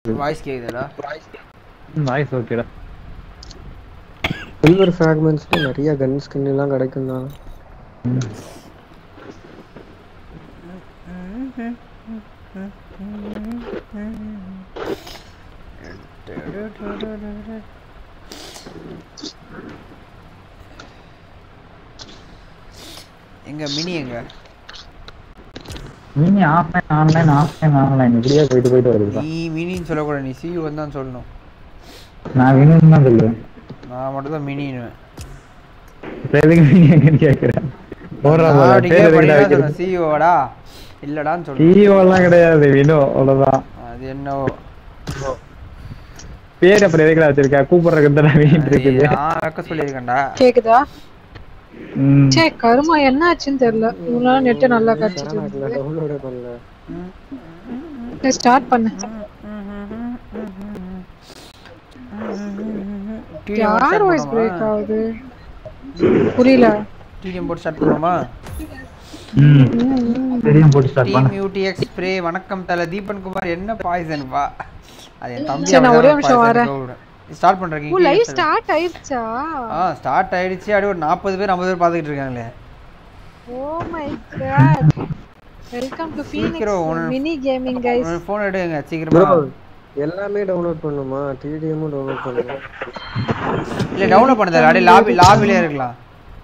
Voice கேக்குதுடா noise ஓகேடா silver ஃப்ராக்மெண்ட்ஸ்ல நிறைய கன் ஸ்கின் எல்லாம் கிடைக்கும் தான் எங்க மினி எங்க mini offline online offline online இப்படியே போயிட்டு போயிட்டு வருதுப்பா நீ மினின்னு சொல்லக்கூடாது நீ சியூ தான் சொல்லணும் நான் வேணும்னு தான் சொல்லுவேன் நான் மட்டும் தான் மினின்னு இப்ப எதுக்கு மினி எங்கன்னு கேட்கிறேன் போடுறா போல பேர் எதுக்குடா வைக்கிறது சிஇஓடா இல்லடான்னு சொல்லு CEO எல்லாம் கிடையாது வினோ அவ்வளவுதான் அது என்னவோ பேர் அப்புறம் எதுக்குடா வச்சிருக்க கூப்பிடுறதுக்கு தான் வீட்டு இருக்குது நான் வைக்க சொல்லியிருக்கேன்டா கேக்குதா ம். சே கருமா என்ன ஆச்சுன்னு தெரியல இவ்வளவு நேரம் நெட் நல்லா கிடைச்சிட்டு அதுல டவுன்லோடே பண்ணல ஸ்டார்ட் பண்ணு யார் வாய்ஸ் பிரேக் ஆகுது புரியல டிடிஎம் போட்டு ஸ்டார்ட் பண்ணுவோமா ம். தெரியும் போட்டு ஸ்டார்ட் டீம் பண்ண யூடிஎக்ஸ் ஸ்ப்ரே வணக்கம் தல தீபன் குமார் என்ன பாய்சன் வா அது என் தம்பி சரி, நான் ஒரே நிமிஷம் வரேன். ஸ்டார்ட் ஓ பண்றீங்க லைவ் ஸ்டார்ட் ஆயிருச்சா ஆ ஸ்டார்ட் ஆயிடுச்சு அப்படியே ஒரு நாற்பது பேர் ஐம்பது பேர் பார்த்துக்கிட்டு இருக்காங்களே oh my god welcome to சீக்கிரம் ஃபீனிக்ஸ் உன- மினி கேமிங் கைஸ் ஃபோன் எடுங்க ப்ரோ சீக்கிரமா எல்லாமே டவுன்லோட் பண்ணுமா டிடிஎம்மும் டவுன்லோட் பண்ணுங்க இல்ல டவுன்லோட் பண்ணதா அப்படியே லாபி லாபிலே இருக்கலாம்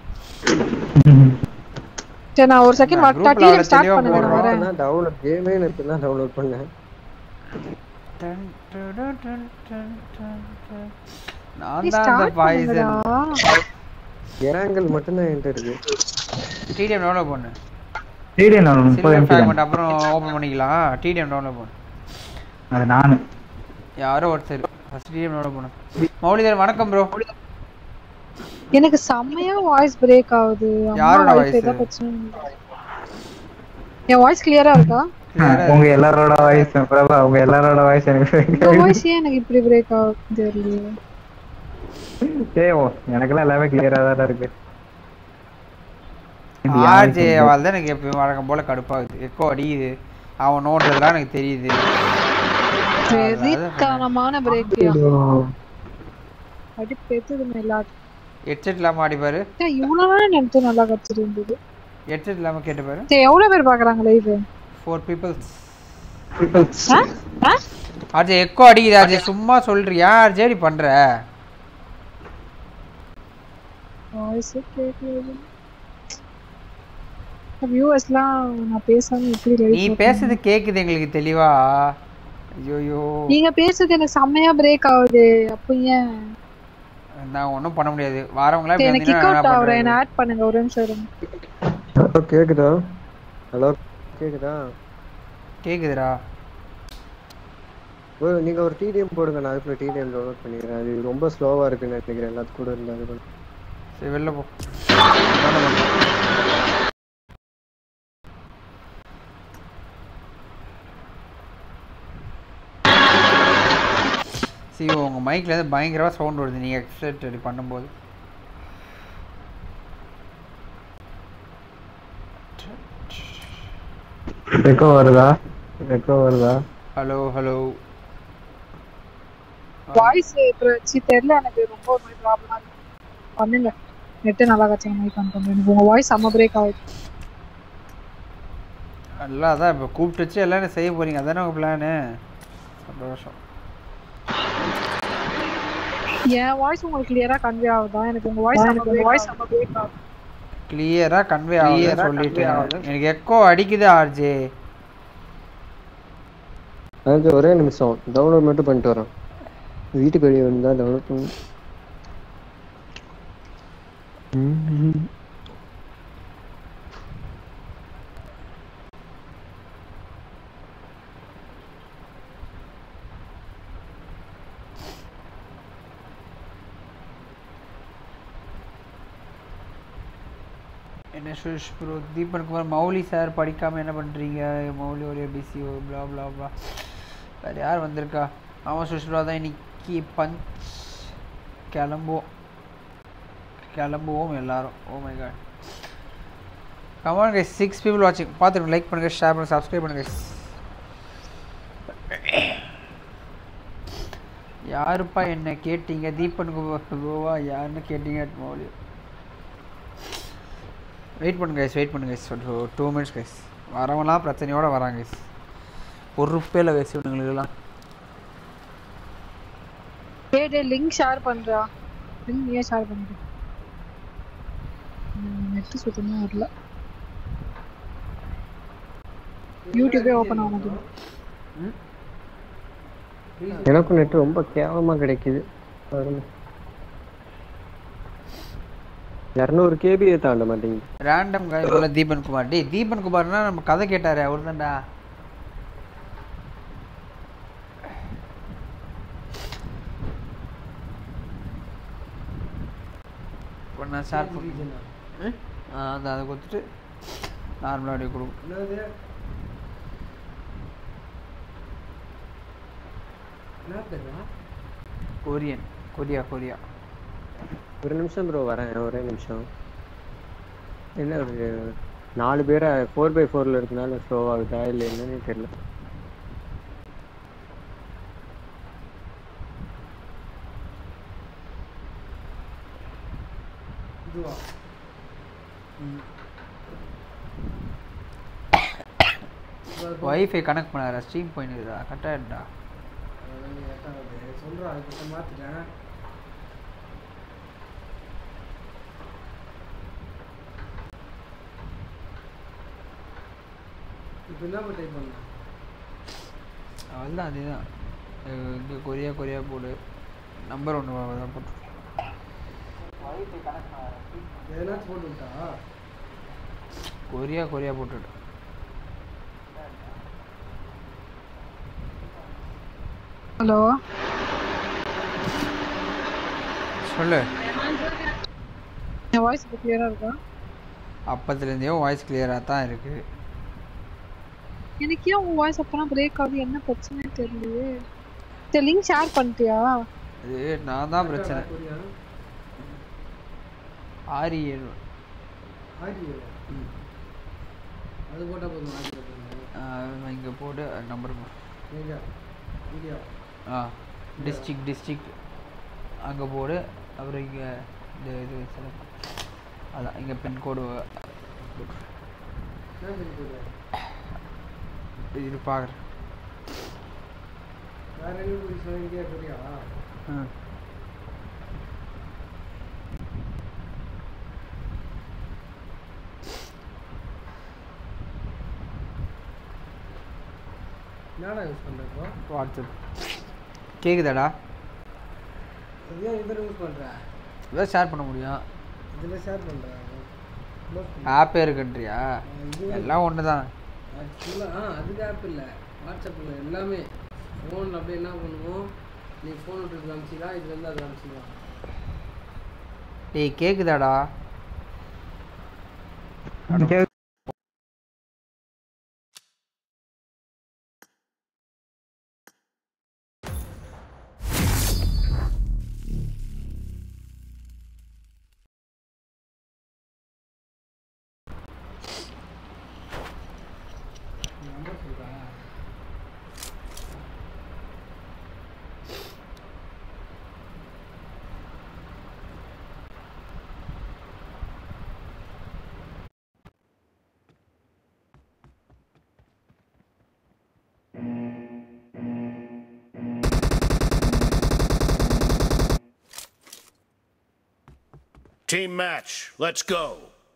சரி நான் ஒரு செகண்ட் வரட்டா Group ல டிவி அவ்வளவு ஸ்டார்ட் தெளிவா பண்ணுங்க நான் வரேன் நான் டவுன்லோட் கேமே நேற்று தான் டவுன்லோட் பண்ணேன் டன், டன், டன், டன், டன், டன், டன். நான் நீ தான் அந்த ஸ்டார்ட் பாய்சன் பண்ணுங்கடா ஏராங்கல் மட்டும்தான் என்கிட்ட இருக்கு டிடிஎம் டவுன்லோட் பண்ணு டிடிஎம் நான் முப்பது சில்வர் எம்பி தான் ஃபிராக்மெண்ட் அப்புறம் ஓபன் பண்ணிக்கலாம் டிடிஎம் டவுன்லோட் பண்ணு அது நானு யாரோ ஒருத்தர் ஃபர்ஸ்ட் டிடிஎம் டவுன்லோட் பண்ணு மௌலிதர் வணக்கம் ப்ரோ எனக்கு செம்மையா வாய்ஸ் பிரேக் ஆகுது அம்மா யாரோட wifi voice? ஏதோ பிரச்சனை என் வாய்ஸ் கிளியரா இருக்கா உங்க எல்லாரோட வாய்ஸ் பிரபா உங்க எல்லாரோட வாய்ஸ் எனக்கு உங்க வாய்ஸ் ஏன் எனக்கு இப்படி பிரேக் ஆகுது தெரியலையே ஏய் ஓ எனக்கெல்லாம் எல்லாமே கிளியரா தான் இருக்கு இது ஆர்ஜே யாருக்கு அவள் தான் எனக்கு எப்பயும் வழக்கம் போல கடுப்பாகுது எக்கோ அடியுது அவன் நோட்டுறதுலாம் எனக்கு தெரியுது வெறித்தனமான பிரேக்கியா தெரியும்? அடி பெத்துது எல்லாரும் ஹெட்செட் இல்லாமல் ஆடிப்பாரு இவ்வளவு நேரம் நெட்டு நல்லா கிடைச்சிருந்தது ஹெட்செட் இல்லாமல் கேட்டுப்பாரு சரி எவ்வளவு பேர் பாக்குறாங்க live four peoples Peoples. RJ echo அடிக்குது ஆர்ஜே சும்மா சொல்றியா ஆர்ஜே இப்படி பண்ற வாய்ஸ் கேட்கல வியூவர்ஸ்லாம் நான் பேசாம எப்படி நீ லைவ் பேசுறது கேக்குது எங்களுக்கு தெளிவா ஐயோயோ நீங்க பேசுறது எனக்கு செம்மையா பிரேக் ஆகுது அப்போ ஏன் நான் ஒன்றும் பண்ண முடியாது வாரவங்களா சரி, இப்படி எனக்கு கிக் இருந்தீங்கன்னா அவுட் என்ன ஆகுறேன் என்ன பண்றது? ஆட் பண்ணுங்க ஒரு நிமிஷம் இருங்க ஹலோ கேக்குதா ஹலோ கேக்குதா கேக்குதுடா ப்ரோ நீங்க ஒரு டிடிஎம் போடுங்க நான் அதுக்குள்ள டிடிஎம் டவுன்லோட் பண்ணிக்கிறேன் அது ரொம்ப ஸ்லோவா இருக்குன்னு நினைக்கிறேன் எல்லாத்து கூட இருந்தாங்க சரி வெளில போ சரி உங்க மைக்ல இருந்து பயங்கரமா சவுண்ட் வருது நீங்க எக்ஸ்ட்ரேட் ரெடி பண்ணும்போது எக்கோ வருதா எக்கோ வருதா ஹலோ ஹலோ வாய்ஸ் சி தெரியல எனக்கு ரொம்ப ஒரு மாதிரி ப்ராப்ளமா இருக்கு பண்ணுங்க நெட் நல்லா கட்சிங்க மாதிரி பண்ணுறேன் எனக்கு உங்க வாய்ஸ் செம்ம பிரேக் ஆகுது எல்லாம் அதான் இப்போ கூப்பிட்டு வச்சு எல்லாம் என்ன செய்ய போறீங்க அதானே உங்க பிளானு சந்தோஷம் என் வாய்ஸ் உங்களுக்கு கிளியரா கன்வே ஆகுதா எனக்கு உங்க வாய்ஸ் உங்க வாய்ஸ் செம்ம பிரேக் ஆகுது கிளியரா கன்வே ஆகுது சொல்லிட்டு எனக்கு எக்கோ அடிக்குது ஆர்ஜே அது ஒரே நிமிஷம் டவுன்லோட் மட்டும் பண்ணிட்டு வரேன் வீட்டுக்கு வெளியே வந்தா டவுன்லோட் பண்ணு ம்ஹும். என்ன சுஷ் ப்ரோ தீபன் குமார் மௌலி சார் படிக்காம என்ன பண்றீங்க மௌலி ஒரே பிசி ப்ளா ப்ளா ப்ளா வேற யார் வந்திருக்கா ஆமாம் சுஷ் ப்ரோ தான் இன்னைக்கு பஞ்ச் கிளம்புவோம் கிளம்புவோம் எல்லாரும் oh my god come on guys six people வாட்சிங் பார்த்துருங்க லைக் பண்ணுங்க ஷேர் பண்ணுங்க சப்ஸ்கிரைப் பண்ணுங்க guys. யாருப்பா என்ன கேட்டீங்க தீபன் கோவா யாருன்னு கேட்டீங்க மௌலி வெயிட் பண்ணுங்க கைஸ் வெயிட் பண்ணுங்க கைஸ் ஒரு டூ மினிட்ஸ் கைஸ் வரவங்களாம் பிரச்சனையோட வராங்க கைஸ் பொறுப்பே இல்லை கைஸ் இவனுங்களுக்கெல்லாம் டேய் டேய் லிங்க் ஷேர் பண்றா லிங்க் நீயே ஷேர் பண்ற நெட் சுத்தமா வரல யூடியூபே ஓபன் ஆக மாட்டேங்குது எனக்கும் நெட் ரொம்ப கேவலமா கிடைக்குது பாருங்க இரநூறு கேபியை தாண்ட மாட்டேங்குது ரேண்டம் காய் போல தீபன் குமார் டேய் தீபன் குமார்னா நம்ம கதை கேட்டாரு அவர் தான்டா இப்போ நான் ஷேர் பண்ண அந்த அதை கொடுத்துட்டு நார்மலாக அப்படியே கொடுக்கும் கொரியன் கொரியா கொரியா ஒரு நிமிஷம் ப்ரோ வரேன் ஒரே நிமிஷம் என்ன ஒரு நாலு பேரை ஃபோர் பை ஃபோரில் இருக்கனால ஸ்லோ ஆகுதா இல்லை என்னன்னு தெரியல வைஃபை கனெக்ட் பண்ணாரா ஸ்ட்ரீம் போயினுக்குதா கட்டாயிட்டா சொல்கிறேன் அதுக்கிட்ட மாற்றிட்டேன் இப்போ என்ன டைப் பண்ண அவள்தான் அதுதான் இங்கே கொரியா கொரியா போடு நம்பர் ஒன்று தான் போட்டு எதனாச்சும் போட்டு விட்டா கொரியா கொரியா போட்டுடு ஹலோ சொல்லு என் வாய்ஸ் இப்போ கிளியரா இருக்கா அப்பத்துலேருந்தே வாய்ஸ் கிளியராக தான் இருக்குது எனக்கு ஏன் உன் வாய்ஸ் அப்பனா பிரேக் ஆகுது என்ன பிரச்சனை தெரியலையே சரி லிங்க் ஷேர் பண்ணிட்டியா அது நான் தான் பிரச்சனை கொரியா ஆரி ஏழு ஆடியோ அது போட்டால் போதும் ஆடி போட்டுருங்க இங்கே போட்டு நம்பர் எங்க வீடியோ ஆ டிஸ்ட்ரிக் டிஸ்ட்ரிக் அங்கே போடு அப்புறம் இங்கே இந்த இது select. அதான் இங்கே பின்கோடு என்ன பண்ணி போடுறேன் இது பார்க்குறேன் வேற என்ன போய் சொல்லிங்க கொரியா ம் என்னடா யூஸ் பண்ணுற இப்போ வாட்ஸ்அப் கேக்குதாடா அது ஏன் இதில் யூஸ் பண்ணுற இதான் ஷேர் பண்ண முடியும் இதில் ஷேர் பண்ணுறேன் ஆப்பே இருக்குன்றியா எல்லாம் ஒன்று தான் ஆக்சுவலாக ஆ அதுக்கு ஆப் இல்லை வாட்ஸ்அப்பில் எல்லாமே ஃபோனில் அப்படியே என்ன பண்ணுவோம் நீ ஃபோன் விட்டு காமிச்சிக்கலாம் இதுலேருந்து அது காமிச்சிக்கலாம் டேய் கேக்குதாடா நம்பர் சொல்கிறா Team match. Let's go.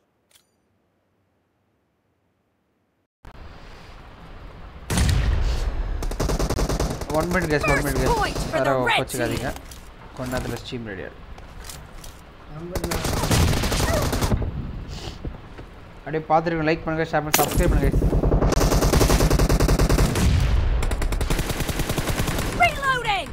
One minute guys one minute First point guys for வேற the red வச்சுக்காதீங்க கொஞ்ச நேரத்தில் ஸ்ட்ரீம் ரெடியாக நம்பர் அப்படியே பார்த்துருங்க லைக் பண்ணுங்க ஷேர் பண்ணி சப்ஸ்கிரைப் பண்ணுங்க guys. Reloading!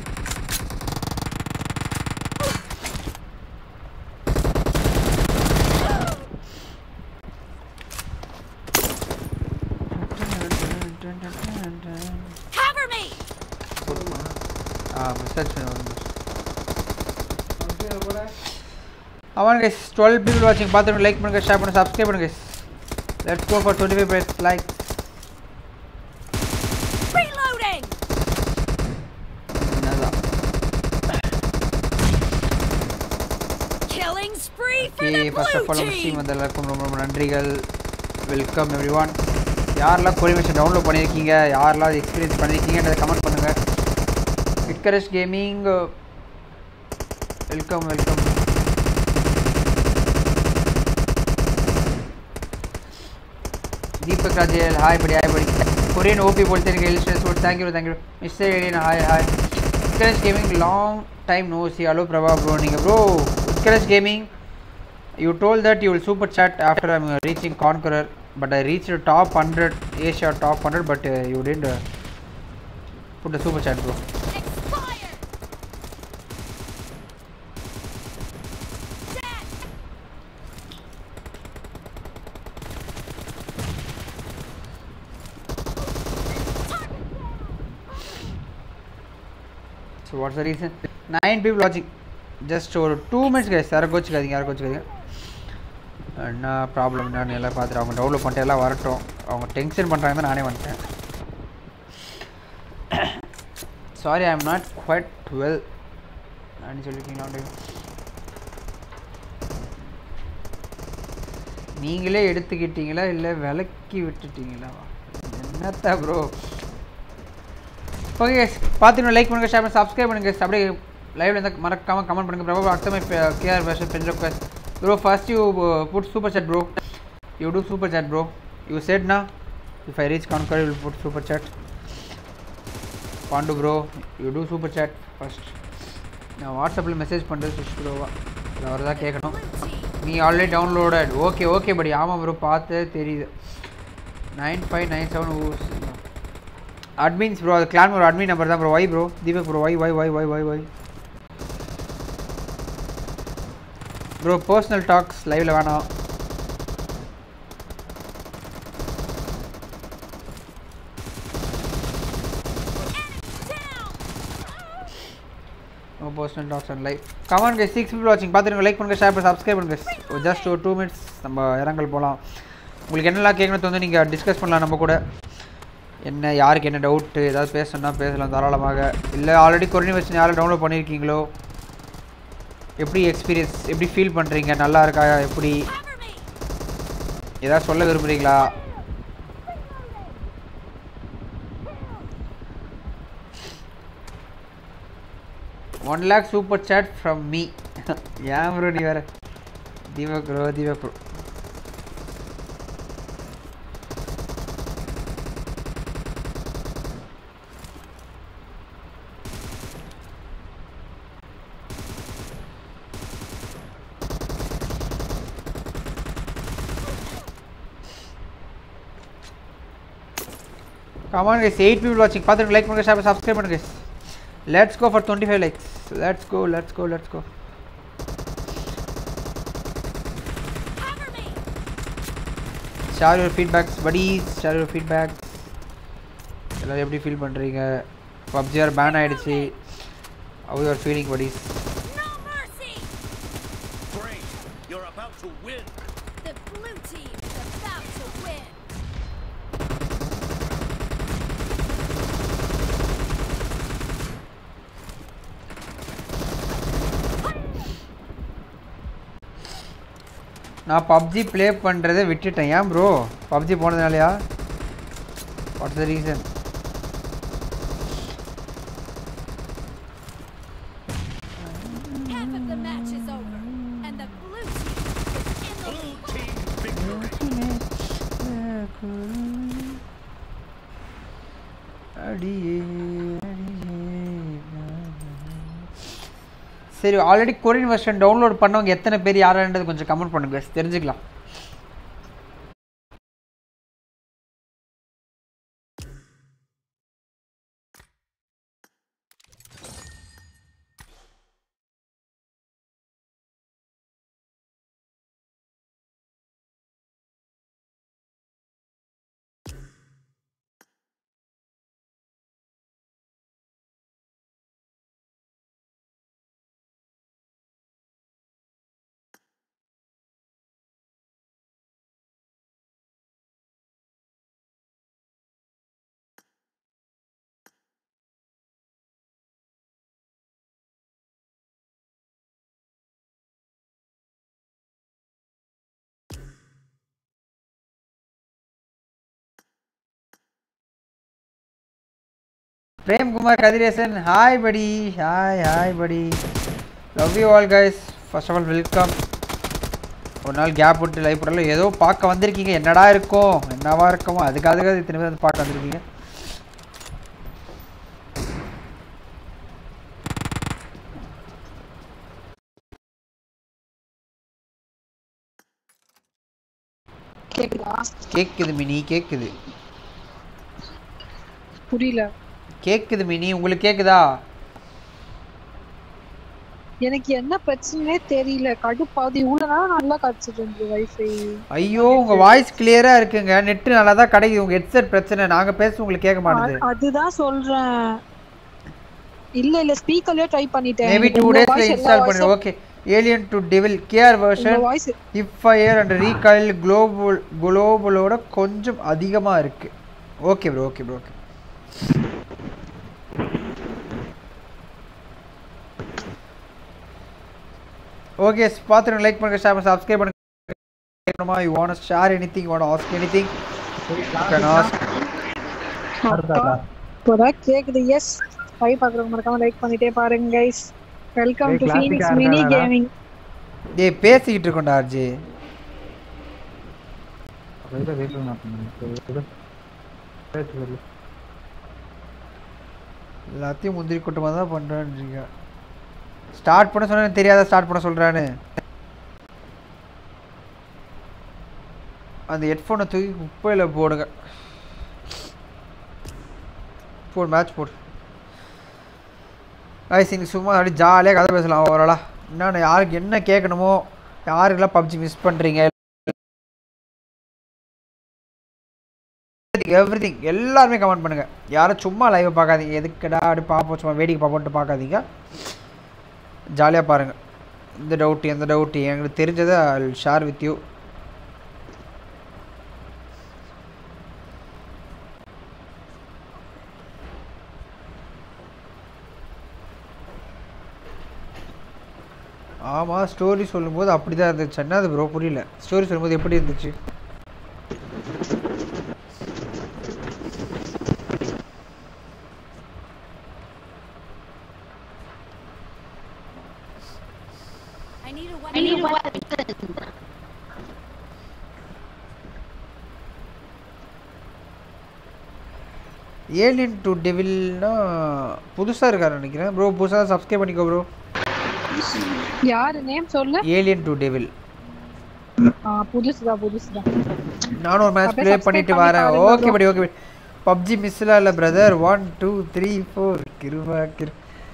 Cover me! ஆ மெசேஜ் பண்ணி வந்து அப்படியே கூட அவன் கைஸ் டுவெல் பீப்புள் வாட்சிங் பார்த்துட்டு லைக் பண்ணுங்க ஷேர் பண்ணுங்க சப்ஸ்கிரைப் பண்ணுங்க guys. Let's go for twenty five like Reloading! என்னதான் for okay the first of blue all நம்ம team! ஸ்ட்ரீம் வந்த எல்லாருக்கும் ரொம்ப ரொம்ப நன்றிகள் வெல்கம் எவ்ரி ஒன் யாரெல்லாம் கொரிமேஷன் டவுன்லோட் பண்ணியிருக்கீங்க யாரெல்லாம் எக்ஸ்பீரியன்ஸ் பண்ணியிருக்கீங்கன்றதை கமெண்ட் பண்ணுங்கள் விட்கரஷ் கேமிங் வெல்கம் வெல்கம் दीपक राजेल हाय बढ़िया हाय बढ़िया कोरियन ओपी बोलते हैं इलिस्ट्रेस वोट thank you thank you mister alien hi hi Utkarsh gaming long time no see hello Prabha bro நீங்க bro Utkarsh gaming you told that you will super chat after I'm uh, reaching conqueror but I reached the top 100 Asia top 100 but uh, you didn't uh, put the super chat bro Expired! Dead! so what's the reason nine people watching just ஒரு two minutes guys யாரும் கோச்சிக்காதீங்க யாரும் கோச்சிக்காதீங்க என்ன problem என்னன்னு எல்லாம் பார்த்துட்டு அவங்க டவுன்லோட் பண்ணிட்டு எல்லாம் வரட்டும் அவங்க டென்ஷன் பண்ணுறாங்க தான் நானே வந்துட்டேன் sorry I am not quite well அப்படின்னு சொல்லியிருக்கீங்களா நீங்களே எடுத்துக்கிட்டீங்களா இல்லை விலக்கி விட்டுட்டீங்களா என்னத்தா ப்ரோ ஓகே guys பார்த்துக்கணும் லைக் பண்ணுங்கள் ஷேர் பண்ணி சப்ஸ்கிரைப் பண்ணுங்கள் guys. அப்படியே லைவ்ல இருந்தால் மறக்காமல் கமெண்ட் பண்ணுங்கள் பிரபா அக்தமே KR version friend request bro first you put super chat bro you too super chat bro you said na if i reach conquer you will put super chat பாண்டு bro you too super chat first நான் வாட்ஸ்அப்பில் message பண்ணுறது சுஷ் ப்ரோவா அவர் தான் கேட்கணும் Blue team! நீ already downloaded okay okay படி ஆமாம் bro பார்த்து தெரியுது nine five nine seven admins bro அது கிளான் ஒரு அட்மின் நம்பர் தான் bro why bro Deepak bro why why why why why why bro personal talks லைவில் வேணாம் Down! No personal talks and live comment guy six people வாட்சிங் பார்த்துருங்க like பண்ணுங்க share பண்ணி subscribe பண்ணுங்க ஜஸ்ட் ஒரு டூ மினிட்ஸ் நம்ம இறங்கல் போகலாம் உங்களுக்கு என்னெல்லாம் கேட்கணும் வந்து நீங்கள் டிஸ்கஸ் பண்ணலாம் நம்ம கூட என்ன யாருக்கு என்ன டவுட்டு ஏதாவது பேசணும்னா பேசலாம் தாராளமாக இல்லை ஆல்ரெடி கொரோனா வெர்ஷன் யாரும் டவுன்லோட் பண்ணியிருக்கீங்களோ எப்படி எக்ஸ்பீரியன்ஸ் எப்படி ஃபீல் பண்ணுறீங்க நல்லா இருக்கா எப்படி Cover me! ஏதாவது சொல்ல விரும்புகிறீங்களா one lakh super chat from me ஏன் ப்ரோ நீ வேற Deepak bro Deepak bro come on guys eight people வாட்சிங் பார்த்துட்டு லைக் பண்ணுங்க ஷேர் சப்ஸ்கிரைப் பண்ணுங்க guys let's go for twenty five likes let's go let's go let's go Cover me! Share your feedbacks buddies share your feedbacks எல்லோரும் எப்படி feel பண்ணுறீங்க பப்ஜிஆர் ban ஆகிடுச்சு how your feeling buddies No mercy! Great. You're about to win. The blue team is about to win! நான் PUBG play பண்ணுறதை விட்டுட்டேன் ஏன் bro PUBG போனதுனாலயா what's the reason Half of the match is over, and the blue team is in the Blue lead. team victory. அடியே அடியே சரி already Korean version download பண்ணவங்க எத்தனை பேர் யாருன்றது கொஞ்சம் கமெண்ட் பண்ணுங்க தெரிஞ்சுக்கலாம் பிரேம்குமார் கதிரேசன் ஹாய் படி ஹாய் ஹாய் படி love you all guys first of all welcome ஒரு நாள் கேப் விட்டு லைவ் போடல ஏதோ பார்க்க வந்திருக்கீங்க என்னடா இருக்கும் என்னவா இருக்குமோ அதுக்காக இத்தனை பேர் வந்து பார்க்க வந்திருக்கீங்க கேக்குதா கேக்குது மினி கேக்குது புரியல கேக்குது மினி உங்களுக்கு கேக்குதா எனக்கு என்ன பிரச்சனைனே தெரியல கடுப்பாவது இவ்வளவு நேரம் நல்லா கிடைச்சிட்டு இருந்தது வைஃபை ஐயோ உங்க வாய்ஸ் கிளியரா இருக்குங்க நெட் நல்லா தான் கிடைக்குது உங்க ஹெட்செட் பிரச்சனை நாங்க பேச உங்களுக்கு கேட்க மாட்டேங்குது அதுதான் சொல்றேன் இல்ல இல்ல ஸ்பீக்கர்லயே ட்ரை பண்ணிட்டேன் மேபி டூ டேஸ்ல இன்ஸ்டால் பண்ணி okay alien to devil KR version voice if fire and recoil global குளோபலோட கொஞ்சம் அதிகமாக இருக்கு okay bro okay bro okay okay பார்த்துருங்க லைக் பண்ணுங்க ஷேர் சப்ஸ்கிரைப் பண்ணுங்க you want share anything want ask anything can ask இப்போதான் கேக்குது yes try பாக்குறவங்க மறக்காம லைக் பண்ணிட்டே பாருங்க கைஸ் வெல்கம் ஏய், டு classic ஃபீனிக்ஸ் ஆ மினி இருந்தாடா. கேமிங் டேய் பேசிக்கிட்டு இருக்கோம்டா ஆர்ஜி வெயிட் வெயிட் பண்ணு பேசு சொல்லு எல்லாத்தையும் முந்திரி கூட்டமாக தான் பண்ணுறேன்றீங்க ஸ்டார்ட் பண்ண சொன்னா எனக்கு தெரியாத ஸ்டார்ட் பண்ண சொல்கிறான்னு அந்த ஹெட்ஃபோனை தூக்கி குப்பையில் போடுங்க போடு மேட்ச் போடு ஐஸ் இன்னைக்கு சும்மா அப்படி ஜாலியாக கதை பேசலாம் ஓவராலா என்னென்ன யாருக்கு என்ன கேட்கணுமோ யாருக்கெல்லாம் பப்ஜி மிஸ் பண்ணுறீங்க எவ்ரி எல்லாருமே கமெண்ட் பண்ணுங்க யாரும் சும்மா லைவை பார்க்காதீங்க எதுக்குடா அப்படி பார்ப்போம் சும்மா வேடிக்கை பார்ப்போன்ட்டு பார்க்காதீங்க ஜாலியாக பாருங்கள் இந்த டவுட் எந்த டவுட் எங்களுக்கு தெரிஞ்சதை ஷேர் வித் யூ ஆமாம் ஸ்டோரி சொல்லும்போது அப்படி தான் இருந்துச்சு என்ன அது ப்ரோ புரியல ஸ்டோரி சொல்லும்போது எப்படி இருந்துச்சு I need a weapon. I need a weapon. Alien to டெவில்னா புதுசாக இருக்காரு நினைக்கிறேன் ப்ரோ புதுசாக சப்ஸ்கிரைப் பண்ணிக்கோ ப்ரோ யாரு நேம் சொல்லு ஏலியன் டு டெவில் ஆ, புதுசுதான் புதுசுதான் நானும் ஒரு மேட்ச் அப்படியே ப்ளே subscribe பண்ணிட்டு பண்ணி வரேன் பாருங்க ஓகே bro. படி ஓகே பப்ஜி மிஸ்லாம் இல்லை brother one two three four Kiruba கிரு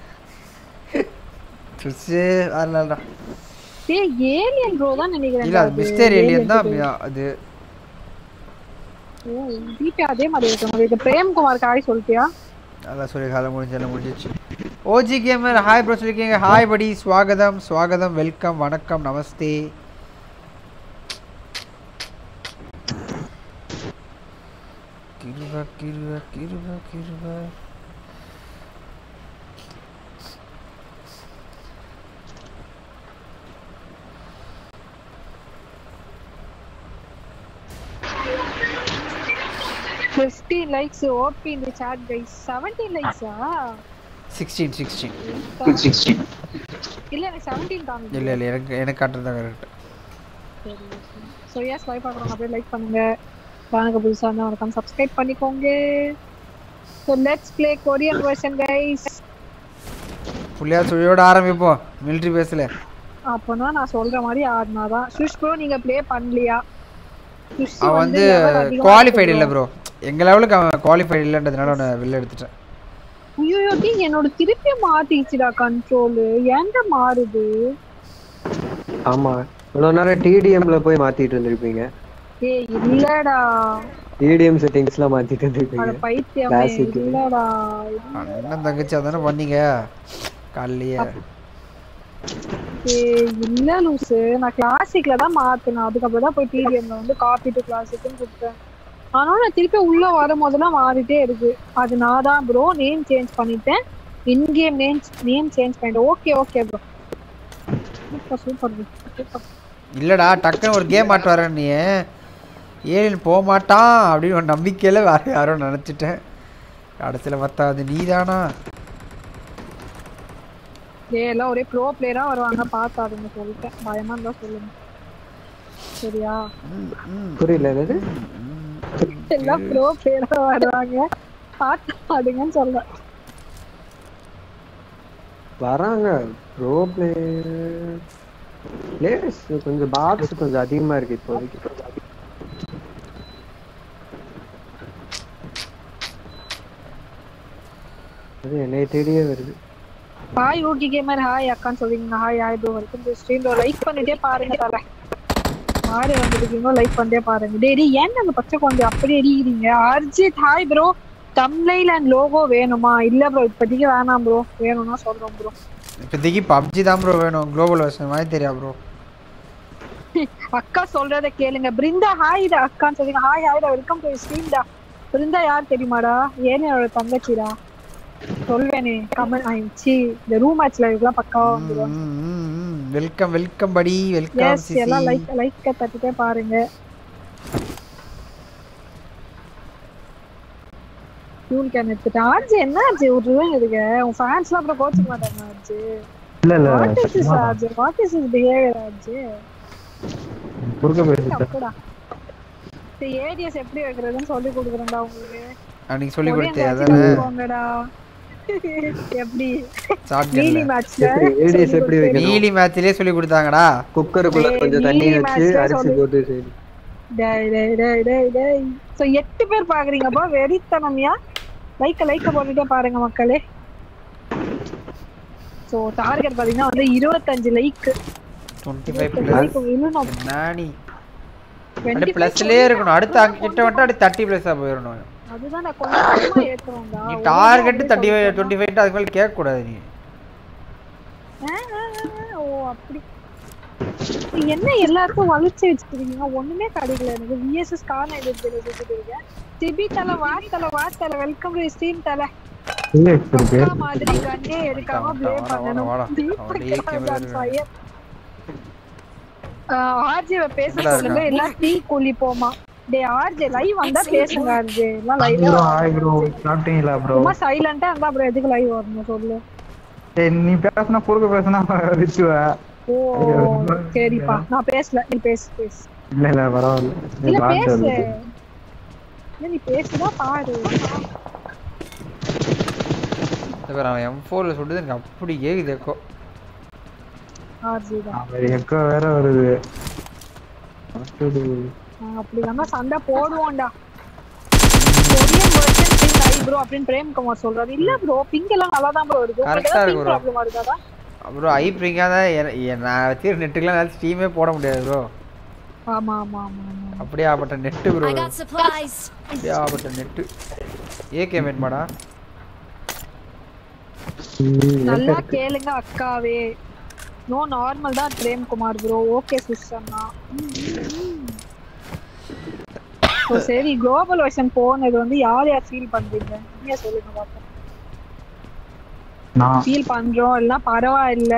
சுசே வரலடா ஏய் ஏலியன் ப்ரோ தான் நினைக்கிறேன் இல்லை அது மிஸ்டர் ஏலியன் தான் அது ஓ டிபி அதே மாதிரி இருக்கு இது பிரேம்குமார் காய் சொல்லிட்டியா அதான் சொல்லி காலம் முடிஞ்சு எல்லாம் முடிஞ்சிச்சு ஓஜி கேமர் ஹாய் ப்ரோ சொல்லிருக்கீங்க ஹாய் படி ஸ்வாகதம் ஸ்வாகதம் வெல்கம் வணக்கம் நமஸ்தே Kiruba Kiruba Kiruba Kiruba fifty likes OP இந்த சாட் கைஸ் செவன்டி லைக்ஸா சிக்ஸ்டீன் சிக்ஸ்டீன் இல்ல எனக்கு செவன்டீன் காமிக்குது இல்லை இல்லை எனக்கு எனக்கு காட்டுறது தான் கரெக்ட் சரி ஸோ எஸ் லைக் பார்க்குறவங்க அப்படியே லைக் பண்ணுங்க சேனலுக்கு புதுசாக இருந்தால் மறக்காம சப்ஸ்கிரைப் பண்ணிக்கோங்க so let's play Korean version guys புள்ளியா சுழியோட ஆரம்பிப்போம் மிலிட்ரி பேஸில் அப்போனா நான் சொல்ற மாதிரி ஆடினாதான் சுஷ் ப்ரோ நீங்க ப்ளே பண்ணலையா சுஷ் அவன் வந்து குவாலிஃபைடு இல்லை ப்ரோ எங்கள் லெவலுக்கு அவன் குவாலிஃபைடு இல்லைன்றதுனால அவனை வெளில எடுத்துட்டேன் ஐயோ டி என்னோட திருப்பி மாத்திச்சுடா கண்ட்ரோல் ஏன்டா மாறுது ஆமா இவ்வளவு நேரம் டிடிஎம்ல போய் மாத்திட்டு இருந்திருப்பீங்க ஏய் இல்லடா டிடிஎம் செட்டிங்ஸ்லாம் மாத்திட்டு அட இருந்திருப்பீங்க பைத்தியமே Classic. இல்லடா அண்ணன் தங்கச்சி அதானே பண்ணீங்க காலையிலேயே ஏய் இல்ல லூசு நான் கிளாசிக்ல தான் மாத்தினேன் அதுக்கப்புறம் தான் போய் டிடிஎம்ல வந்து காப்பி டு கிளாசிக்னு கொடுத்தேன் ஆனாலும் நான் திருப்பி உள்ள வரும்போதெல்லாம் மாறிட்டே இருக்கு அது நான் தான் ப்ரோ நேம் சேஞ்ச் பண்ணிட்டேன் in game name name change பண்ணிட்டேன் okay okay bro super super super இல்லைடா டக்குன்னு ஒரு கேம் ஆட்டு வரேன் நீ ஏலியன் போக மாட்டான் அப்படின்னு ஒரு நம்பிக்கையில் வேற யாரோ நினச்சிட்டேன் கடைசியில் பார்த்தா அது நீதானா ஏய் எல்லாம் ஒரே ப்ரோ பிளேயரா வருவாங்க பார்த்தாதுங்க சொல்லிட்டேன் பயமா இருந்தா சொல்லுங்க சரியா புரியல என்னது எல்லாம் ப்ரோ பிளேயரா வருவாங்க பார்த்தாடுங்கன்னு சொல்றேன் வராங்க ப்ரோ பிளேயர் பிளேயர்ஸ் கொஞ்சம் பாக்ஸ் கொஞ்சம் அதிகமா இருக்கு இப்போதைக்கு அது என்னை தேடியே வருது ஹாய் ஓகே கேமர் ஹாய் அக்கான்னு சொல்றீங்க hi hi bro welcome to ஸ்ட்ரீம்ல லைக் பண்ணிட்டே பாருங்க தரேன் யாரு வந்துருக்கீங்களோ லைக் பண்ணிட்டே பாருங்க டேய் டேய் ஏன் அந்த பச்சை குழந்தை அப்படி எரியுறீங்க Arjit hi bro thumbnail and logo வேணுமா இல்ல ப்ரோ இப்போதைக்கு வேணாம் ப்ரோ வேணும்னா சொல்றோம் ப்ரோ இப்போதைக்கு பப்ஜி தான் ப்ரோ வேணும் குளோபல் வெர்ஷன் மாதிரி தெரியா ப்ரோ அக்கா சொல்றத கேளுங்க பிருந்தா ஹாய்டா அக்கான்னு சொல்றீங்க ஹாய் ஹாய்டா வெல்கம் டு ஸ்ட்ரீம்டா பிருந்தா யார் தெரியுமாடா ஏனியோட தங்கச்சிடா சொல்வேனே கமெண்ட் ஆயிடுச்சு இந்த ரூம் மேட்ச்ல இதெல்லாம் பக்காவா வந்துடும் வெல்கம் வெல்கம் படி வெல்கம் எஸ் எல்லாம் லைக் லைக் தட்டிட்டே பாருங்க ஃபியூல் கேன் எடுத்துட்டேன் ஆர்ஜி என்ன ஆர்ஜி விட்டுருவேன் இருக்கு உன் ஃபேன்ஸ்லாம் அப்புறம் கோச்சிக்க மாட்டாங்க ஆர்ஜி இல்ல இல்ல what is this RG what is this behaviour RG குறுக்க பேசிட்டேன் தப்புடா சரி ஏடிஎஸ் எப்படி வைக்கிறதுன்னு சொல்லி கொடுக்குறேன்டா உங்களுக்கு அன்னைக்கு சொல்லி ஒரே கொடுத்தேன் match அதானே போங்கடா எப்படி ஷார்ட் நீலி மேட்ச்ல ஏடிஎஸ் எப்படி வைக்கணும் நீலி மேட்ச்லயே சொல்லி கொடுத்தாங்கடா குக்கருக்குள்ள டேய், கொஞ்சம் தண்ணி நீலி வச்சு matchல அரிசி சொல்லு. போட்டு சரி டேய் டேய் டேய் டேய் டேய் சோ எட்டு பேர் பாக்குறீங்கப்பா வெறித்தனமியா லைக்க லைக்க போட்டுட்டே பாருங்க மக்களே சோ டார்கெட் பாத்தீங்கன்னா வந்து இருபத்தஞ்சு like twenty five like plus விழுணும் நானி டுவெண்ட்டி அப்படியே ப்ளஸ்லயே இருக்கணும் அடுத்து அங்க கிட்ட மட்டும் அப்படியே தேர்ட்டி ப்ளஸ்ஸாக போயிடணும் அதுதான் நான் கொஞ்சம் கொஞ்சமா ஏத்துறோம்டா நீ target thirty five twenty five அதுக்கு மேலே கேட்கக்கூடாது நீ ஆ, ஆ, ஆ, ஆ, ஓ அப்படி நீ என்ன எல்லாருக்கும் வலிச்சு வச்சிருக்கீங்க ஒண்ணுமே கிடைக்கல எனக்கு விஎஸ்எஸ் கார்ன இது வச்சுட்டு இருக்கேன் திபி தலை வா தலை வா தலை வெல்கம் டு ஸ்ட்ரீம் தலை இருக்கு அக்கா மாதிரி கண்ணே எடுக்காம ப்ளே வாடா, வாடா, பண்ணணும் வாடா. தீபக் அப்படியே camera ராஜ் fire. ஆஹ் ஆர்ஜேவை பேச என்னடா சொல்லுங்க இருக்கா? எல்லாம் டீ குழி போமா டேய் ஆர்ஜே லைவ் வந்தா பேசுங்க ஆர்ஜே எல்லாம் லைவ் ப்ரோ ஹாய் ப்ரோ சாப்பிட்டீங்களா ப்ரோ சும்மா சைலண்டா இருந்தா அப்புறம் எதுக்கு லைவ் வரணும் சொல்லு ஏய் நீ பேசுனா குறுக்க பேசுனா ரிச்சுவ ஓ சரிப்பா நான் பேசல நீ பேசு பேசு இல்ல இல்ல பரவாயில்ல நீ இல்ல பாத்து பேசு வருது. இல்ல நீ பேசுதான் பாரு இப்போ அவன் எம் ஃபோரில் சுடுது எனக்கு அப்படி கேக்குது எக்கோ ஆர்ஜே தான் அவன் எக்கோ வேற வருது அடுத்தது. நாங்க அப்படிதாங்க சண்டை போடுவோம்டா Korean version pink I bro அப்படின்னு பிரேம்குமார் சொல்றாரு இல்ல ப்ரோ பிங்க் எல்லாம் நல்லா தான் ப்ரோ இருக்கு Correct உங்களுக்கு ஆ ஏதாவது இருக்கு பிங்க் bro. ப்ராப்ளம் வருதாடா அப்புறம் ஐ பிரிங்காக தான் என- எ- நான் வச்சு நெட்டுக்கெலாம் நல்லா ஸ்டீமே போட முடியாது ப்ரோ ஆமா ஆமா ஆமா ஆமா அப்படியே ஆப்பட்ட நெட்டு ப்ரோ I got supplies. அப்படியே ஆப்பட்ட நெட்டு ஏகே மேட்மாடா ம், நல்லா கேளுங்க அக்காவே நோ நார்மல் தான் பிரேம்குமார் ப்ரோ ஓகே சுஷன்னா ஓ சரி குளோபல் வெர்ஷன் போனது வந்து யார் யார் ஃபீல் பண்றீங்க நீங்க சொல்லுங்க பாப்போம் நான் ஃபீல் பண்றோம் இல்லைன்னா பரவாயில்ல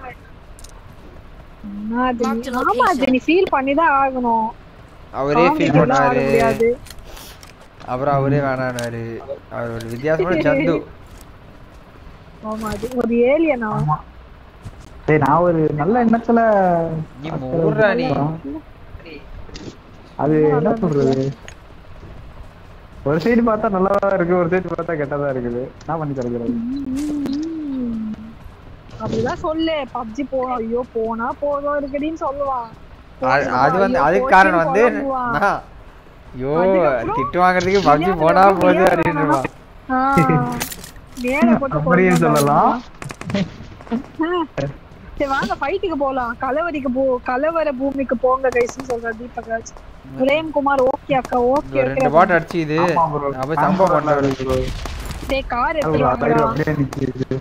என்ன அது Mark நீ- the ஆமா அது நீ ஃபீல் பண்ணி தான் ஆகணும் அவரே ஃபீல் காமெடி எல்லாம் ஆட பண்ணாரு முடியாது அப்புறம் அவரே வேணானாரு அவர் ஒரு வித்தியாசமான சந்து ஆமா அது ஒரு ஏலியனா டேய் நான் ஒரு நல்ல எண்ணத்துல நீ மூடுறா நீ அது என்ன சொல்றது ஒரு சைடு பார்த்தா நல்லதா இருக்கு ஒரு சைடு பார்த்தா கெட்டதா இருக்குது என்ன பண்ணி தருகிறது அப்படிதான் சொல்லு பப்ஜி போ ஐயோ போனா போதும் இருக்குடின்னு சொல்லுவான் அது- அது வந்து ஐயோ, அதுக்கு காரணம் வந்து போச்சுன்னு புலம்புவான். நான், ஐயோ அதுக்கப்புறம் திட்டு வாங்குறதுக்கு பப்ஜி போனா போகுது அப்படின்னு ஆ, நேரா போட்டு அப்படியும் கொல்லுங்க சொல்லலாம் பாருங்க. சரி வாங்க ஃபைட்டுக்கு போலாம் கலவரிக்கு போ கலவர பூமிக்கு போங்க கைஸ்னு சொல்றாரு தீபக் ராஜ் பிரேம்குமார் ஓகே அக்கா ஓகே ஒரு ரெண்டு பாட் அடிச்சு இது ஆமா bro. நான் போய் சம்பவம் பண்ண bro. டேய் கார் அது ஒரு எடுத்துட்டு side வாங்கடா அப்படியே நிக்குது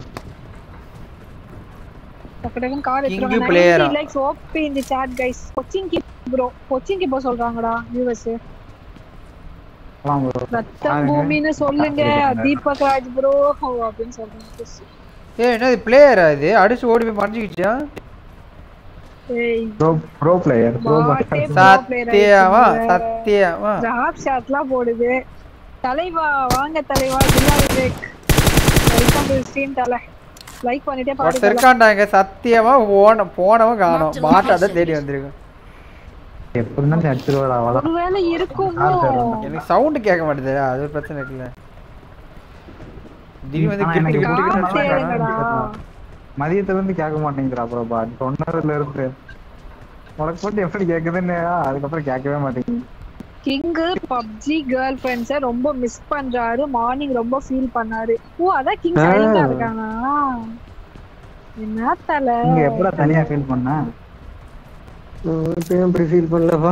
டக்கு டக்குன்னு கார் King எடுத்துட்டு player ஆ? வாங்க லைக்ஸ் ஓபி இந்த சாட் கைஸ் கொச்சின்கி ப்ரோ கொச்சின்கி போ சொல்றாங்கடா யூஎஸ் ஆமா bro. ரத்தம் பாருங்க. பூமின்னு சொல்லுங்க பாத்துக்கிட்டு தீபக் ராஜ் ப்ரோ அப்படின்னு சொல்றாங்க ஏ என்னது பிளேயரா இது அடிச்சு ஓடி போய் மறைஞ்சிக்கிச்சா ஏய் pro pro player pro வாட்டே player. pro player சத்தியமா ஆயிடுச்சுங்க. சத்தியமா டிராப் ஷாட்லாம் போடுது தலைவா வாங்க தலைவா ஜில்லா விவேக் வெல்கம் டு ஸ்ட்ரீம் தலை லைக் பண்ணிட்டே ஒருத்தர் பாருங்க இருக்கான்டா இங்க சத்தியமா போன போனவன் காணோம் பாட்டாத தேடி வந்திருக்கும் எப்படின்னா அடிச்சிருவாடா அவ்வளோதான் ஒருவேளை இருக்குமோ எனக்கு சவுண்ட் கேட்க மாட்டேது அது ஒரு பிரச்சனை இருக்குல்ல திடீர்னு வந்து ஆனா கிட்டு எனக்கு கிட்டு கிட்டு காசு கிட்டு ஏறுங்கடா. மதியத்துல இருந்து கேட்க மாட்டேங்கிறா அப்புறம் சொன்னதுல இருந்து உனக்கு போட்டு எப்படி கேக்குதுன்னு அதுக்கப்புறம் கேட்கவே மாட்டேங்குது கிங்கு பப்ஜி கேர்ள் ஃப்ரெண்ட்ஸ ரொம்ப மிஸ் பண்றாரு மார்னிங் ரொம்ப ஃபீல் பண்ணாரு ஓ அதான் கிங் ஆ. சைலண்டா இருக்கானா என்ன தலை நீங்க எப்படா தனியா ஃபீல் பண்ண இப்பயும் அப்படி ஃபீல் பண்ணலப்பா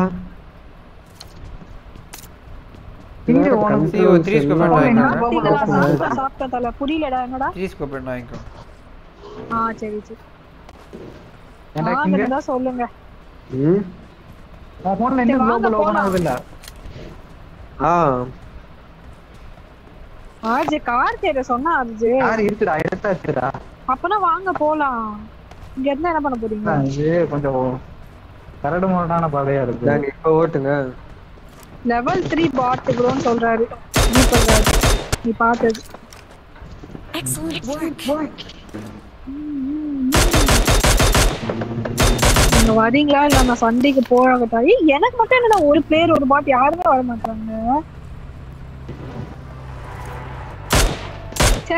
இங்க உனக்கு சி ஓ த்ரீ ஸ்கோப் அவன் என்ன வாங்கிக்கோ சாப்பிட்டீங்களா கோபம் சாப்பிட்டா சாப்பிட்டா தலை புரியலடா என்னடா த்ரீ ஸ்கோப் வாங்கிக்கோ ஆ சரி சரி ஏன்டா இங்க வாங்கிருந்தா சொல்லுங்க ம் உன் போன்ல சரி, இன்னும் வாங்க குளோபல் ஓபன் போலாம். ஆகுது இல்ல ஆ ஆர்ஜே கார் தேட சொன்னா ஆர்ஜே யார் இருக்குடா எடுத்தாச்சுடா அப்பனா வாங்க போலாம் இங்க இருந்தா என்ன பண்ண போறீங்க இது கொஞ்சம் கரடு முரடான பாதையா இருக்கு நாங்க இப்ப ஓட்டுங்க லெவல் த்ரீ பாத்துக்கிறோம்னு சொல்றாரு தீபக் ராஜ் நீ பார்த்தது Excellent work. நீங்க வரீங்களா இல்ல நான் சண்டைக்கு போறாங்கட்டா ஏய் எனக்கு மட்டும் என்னடா ஒரு பிளேயர் ஒரு பாட் யாருமே வர மாட்டாங்க ச்சே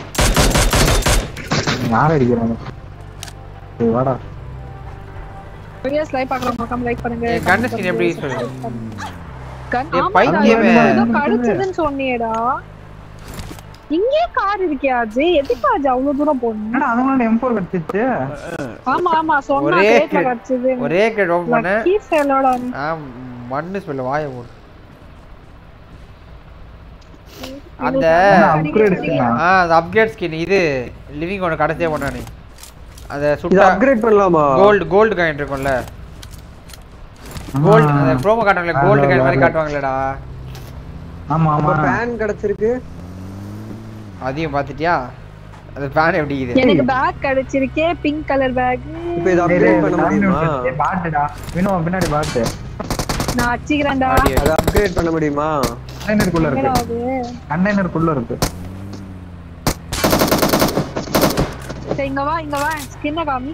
யார் அடிக்கிறாங்க ஏய், வாடா வீடியோஸ் லைக் பார்க்கறவங்க மறக்காம லைக் பண்ணுங்க ஏய், கண்ணு skin எப்படி சொல்லு? கன் ஏய், ஆமாடா பைத்தியமே. ஏதோ கடிச்சதுன்னு சொன்னியேடா இங்கே கார் இருக்கே அஜய் எதுக்கு அஜய் அவ்வளவு தூரம் போகணும் என்னடா அதுங்களோட எம் ஃபோர் கடிச்சிச்சு ஆமா ஆமா சொன்னா ஒரே கேட்ல கிரி- கடிச்சது ஒரே கிரேட் ஓபன் பண்ண லக்கி ஃபெலோடா ஆ மண்ணு ஸ்மெல் வாய மூடு அந்த அப்கிரேட் ஆ அந்த அப்கிரேட் ஸ்கின் இது லிவிங் ஒன்று கடைசியாக பண்ணானே அந்த இது சுட்டா அப்கிரேட் பண்ணலாமா கோல்டு கோல்டு காயின் இருக்கும்ல கோல்டு அந்த ப்ரோமோ காட்டுவாங்களே கோல்டு காயின் மாதிரி காட்டுவாங்களேடா ஆமா அப்ப ஆமா பேன் கிடைச்சிருக்கு அதையும் பார்த்துட்டியா அது ஃபேன் எப்படி இது எனக்கு பேக் கிடைச்சிருக்கே பிங்க் கலர் பேக் இப்ப இது அப்கிரேட் பண்ண முடியுமா பாட்டுடா வினோ பின்னாடி பாட்டு நான் அடிச்சுக்கிறேன்டா அது அப்கிரேட் பண்ண முடியுமா கண்டெய்னருக்குள்ள என்னடா இருக்கு அது கண்டெய்னருக்குள்ள இருக்கு சரி இங்க வா இங்க வா ஸ்கின்ன காமி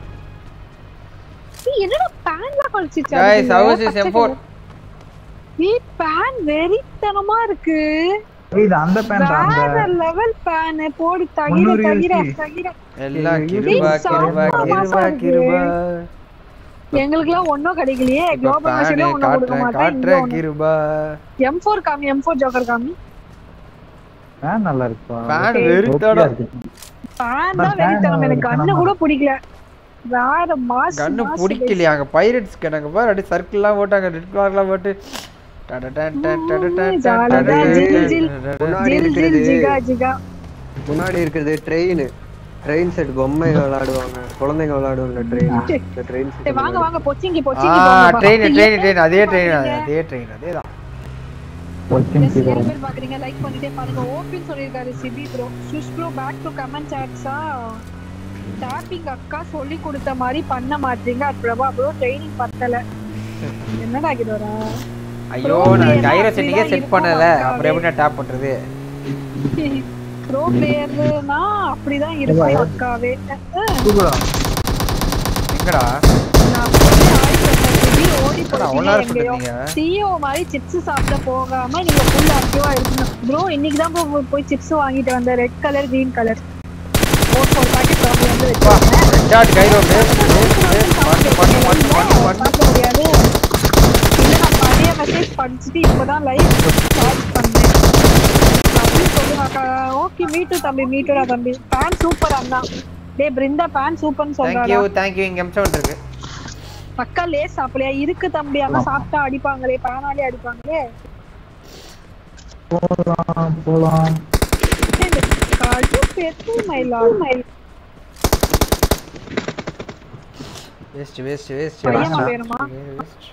நீ என்னடா பேன்ல கழிச்சிச்சு Guys, ours is M4. நீ பேன் வெறித்தனமா இருக்கு ஏய், இது அந்த பேண்ட் அந்த வேற லெவல் பேன் போடு தகிர முந்நூறு தகிர USD. தகிர எல்லாம் இது கிருபா இது கிருபா சாப்பிட கிருபா மாசா இருக்கு. கிருபா எங்களுக்கு எல்லாம் ஒன்னும் கிடைக்கலையே இப்ப குளோபல் ஃபேனு மசிலும் ஒன்னும் கொடுக்க காட்டுறேன் மாட்டேன் காட்டுறேன் கிருபா எம் ஃபோர் காமி எம் ஃபோர் ஜோக்கர் காமி ஃபேன் நல்லா இருக்குப்பா ஃபேன் Okay. வெறுத்தோட ஓகேயா இருக்கு. பேன் But தான் வெறித்தனம் fan எனக்கு கண்ணு கூட பிடிக்கல வேற மாசு கண்ணு மாசு பிடிக்கலையா அங்க பைரட்ஸ் கிடங்க பாரு அப்படியே சர்க்கிள்லாம் போட்டாங்க ரெட் ஃபிளாக்லாம் போட்டு டட டன் டன் டட டன் டன் ஜாலியா டட டன் ஜில் டன் ஜில். டட டன். முன்னாடி ஜில் ஜில் இருக்கிறது ஜிகா ஜிகா முன்னாடி இருக்கிறது ட்ரெயின் ட்ரெயின் செட் பொம்மை விளையாடுவாங்க குழந்தைங்க விளையாடுவாங்க ட்ரெயின் இந்த ட்ரெயின் சரி வாங்க வாங்க பொச்சிங்கி ஆ பொச்சிங்கி போங்க ட்ரெயின் பா. ட்ரெயின் ட்ரெயின் அதே ட்ரெயின் பாக்குறீங்க? அதே ட்ரெயின் அதே தான் கொஸ்டின் Yes, கீழே நிறைய பேர் பாக்குறீங்க லைக் பண்ணிட்டே பாருங்க ஓபின் சொல்லிருக்காரு சிபி ப்ரோ சுஷ் ப்ரோ பேக் டு கமெண்ட் சாட்ஸா டாப்பிங் அக்கா சொல்லி கொடுத்த மாதிரி பண்ண மாட்டீங்க அது பிரபா ப்ரோ ட்ரைனிங் பத்தல என்னடா கிடோரா ஐயோ Pro நான் player கைரோ அப்படிதான் செட்டிங்கே செட் இருக்கும் பண்ணல மக்களே. அப்புறம் எப்படி நான் டேப் பண்றது ப்ரோ பிளேயர்னா அப்படிதான் இருக்கும் அக்காவே சூப்பரா எங்கடா நான் போய் ஆடி சிபி ஓடி என்னடா அவ்வளோ போறீங்க நேரம் எங்கேயோ சொல்லிருந்தீங்க சிஓ மாதிரி சிப்ஸ் சாப்பிட போகாம நீங்க ஃபுல் ஆக்டிவா இருக்கணும் ப்ரோ இன்னைக்கு தான் bro போய் சிப்ஸ் வாங்கிட்டு வந்தேன் red colour green colour four four packet வாங்கி வந்து வா வச்சிருக்கேன் red dot gyro waste waste waste பண்ணு பண்ணு பண்ணு பண்ணு பண்ணு பார்க்க முடியாது இல்ல நான் பழைய மெசேஜ் படிச்சுட்டு இப்பதான் லைவ் ஸ்டார்ட் பண்ணேன் அப்படி சொல்லுவாக்கா ஓகே மீட்டு தம்பி மீட்டுடா தம்பி பேன் சூப்பர் அண்ணா டேய் பிருந்தா பேன் சூப்பர்னு தேங்க்யூ சொல்றாடா தேங்க்யூ இங்க எம்சம் இருக்கு அக்கா லேஸ் சாப்பிடலையா இருக்கு தம்பி ஆனா சாப்பிட்டா அடிப்பாங்களே பேனாலே அடிப்பாங்களே போலாம் போலாம் காடு பெத்து மயிலாடு மயில் வேஸ்ட் வேஸ்ட் வேஸ்ட் பையனா வேணுமா? வேஸ்ட்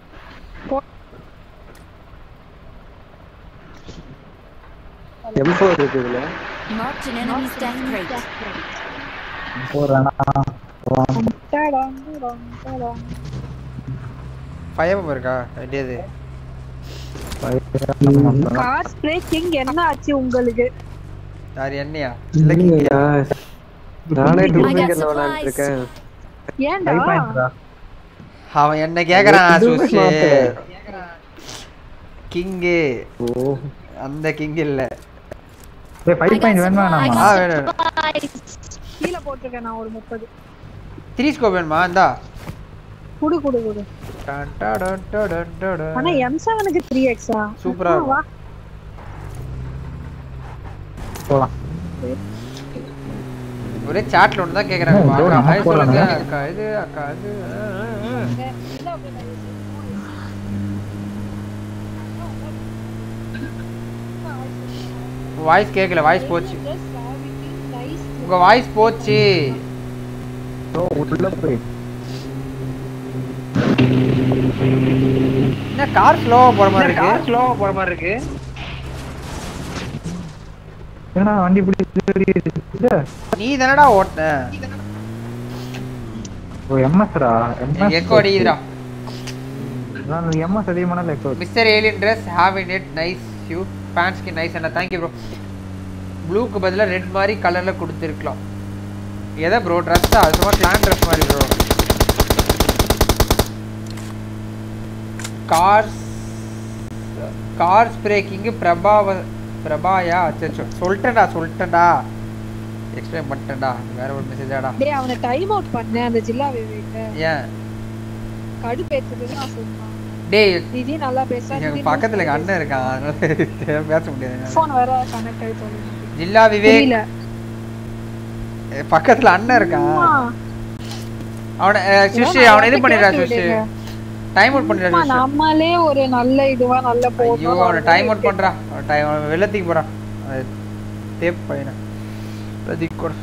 எம் ஃபோர் இருக்கு இதுல Marked an enemy's death crate. போறேனா போலாம் டடாங், டடாங், டடாங். ஃபயர் இருக்கா ஐடியாது Fire கார் ஸ்ப்ரே கிங் என்ன ஆச்சு உங்களுக்கு யார் என்னையா இல்லைங்கய்யா நானே டூ I got ஃபிங்கர்ல supplies. விளையாண்டு இருக்கேன் ஏன்டா ஃபைவ் பாயிண்ட்ஸா அவன் என்ன கேக்குறான் இதுவும் சுஷி smart. கிங்கு ஓ அந்த கிங் இல்ல ஏய் ஃபைவ் பாயிண்ட் வேணுமா ஆ வேணாமா வேணும் வேணும். கீழே போட்டிருக்கேன் நான் ஒரு முப்பது த்ரீ ஸ்கோப் வேணுமா இந்தா குடு குடு குடு டன் டன் டன் டன் டன் டன். ஆனா எம் செவனுக்கு த்ரீ எக்ஸா சூப்பரா இருக்கும். வா போலாம் ஒரே சாட்ல ஒன்று தான் கேக்குறாங்க ஏய், அக்கா நம்ம ஹாய் சொல்லுங்க போலாங்க. அக்கா இது அக்கா இது ஆ, ஆ, ஆ. வாய்ஸ் கேட்கல வாய்ஸ் போச்சு உங்க வாய்ஸ் போச்சு ப்ரோ உள்ள போய் என்ன கார் ஸ்லோவா போற மாதிரி இருக்கு ஸ்லோவா போற மாதிரி இருக்கு ஏன்னா வண்டி பிடிச்சி நீ தானடா ஓட்ட ஓ எம்எஸ்ரா எம்எஸ் எக்கோ அடிக்குதுடா நான் எம்எஸ் அதிகமான echo mister alien dress have in it nice you பேண்ட்ஸ்க்கு நைஸ் அண்ணா தேங்க்யூ ப்ரோ ப்ளூக்கு பதிலாக ரெட் மாதிரி கலரில் கொடுத்துருக்கலாம் எதை ப்ரோ ட்ரெஸ்ஸா அது சும்மா கிளான் ட்ரெஸ் மாதிரி ப்ரோ கார்ஸ் கார் ஸ்ப்ரேக்கிங்கு பிரபாவ பிரபாயா அச்சோ சொல்லிட்டேன்டா சொல்லிட்டேன்டா எக்ஸ்பிளைன் பண்ணிட்டேன்டா வேற ஒரு மெசேஜாடா டேய் அவனை டைம் அவுட் பண்ணேன் அந்த ஜில்லா விவேக்க ஏன் கடுப்பேத்துதுன்னு நான் சொன்னான் டேய் திடீ நல்லா பேசுறான் எங்க பக்கத்துல எங்க அண்ணன் இருக்கான் அதனால பேச முடியாது ஃபோன் வேற கனெக்ட் ஆகி சொல்லுங்க ஜில்லா விவேக் புரியல எ, பக்கத்துல அண்ணன் இருக்கான் அம்மா, அவனை அ, சுஷி ஏன் அவனை இது நான் பண்ணிடுறா கேட்டு சுஷி விடுங்க. டைம் அவுட் பண்ணிடுறா அம்மா, சுஷி நம்மளே ஒரு நல்ல இதுவா நல்ல ஐயோ அவனை டைம் அவுட் பண்றா அவன் டைம் அவன் வெள்ளத்துக்கு போறான் அது தேப் பையனை பிரதீப் கூட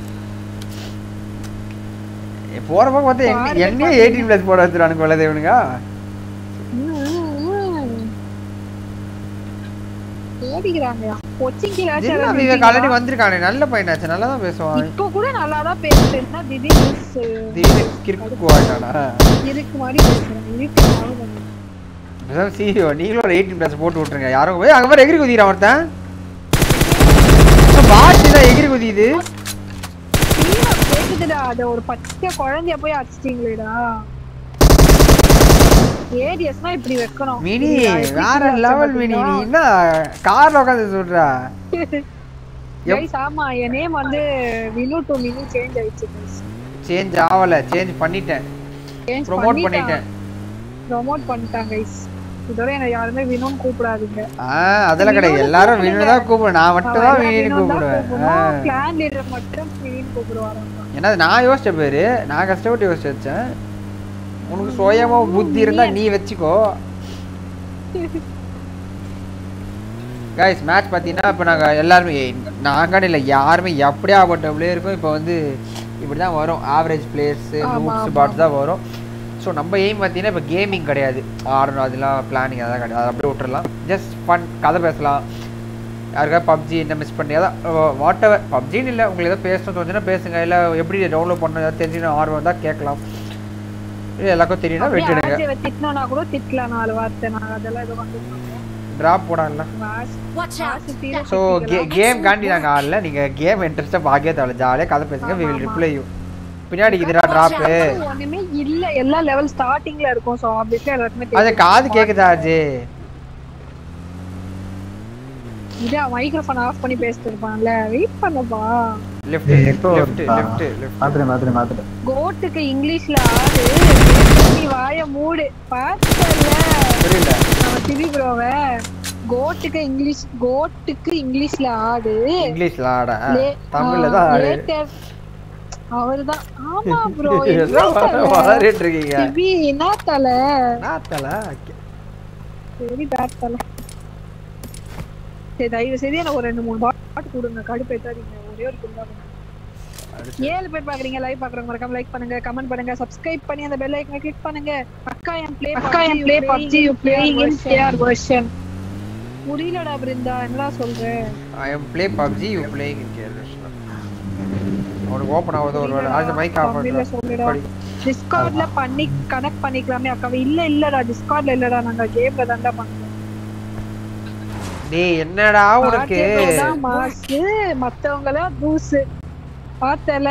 ஏ, போற பக்கம் பார்த்தா என்ன பாருங்க, என்னையே பாருங்க. எயிட்டீன் பிளஸ் போட வச்சுருவானுங்க வெள்ளதேவனுங்க ஓடிக்கிறாங்கயா கொச்சின் ஜில்லா விவேக் ஆல்ரெடி வந்திருக்கானே நல்ல பையனாச்சு நல்லா தான் பேசுவான் இப்போ கூட நல்லா தான் பேசுறேன்னா திடீர்னு ஸ்- திடீர்னு கிறுக்கு ஆயிட்டானா இருக்கு மாதிரி பேசுறேன் இருக்கு மாதிரி பண்ணு. பேசாம சிஇஓ நீங்களும் ஒரு எயிட்டீன் பிளஸ் போட்டு விட்டுருங்க யாரும் போய் அங்கே மாதிரி எகிரி குதிக்கிறான் ஒருத்தன் பாட்டி தான் எகிரி குதிக்குது தீவா கேக்குதுடா அத ஒரு பச்சை குழந்தைய போய் அடிச்சிட்டீங்களேடா ஏடிஎஸ்னா இப்படி வைக்கணும் மினி இல்லையா? எப்படி வேற வச்ச லெவல் மினி நீ பாத்தீங்களா? என்ன கார்ல உட்காந்து சொல்றா எப்- Guys, ஆமா என் நேம் வந்து வினு டு மினி சேஞ்ச் ஆயிடுச்சு guys. சேஞ்ச் ஆகல சேஞ்ச் பண்ணிட்டேன் Change ப்ரோமோட் பண்ணிட்டேன் ப்ரோமோட் பண்ணிட்டாங்க கைஸ் இதோட என்ன யாருமே வினுன்னு கூப்பிடாதீங்க ஆ அதெல்லாம் கிடையாது எல்லாரும் வினு தான் கூப்பிடுவேன் நான் மட்டும் தான் வினின்னு கூப்பிடுவேன் ஆ. கிளான் லீடர் மட்டும் வினின்னு கூப்பிடுவாராம் ஏன்னா நான் யோசிச்ச பேரு நான் கஷ்டப்பட்டு யோசிச்சு வச்சேன் உனக்கு சுயமா புத்தி இருந்தா நீ வச்சுக்கோ கைஸ் மேட்ச் பார்த்தீங்கன்னா இப்போ நாங்கள் எல்லாருமே நாங்கள் இல்லை யாருமே எப்படியா ஆகப்பட்ட பிளேயருக்கும் இப்போ வந்து இப்படி தான் வரும் ஆவரேஜ் பிளேயர்ஸு ஆமா, நூப்ஸ் ஆமா, பாட்ஸ் தான் வரும் ஸோ நம்ம எய்ம் பார்த்தீங்கன்னா இப்போ கேமிங் கிடையாது ஆடணும் அதெல்லாம் பிளானிங் அதெல்லாம் கிடையாது அதை அப்படியே விட்டுறலாம் ஜஸ்ட் ஃபன் கதை பேசலாம் யாருக்காவது பப்ஜி என்ன மிஸ் பண்ணி அதான் வாட் எவர் பப்ஜின்னு இல்லை உங்களுக்கு ஏதாவது பேசணும் தோணுச்சுன்னா பேசுங்க இல்லை எப்படி டவுன்லோட் பண்ணணும் ஏதாவது தெரிஞ்சுக்கணும் ஆர்வம் தான் கேட்கலாம் இல்லை எல்லாருக்கும் தெரியும்னா அப்படியே விட்டுடுங்க ஆர்ஜேவை திட்டினோம்னா கூட திட்டலாம் நாலு வார்த்தை நான் அதெல்லாம் எதுவும் வந்து ட்ராப் போடாங்களா Watch out! ஸோ கே கேம் காண்டி நாங்கள் ஆடல நீங்கள் கேம் இன்ட்ரெஸ்ட்டாக பார்க்கவே தேவை ஜாலியாக கதை பேசுங்க வி வில் ரிப்ளை யூ பின்னாடி இதுடா ட்ராப்பு ஒண்ணுமே இல்ல எல்லா லெவல் ஸ்டார்டிங்ல இருக்கும் சோ ஆப்வியஸ்லி எல்லாருக்குமே அது தெரியும். காது கேக்குதா அஜே இதே மைக்ரோஃபோன் ஆஃப் பண்ணி பேசிட்டு இருப்பான்ல வெயிட் பண்ணப்பா லெஃப்ட் ஏய், echo லெஃப்ட் வருதா? லெஃப்ட் லெஃப்ட் மாத்திரை மாத்திரை மாத்திரை கோட்டுக்கு இங்கிலீஷ்ல ஆடு நீ வாய மூடு பார்த்தல புரியல நம்ம திவி ப்ரோவ கோட்டுக்கு இங்கிலீஷ் கோட்டுக்கு இங்கிலீஷ்ல ஆடு இங்கிலீஷ்ல ஆட லே- தமிழ்ல ஆ, தான் ஆடு later- அவர்தான் ஆமா ப்ரோ வளரிட்டு இருக்கீங்க திவி என்ன தலை நாத்தல சரி பேட் தலை சரி தயவு செய்து எனக்கு ஒரு ரெண்டு மூணு பாட்டு கொடுங்க கடுப்பு ஏத்தாதீங்க ஒரே ஒரு குண்டா ஏழு பேர் பாக்குறீங்க லைவ் பாக்குறவங்க மறக்காம லைக் பண்ணுங்க கமெண்ட் பண்ணுங்க சப்ஸ்கிரைப் பண்ணி அந்த பெல் ஐக்கனை கிளிக் பண்ணுங்க அக்கா என் ப்ளே அக்கா என் play PUBG you playing in KR version புரியலடா பிருந்தா என்னடா சொல்ற I am play PUBG you playing in KR அவனுக்கு ஓபன் ஆகுது ஒரு வேளை அது மைக் ஆஃப் தமிழ்ல சொல்லுடா பண்ணு டிஸ்கார்ட்ல பண்ணி கனெக்ட் பண்ணிக்கலாமே அக்கா இல்ல இல்லடா டிஸ்கார்ட்ல இல்லடா நாங்க கேம்ல தான்டா பண்றோம் டேய் என்னடா உனக்கு தான் மாசு மத்தவங்கள தூசு பார்த்தல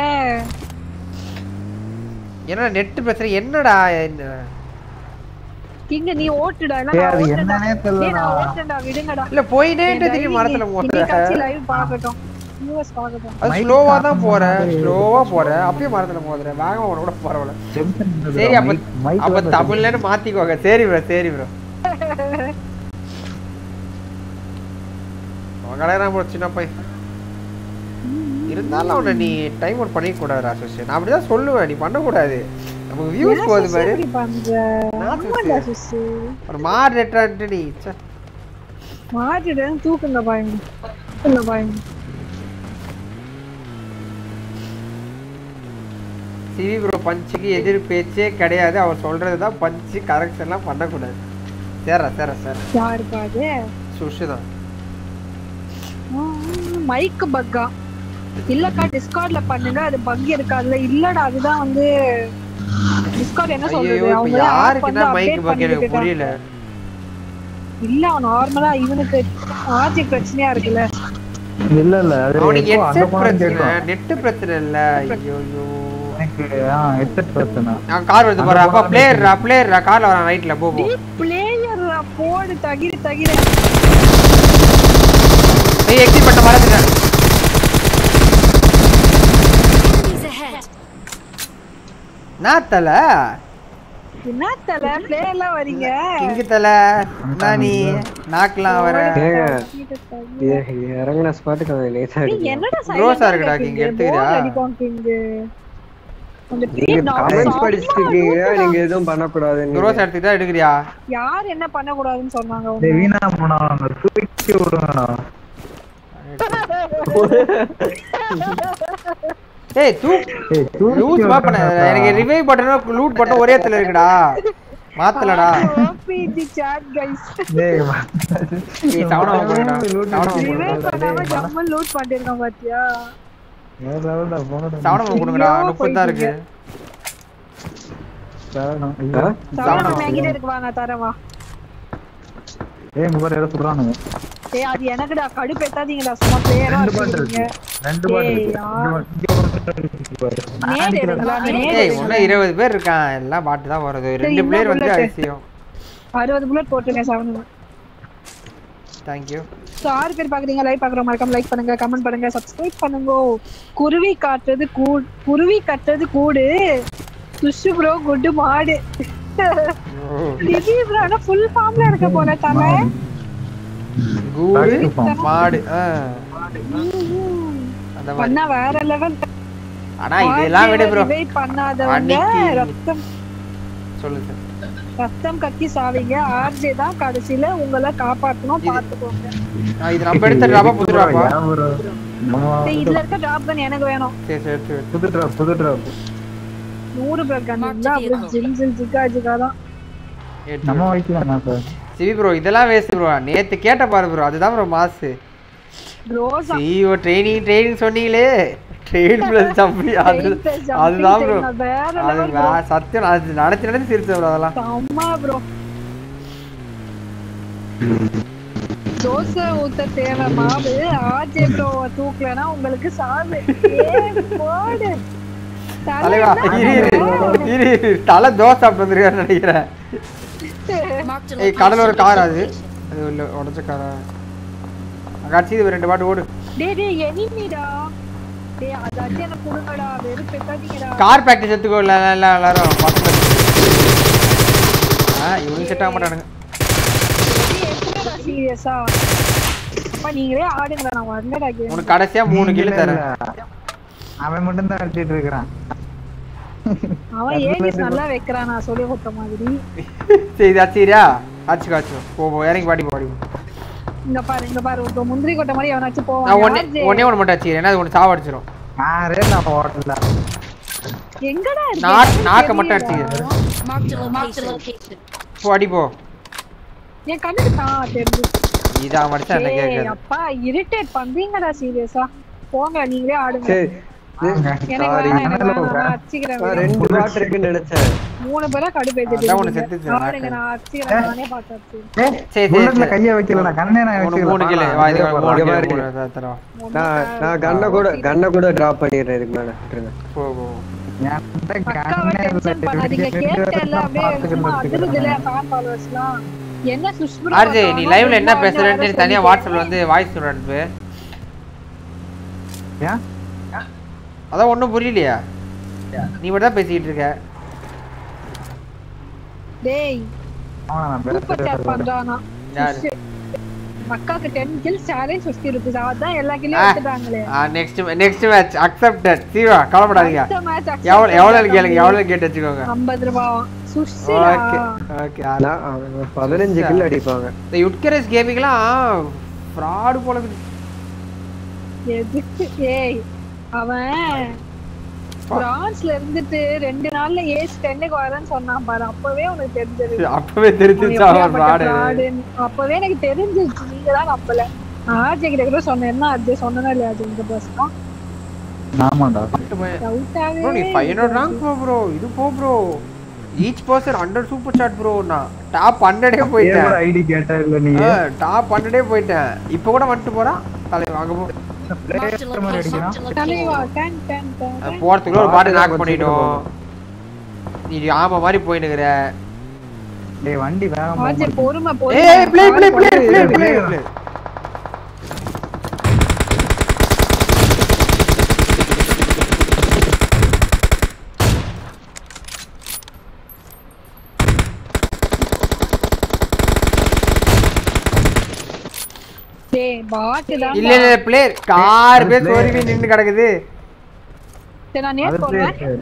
என்ன நெட் பிரச்சனை என்னடா என்ன கிங்க நீ ஓட்டுடா இல்ல டேய், நான் அது ஓட்டுடா என்னன்னே தெரியலடா. டேய், நான் ஓட்டுடா விடுங்கடா இல்ல போயிட்டே திரும்பி மரத்துல மோதுற இன்னைக்காச்சும் லைவ் பார்க்கட்டும் யூஎஸ் பார்க்கட்டும் அது Mic ஸ்லோவா தான் ஆஃப் போற பண்ணாதே. ஸ்லோவா போற அப்பயே மரத்துல மோதுற வேகமா போன கூட பரவாயில்ல Tension இருக்குடா. சரி அப்ப mic- mic அப்ப வந்து தமிழ்லன்னு மாத்திக்கோங்க சரி ப்ரோ சரி ப்ரோ கல்யாணம் ப்ரோ சின்ன பையன் இருந்தாலும் அவனை நீ டைம் அவுட் பண்ணிக்க கூடாது அசோசியேட் நான் அப்படிதான் சொல்லுவேன் நீ பண்ணக்கூடாது நமக்கு வியூஸ் போகுது ஏன் பாரு இப்படி பண்ற ஆமாடா சிசு ஒரு மாடரேட்டர்ன்ட்டு நீ ச்சே. மாட்டிட்டு தூக்குங்க பாருங்க தூக்குங்க பாருங்க சிவி ப்ரோ பஞ்சுக்கு எதிர் பேச்சே கிடையாது அவர் சொல்றது தான் பஞ்சு கரெக்ஷன்லாம் பண்ணக்கூடாது சேரா சேரா சேரா யாருப்பா அது சுஷு தான் மைக் பக்கா இல்லக்கா டிஸ்கார்ட்ல பண்ணுங்க அது பக் இருக்காதுல இல்லடா அதுதான் வந்து டிஸ்கார்ட் என்ன ஐயோ சொல்றது இப்ப அவங்க app யாருக்குன்னா வந்து மைக் update பக்கம் எனக்கு பண்ணிட்டு புரியல இல்ல அவன் நார்மலா இவனுக்கு ஆர்ஜி பிரச்சனையா இருக்குல்ல இல்ல இல்ல அது அவனுக்கு எப்போ அங்க ஹெட்செட் போனாலும் பிரச்சனை கேட்கும். நெட் பிரச்சனை இல்ல ஐயோ ஐயோ எனக்கு ஆ headset பிரச்சனை நான் கார் வருது பாரு அப்பா பிளேயர்ரா பிளேயர்ரா கார்ல வரான் ரைட்ல போ போ பிளேயர் போடு தகிரி தகிரி ஏய் எக்ஸிட் பண்ண மறந்துட்டேன் Enemies ahead. நான் தல என்ன தல பிளேயர்லாம் வரீங்க கிங்கு தல என்ன நீ நாக்கலாம் வர ஏங்க தகிரி, தகிரி. இ- இறங்குன ஸ்பாட்டுக்கு அவன் லேசா ஏய், அடிக்கிறான். என்னடா Gross ஆ silent ஆ இருக்குடா, இருக்க king, king? எடுத்துக்கிறியா? bore அடிக்கும் king. அந்த நீங்க பேர் நான் comments சாப்பிட்டா படிச்சுட்டு இருக்கீங்க நீங்க எதுவும் பண்ணக்கூடாதுன்னு க்ரோஸ் எடுத்துட்டு தான் எடுக்கிறியா யார் என்ன பண்ணக்கூடாதுன்னு சொன்னாங்க டேய், உன்னை? வீணா போனா அவங்க தூக்கி விடுங்கடா ஏய் தூ ஏய், தூக்கி லூஸ் மா பண்ண விடுங்கடா. எனக்கு ரிவைவ் பட்டனும் லூட் பட்டன் ஒரே இடத்துல இருக்குடா மாத்தலடா OPG chat guys. டேய், ஏய் சவணம் போடுடா சவணம் Revive போடுடா பண்ணாம ஜம்முன்னு loot பண்ணிருக்கான் பாத்தியா? வேற level டா, போங்கடா. சவணம் கொடுங்கடா ஐயோ, முப்பது தான் இருக்கு சவணம், ஐயோ. சவணம் என்கிட்ட இருக்கு வா, நான் தரேன் வா. ஏய், இங்க பாரு, யாரோ சொல்றானுங்க. ஏய், அது எனக்குடா கடுப்பேத்தாதீங்கடா சும்மா பிளேயரா ரெண்டு பாட்டு இருக்கீங்க இருக்கு. ரெண்டு பாட்டு ஏய், இருக்கு. யார்? ரெண்டு பாட்டு இருக்கு பாரு. நான் நேடு அடிக்கிறேன். எடுங்களா, நீ நேடு ஏய் எடுங்க. இன்னும் இருபது பேர் இருக்கான் எல்லாம் பாட்டு தான் வருது ரெண்டு இந்த பிளேயர் வந்து bullet. அதிசயம் அறுபது புல்லட் போட்டுருங்க சவணம் தேங்க்யூ ஸோ ஆறு பேர் பாக்குறீங்க லைக் பாக்குறோம் மறக்காம லைக் பண்ணுங்க கமெண்ட் பண்ணுங்க சப்ஸ்கிரைப் பண்ணுங்க குருவி காட்டுறது கூடு குருவி கட்டுறது கூடு சுஷு ப்ரோ குட்டு மாடு திடீர் ப்ரோ ஆனா ஃபுல் ஃபார்ம்ல இருக்க போல தலை கூடு Back to farm. மாடு ஆ. அந்த மாதிரி பண்ணா வேற லெவல் ஆனா இதெல்லாம் விட ப்ரோ பண்ணாதவங்க அன்னைக்கு- ரத்தம் சொல்லு சார் ரத்தம் கக்கி சாவீங்க ஆர்ஜே தான் கடைசியில உங்களை காப்பாத்தணும் பாத்துக்கோங்க ஆ, இது நம்ம எடுத்த ட்ராப்பா புது ட்ராப்பா ஏன் ஒரு நம்ம டேய், இதுல இருக்க டிராப் கன் எனக்கு வேணும் சரி சரி சரி புது ட்ராப் புது ட்ராப் நூறு பிளட் கன் இருந்தா அப்படியே ஜில் ஜில் ஜிகா ஜிகா தான் எடுத்து நம்ம வைக்கலாம் சார் சிவி ப்ரோ இதெல்லாம் வேஸ்ட் ப்ரோ நேத்து கேட்ட பாரு ப்ரோ அதுதான் ப்ரோ மாசு ரோசா சிஓ ட்ரைனிங் ட்ரைனிங் சொன்னீங்களே ட்ரெயின் பிளஸ் ஜம்பி அது Train plus jumping அதுதான் ப்ரோ train, வேற அது level வே- சத்தியம் நான் அது நினைச்சு நினைச்சு சிரிச்சேன் ப்ரோ அதெல்லாம் செம்ம ப்ரோ தோசை ஊத்த தேவை மாவு ஆர்ஜே ப்ரோ தூக்கலனா உங்களுக்கு சாவு ஏய், போடு தலை தலைவா என்ன இரு இரு bro? இரு இரு தலை தோசை சாப்பிட்டு வந்துருக்கான்னு நினைக்கிறேன் Marked a ஏய் கடல ஒரு location. கார் அது அது உள்ள உடச்ச காரா அக்காச்சி இது ரெண்டு பாட்டு ஓடு டேய் டேய் எனிமிடா டேய் அதாச்சும் எனக்கு கொடுங்கடா வெறும் பெத்தாதீங்கடா கார் ப்ராக்டிஸ் எடுத்துக்கோ இல்ல இல்ல, இல்ல எல்லாரும் பசங்க ஆ இவனுக்கு செட் ஆக மாட்டானுங்க சீரியஸா அப்பா நீங்களே ஆடுங்கடா நான் வரலடா கேம் உனக்கு கடைசியா மூணு கிலோ தரேன் அவன் மட்டும் தான் அடிச்சிட்டு இருக்கிறான் அவன் ஏடிஸ் நல்லா வைக்கிறான் நான் சொல்லி கொடுத்த மாதிரி சரி இது அச்சிரியா ஆச்சு காச்சு போ போ இறங்கி பாடி பாடி இங்க பாரு இங்க பாரு ஒரு முந்திரி கொட்டை மாதிரி எவனாச்சும் நான் போவான் ஒன்னே யார் ஜெ- ஒன்னே ஒன்று மட்டும் அச்சிக்கிறேன் ஏன்னா அது ஒன்று சாவடிச்சிரும் யாரே நான் ஓட்டல எங்கடா இருக்கு? நாக் எனக்கு நாக்க மட்டும் தெரியலடா. அடிச்சுக்கிறேன் Marked a location. போ அடி போ என் கண்ணுக்கு தான் தெரிஞ்சு இதான் மடிச்சா என்ன ஏய், கேட்காது அப்பா இரிட்டேட் பண்றீங்கடா சீரியஸா போங்க நீங்களே ஆடுங்க சரி எனக்கு Sorry. வேணாம் எனக்கு கனவுல வேணாம் நான் நான் அடிச்சுக்கிறேன் ரெண்டு பாட் இருக்குன்னு நினைச்சேன் மூணு பேரா கடுப்பேத்திட்டு அதான் உன்னை இருக்கீங்க. செத்துச்சு, ஆடுங்க நான் அடிச்சுக்கிறேன் நானே பார்த்து அடிச்சுக்கிறேன். ஏய், சரி, புல்லட்ல சரி. கைய வைக்கல நான் கண்ணே நான் மூணு வச்சுக்கல மூணு கிலோ பாரா, வா இது இதே மூணு போடுறா. இங்க கிலோ பாரு. மூணு தரோம் நான் நான் கண்ணை கூட கண்ணை கூட டிராப் பண்ணிடுறேன் இதுக்கு மேல விட்டுருங்க போ போ என்கிட்ட அக்காவை கண்ணே இல்ல. டென்ஷன் பண்ணாதீங்க கேட்டல அப்படியே சும்மா அதிருதுல பார்த்துக்கிட்டு ஃபேன் ஃபாலோவர்ஸ்லாம் என்ன சுஷ்மிதா ஆர்ஜே நீ பார்த்தாலும் லைவ்ல என்ன சும்மா பேசுறேன்னு வந்து தனியா சொல்லிட்டு வாட்ஸ்அப்ல வந்து வாய்ஸ் நோட் அனுப்பு ஏன்? அதான் ஒண்ணும் புரியலையா நீ மட்டும் தான் பேசிக்கிட்டு இருக்க டேய் அவனை நான் சூப்பர் பேசுறதே சாட் இல்லை. பண்றானா யாரு அக்காக்கு 10 கில்ஸ் சேலஞ்ச் 50 ருபீஸ் அதான் எல்லா கில்லையும் ஆ. எடுத்துட்டாங்களே நெக்ஸ்ட் நெக்ஸ்ட் மேட்ச் அக்செப்டட் சீவா கவலைப்படாதீங்க அடுத்த match accept எவ்வளவு எவ்வளவு பண்ணிட்டாங்க. கேளுங்க எவ்வளவு கேட்டு வச்சுக்கோங்க 50 ரூபாய் சுஷிலா ஓகே ஓகே நான் அவன் பதினஞ்சு கில் அடிப்பாங்க இந்த யுட்கரஸ் கேமிங்லாம் ஃப்ராடு போல இருக்குது. எதுக்கு ஏய் அவன் பிரான்ஸ்ல இருந்துட்டு ரெண்டு நாள்ல ஏஸ் டென்னுக்கு வரேன்னு சொன்னான் பாரு அப்பவே உனக்கு தெரிஞ்சது அப்பவே அவன் தெரிஞ்சிச்சா அவன் எப்படியாப்பட்ட ஃப்ராடு fraud ன்னு. அப்பவே எனக்கு தெரிஞ்சிருச்சு நீங்க தான் நம்பல நான் ஆர்ஜே கிட்ட கூட சொன்னேன் என்ன ஆர்ஜே சொன்னா இல்லையா அது இந்த பர்சன் ஆமாண்டா டவுட்டாவே ப்ரோ நீ ஃபைவ் ஹண்ட்ரட் ரேங்க் போ ப்ரோ இது போ bro each person hundred super chat bro நான் டாப் ஹண்ட்ரடே போயிட்டேன் ஐடி கேட்டா இல்ல நீ டாப் ஹண்ட்ரடே போயிட்டேன் இப்போ கூட வந்துட்டு போறான் தலைவன் அங்க போ Marked a மாதிரி location. அடிக்கிறான் தலைவா டன் டன் டன் அஹ் போறதுக்குள்ள ஒரு பாட்டு நாக் பண்ணிட்டோம் நீ ஆமா மாதிரி போயினுக்குற டேய் வண்டி வேகமா ஆர்ஜே பொறுமை ஏய் ப்ளே ப்ளே ப்ளே பொறுமை play play, play play. Play டேய் பாட்டு தான் இல்ல இல்ல பிளேயர் கார் பேர் சோரிவி நின்னு கிடக்குது சரி நான் அது நேர் போறேன் play.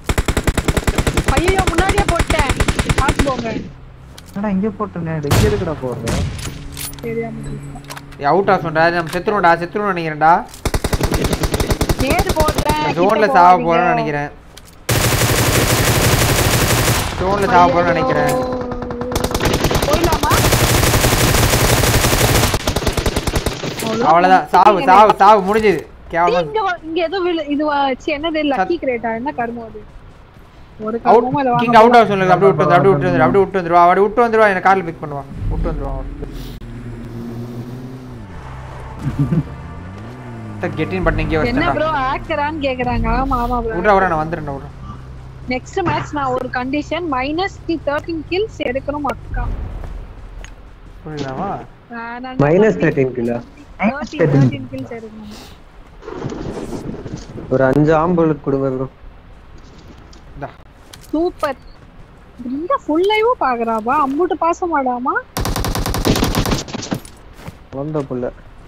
ஐயோ முன்னாடியே போட்டேன் பாத்து போங்க என்னடா இங்க போட்டேனே இங்க இருக்குடா போறது தெரியாம போயிட்டேன். அவுட் ஆஃப் சொல்றா நம்ம செத்துருவோம்டா செத்துருவோம் நினைக்கிறேன்டா நேர் போடுறேன் ஜோன்ல கிட்ட சாவ போகாதீங்க. போறேன்னு நினைக்கிறேன் ஜோன்ல சாவ போறேன்னு நினைக்கிறேன் போயிடலாமா அவ்வளவுதான் சாவு சாவு சாவு முடிஞ்சது கேவலமா இங்க வா- இங்க ஏதோ விழு- இது வாச்சு என்னது லக்கி கிரேட்டா என்ன கர்மம் அது ஒரு அவுட் கர்மமும் இல்ல கிங் வாங்க அவுட் ஆஃப் சொல்லுங்க அப்படியே விட்டு வந்து அப்படியே விட்டு வந்து அப்படியே விட்டு வந்துருவா அவட விட்டு வந்துருவா என்ன கார்ல பிக் பண்ணுவா விட்டு வந்துருவா கெட்டின் பட்டன் இங்கே என்ன வச்சிட்டா ப்ரோ ஆக்கரான்னு கேக்குறாங்க ஆமா ஆமா ப்ரோ விட்றா விட்றா நான் வந்துடுறேன் விட்றேன் நெக்ஸ்ட் மேட்ச் நான் ஒரு condition minus the thirteen kills எடுக்கணும் அக்கா புரியுதாவா minus thirteen kilo thirteen kills எடுக்கணும் ஒரு அஞ்சு ஆம்புலட் கொடுங்க ப்ரோ இந்தா சூப்பர் இந்த ஃபுல் லைவும் பாக்குறாப்பா அம்புட்டு பாச மாடாமா வந்த புள்ள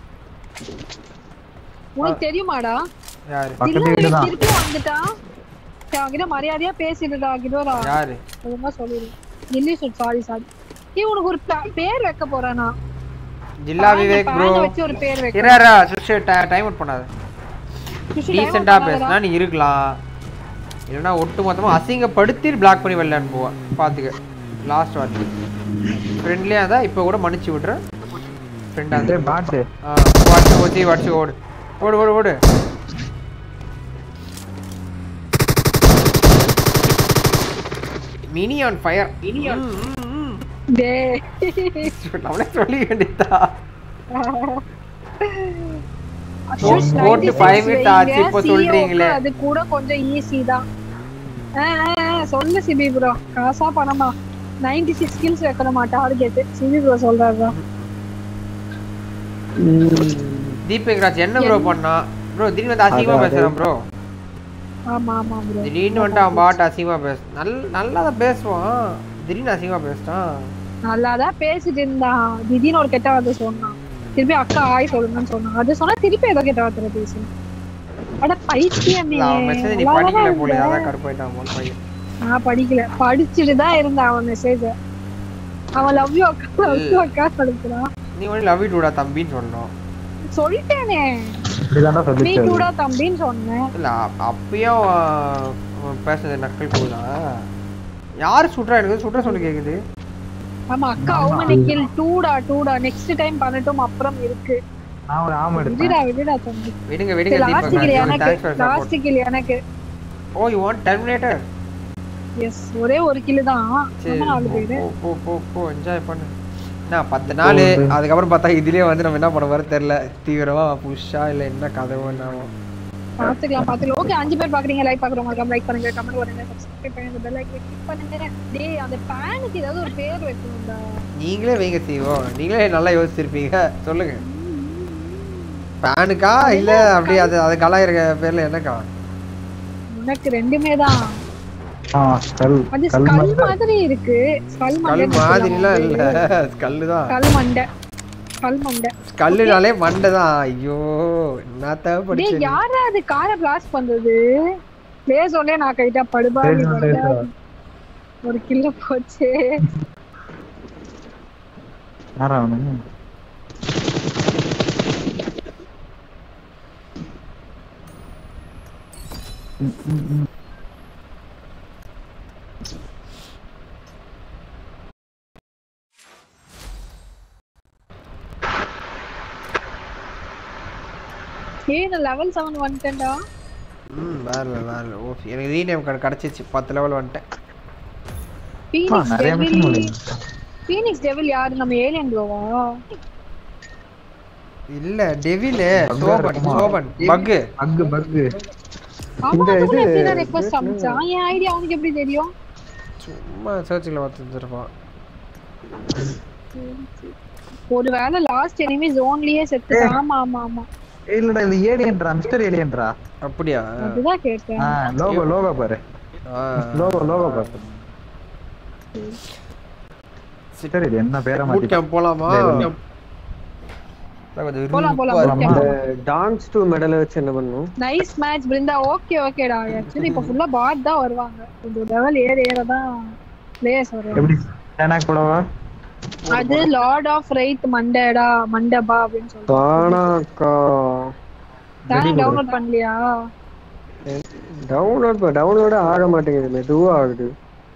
உனக்கு தெரியுமாடா யாரு பக்கத்து இல்ல வீடு தான் திருப்பி வந்துட்டான் சரி, அவன்கிட்ட மரியாதையா பேசிடுடா கிட்டோரா யாரு ஒழுங்கா சொல்லிடு இல்லி சொல் சாரி சாரி ஏ உனக்கு ஒரு பே- பேர் வைக்க போறானா ஜில்லா விவேக் ப்ரோ வச்சு ஒரு பேர் வைக்க இராரா சுஷ் டைம் அவுட் பண்ணாத சுஷி, time டீசெண்டா out பேசினா பண்ணாதடா. நீ இருக்கலாம் இல்லைன்னா ஒட்டு மொத்தமா அசிங்கப்படுத்தி பிளாக் பண்ணி வெளில அனுப்புவேன் பாத்துக்க லாஸ்ட் வார்த்தை ஃப்ரெண்ட்லியா தான் இப்போ கூட மன்னிச்சு விட்றேன் ஃப்ரெண்டா டேய் பாட்டு வாட்ச் ஓச்சி வாட்ச் ஓடு ஓடு ஓடு ஓடு Mini on fire Mini on டேய். நம்மளே சொல்லி வேண்டியதா அஸ்விஷ், போட்டு 96 five minutes ஆச்சு, வைங்க. இப்ப CO சொல்றீங்களே. க்கு அது கூட கொஞ்சம் ஈஸி தான் ஆ, ஆ, ஆ, சொல்லு சிபி ப்ரோ காசா பணமா 96 சிக்ஸ் ஸ்கில்ஸ் வைக்கணுமா டார்கெட் சிபி ப்ரோ சொல்றாரு தீபக் ராஜ் என்ன ப்ரோ பண்ணா ப்ரோ திடீர்னு வந்து அசிங்கமா அது- பேசுறான் ப்ரோ ஆமா ஆமா ப்ரோ திடீர்னு வந்துட்டு அவன் பாட்டு அசிங்கமா பேச நல்ல நல்லா தான் பேசுவான் திடீர்னு அசிங்கமா பேசிட்டான் நல்லாதான் பேசிட்டு இருந்தான் திடீர்னு ஒரு கெட்ட வார்த்தை சொன்னான் திருப்பி அக்கா ஆய் சொல்லுங்கன்னு சொன்னான் அது சொன்னா திருப்பி ஏதோ கெட்ட வார்த்தை பேசு அட பைத்தியமே இல்ல, அவன் மெசேஜ் நீ நல்லாதான் படிக்கல போல இருந்த. அதான் கருப்பாயிட்டான் போல பையன் நான் படிக்கல படிச்சுட்டு தான் இருந்தேன் அவன் மெசேஜ அவன் லவ் யூ அக்கா லவ் யூ அக்கா சொல்லுறான் நீ ஒன்றும் லவ் டூடா தம்பின்னு சொல்லணும் சொல்லிட்டேனே இப்படிதான்டா மீ சொல்லிச்சு அது. டூடா தம்பின்னு சொன்னேன் இல்ல அப்- அப்பயும் அவன் அவன் பேசுறது நக்கல் போகுதான் யாரு சுட்றா எனக்கு சுட்ற சொல்லி கேக்குது ஆமா அக்கா அவமனை கில் டூடா டூடா நெக்ஸ்ட் டைம் பண்ணட்டும் அப்புறம் இருக்கு நான் ஒரு ஆம் எடுத்தேன் விடுடா விடுடா தம்பி விடுங்க விடுங்க லாஸ்ட் தீபக் கில் ராஜ் எனக்கு thanks for support last kill எனக்கு oh you want terminator yes ஒரே ஒரு கில் தான் சரி நம்ம நாலு போ, பேரு போ போ போ போ என்ஜாய் பண்ணு என்ன பத்து நாள் அதுக்கப்புறம் பார்த்தா இதுலயே வந்து நம்ம என்ன பண்ண போறோம் தெரியல தீவிரமா புஷ்ஷா இல்ல என்ன கதவோ என்னவோ பாத்துக்கலாம் பாத்துக்கலாம் ஓகே அஞ்சு பேர் பாக்குறீங்க லைக் பாக்குறவங்க லைக் பண்ணுங்க கமெண்ட் பண்ணுங்க சப்ஸ்கிரைப் பண்ணுங்க பெல் ஐக்கன் கிளிக் பண்ணுங்க டேய் அந்த பேனுக்கு ஏதாவது ஒரு பேர் வைக்கணும்டா நீங்களே வைங்க தீவோ நீங்களே நல்லா யோசிச்சிருப்பீங்க சொல்லுங்க பேனுக்கா இல்ல அப்படியே அது அது கலாயிர பேர்ல என்னக்கா உனக்கு ரெண்டுமே தான் ஆ ஸ்கல் அது கல் ஸ்கல் மண்டை. மாதிரி இருக்கு ஸ்கல் கல் மண்டை மாதிரிலாம் இல்ல கல்லு தான் கல் மண்டை கல் மண்டை கல்லுனாலே மண்டை தான் ஐயோ என்னத்த டேய் படிச்சு யாரா அது காரை பிளாஸ்ட் பண்றது பிளேஸ் ஒன்னே நான் கைட்டா படுபாவி Place on place படுபாவி. ஒரு கில்ல போச்சு யாரா அவனு ம், ம், ம். ஏய் நான் லெவல் செவன் வந்துட்டேன்டா ம் வேற இல்ல வேற இல்ல ஓ எனக்கு ரீநேம் கடை கிடைச்சிச்சு பத்து லெவல் வந்துட்டேன் ஆ, பீனிக்ஸ் நிறைய மிஷின் டெவில் முடியும் பீனிக்ஸ் டெவில் யாரு நம்ம ஏலியன் ப்ரோவா இல்ல டெவிலு Bug சோபன் இருக்குமா? சோபன் பக்கு பக்கு பக்கு அவன் இந்த அதுக்குள்ள இது- எப்படி ரெக்வஸ்ட் அனுப்பிச்சான் என் ஐடியா அவனுக்கு எப்படி தெரியும் சும்மா சர்ச்சில் பார்த்து வச்சிருப்பான் ஒருவேளை லாஸ்ட் எனிமி ஜோன்லயே செத்து ஆமா ஆமா ஆமா ஏய், இல்லடா இது ஏலியன்டா மிஸ்டர் ஏலியன்டா அப்படியா அதுதான் கேட்டேன் ஆ லோகோ லோகோ பாரு ஆ. லோகோ லோகோ பாரு மிஸ்டர் ஏலியன் என்ன பேரை பூட் மாத்தி கேம்ப் போலாமா இல்ல, அதான் கொஞ்சம் போலாம், போலாம், விறுவிறுப்பா boot இருக்கு. camp. டான்ஸ் டூ மெடலை வச்சு என்ன பண்ணும் நைஸ் மேட்ச் பிருந்தா ஓகே ஓகேடா ஆக்சுவலி இப்ப ஃபுல்லா பாட் தான் வருவாங்க கொஞ்சம் லெவல் ஏற ஏற தான் பிளேயர்ஸ் வருவாங்க எப்படி டேனாக் போடவா அது லார்ட் ஆஃப் ரைட் மண்டேடா மண்டபா அப்படின்னு சொல்லிட்டு தானாக்கா தானே டவுன்லோட் பண்ணலையா டவுன்லோட் டவுன்லோட ஆக மாட்டேங்குது மெதுவா ஆகுது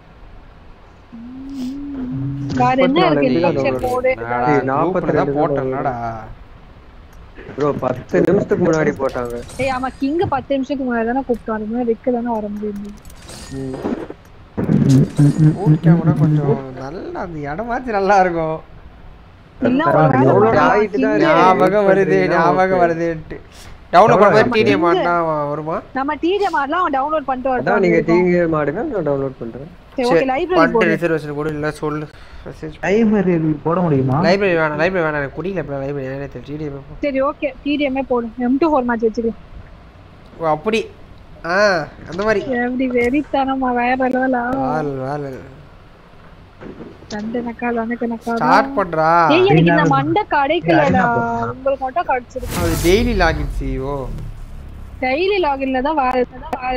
வேற என்ன இருக்கு முப்பத்தி நாலு இன்ஃபெக்ஷன் gigabyte. போடு என்னடா, ஏய், நாற்பத்தி groupல தான் ரெண்டு போட்டேன்லடா. ப்ரோ பத்து நிமிஷத்துக்கு முன்னாடி போட்டாங்க ஏய் ஆமா கிங் பத்து நிமிஷத்துக்கு முன்னாடி தானே கூப்பிட்டு வரணும் ரிக்கு தானே வர முடியும் ம். பூட் கேம்ப்னா கொஞ்சம் நல்லா அந்த இடமாச்சு நல்லா இருக்கும் இல்ல ஒரு பரவாயில்ல. வேலை download பண்ணலாம். ஆயிட்டு தான் King- இருக்கு. ஞாபகம் வருது பண்றீங்கன்னா ஞாபகம் okay. வருதுன்ட்டு டவுன்லோட் பண்ணும்போது நம்ம டிடிஎம் King- ஆடினா வருமா நம்ம டிஜே மாதிரிலாம் அவன் டவுன்லோட் பண்ணிட்டு அதான் நீங்க வரட்டும் டிவி மாடுங்க நான் டவுன்லோட் பண்றேன் சரி ஓகே லைப்ரரி பண்ணிட்டு போடு ரிசர்வேஷன் கூட இல்ல சொல்லு மெசேஜ் லைப்ரரி போட முடியுமா லைப்ரரி வேணாம் லைப்ரரி வேணாம் எனக்கு குடியில இப்போ லைப்ரரி என்ன தெரியும் டிடிஎம் சரி ஓகே டிடிஎம்ஏ போடு எம் டூ ஃபோர் மேட்ச் வச்சுக்கலாம் ஓ அப்படி ஆ அந்த மாதிரி எப்படி வெறித்தனமா வேற லெவலா வேல் வேல் ரெண்டு நக்கால் எனக்கு நக்கால் ஸ்டார்ட் பண்றா ஏய் எனக்கு இந்த நான் மண்டை கிடைக்கலடா என்ன பண்றா? உங்களுக்கு மட்டும் கிடைச்சிருக்கு அது டெய்லி லாகின் சிஓ டெய்லி லாகின்ல தான் வேற வேற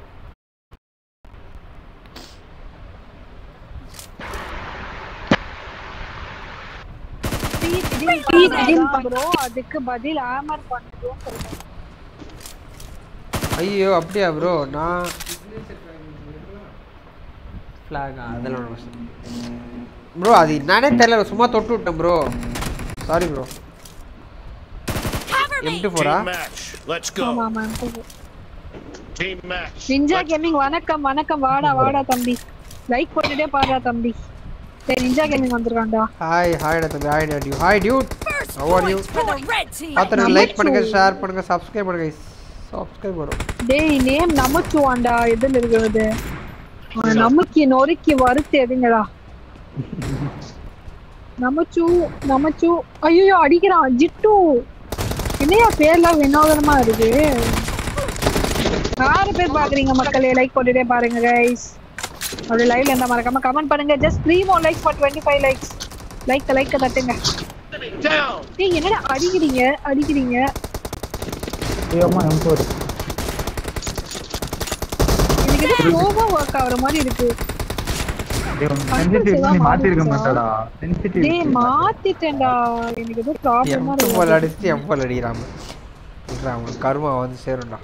ப்ரோ அதுக்கு பதில் ஆமர் பண்ணுறோம் சொல்றேன் ஐயோ அப்படியா ப்ரோ நான் ஃப்ளாகா அதெல்லாம் ப்ரோ அது என்னன்னே தெரியல சும்மா தொட்டு விட்டேன் bro sorry bro Cover me! M two ஃபோரா Team match. Let's go. ஆமா ஆமா Team match. நிஞ்சா கேமிங் வணக்கம் வணக்கம் வாடா வாடா தம்பி லைக் போட்டுட்டே பாடுறா தம்பி சரி நிஞ்சா கேமிங் வந்திருக்கான்டா ஹாய் ஹாய் தம்பி hi dude hi dude First How are you? point for the red team. பார்த்துருங்க லைக் பண்ணுங்க ஷேர் பண்ணுங்க சப்ஸ்கிரைப் பண்ணுங்க சப்ஸ்கிரைப் வரும் டேய் நேம் நமச்சுவான்டா எதுல இருக்கிறது அவனை நமக்கி நொறுக்கி வறுத்து எதுங்கடா நமச்சு நமச்சு ஐயோ அடிக்கிறான் ஜிட்டு என்னையா பேர்லாம் வினோதனமா இருக்கு ஆறு பேர் பாக்குறீங்க மக்களே லைக் போட்டுட்டே பாருங்க கைஸ் அப்படி லைவ்ல இருந்தா மறக்காம கமெண்ட் பண்ணுங்க just three more likes for twenty five likes like like தட்டுங்க Down. டேய் என்னடா அடிக்கிறீங்க அடிக்கிறீங்க ஐயோமா எம் ஃபோர் எனக்கு ஏதோ ஸ்லோவா ஒர்க் ஆகுற மாதிரி இருக்கு சென்சிட்டிவ் நீ மாத்திருக்க மாட்டாடா சென்சிட்டிவ் டேய் மாத்திட்டேன்டா எனக்கு ஏதோ ப்ராப்ளமா எம் இருக்கு பால் அடிச்சுட்டு எம் பால் அடிக்கிறாம அவங்க கருமா வந்து சேரும்டா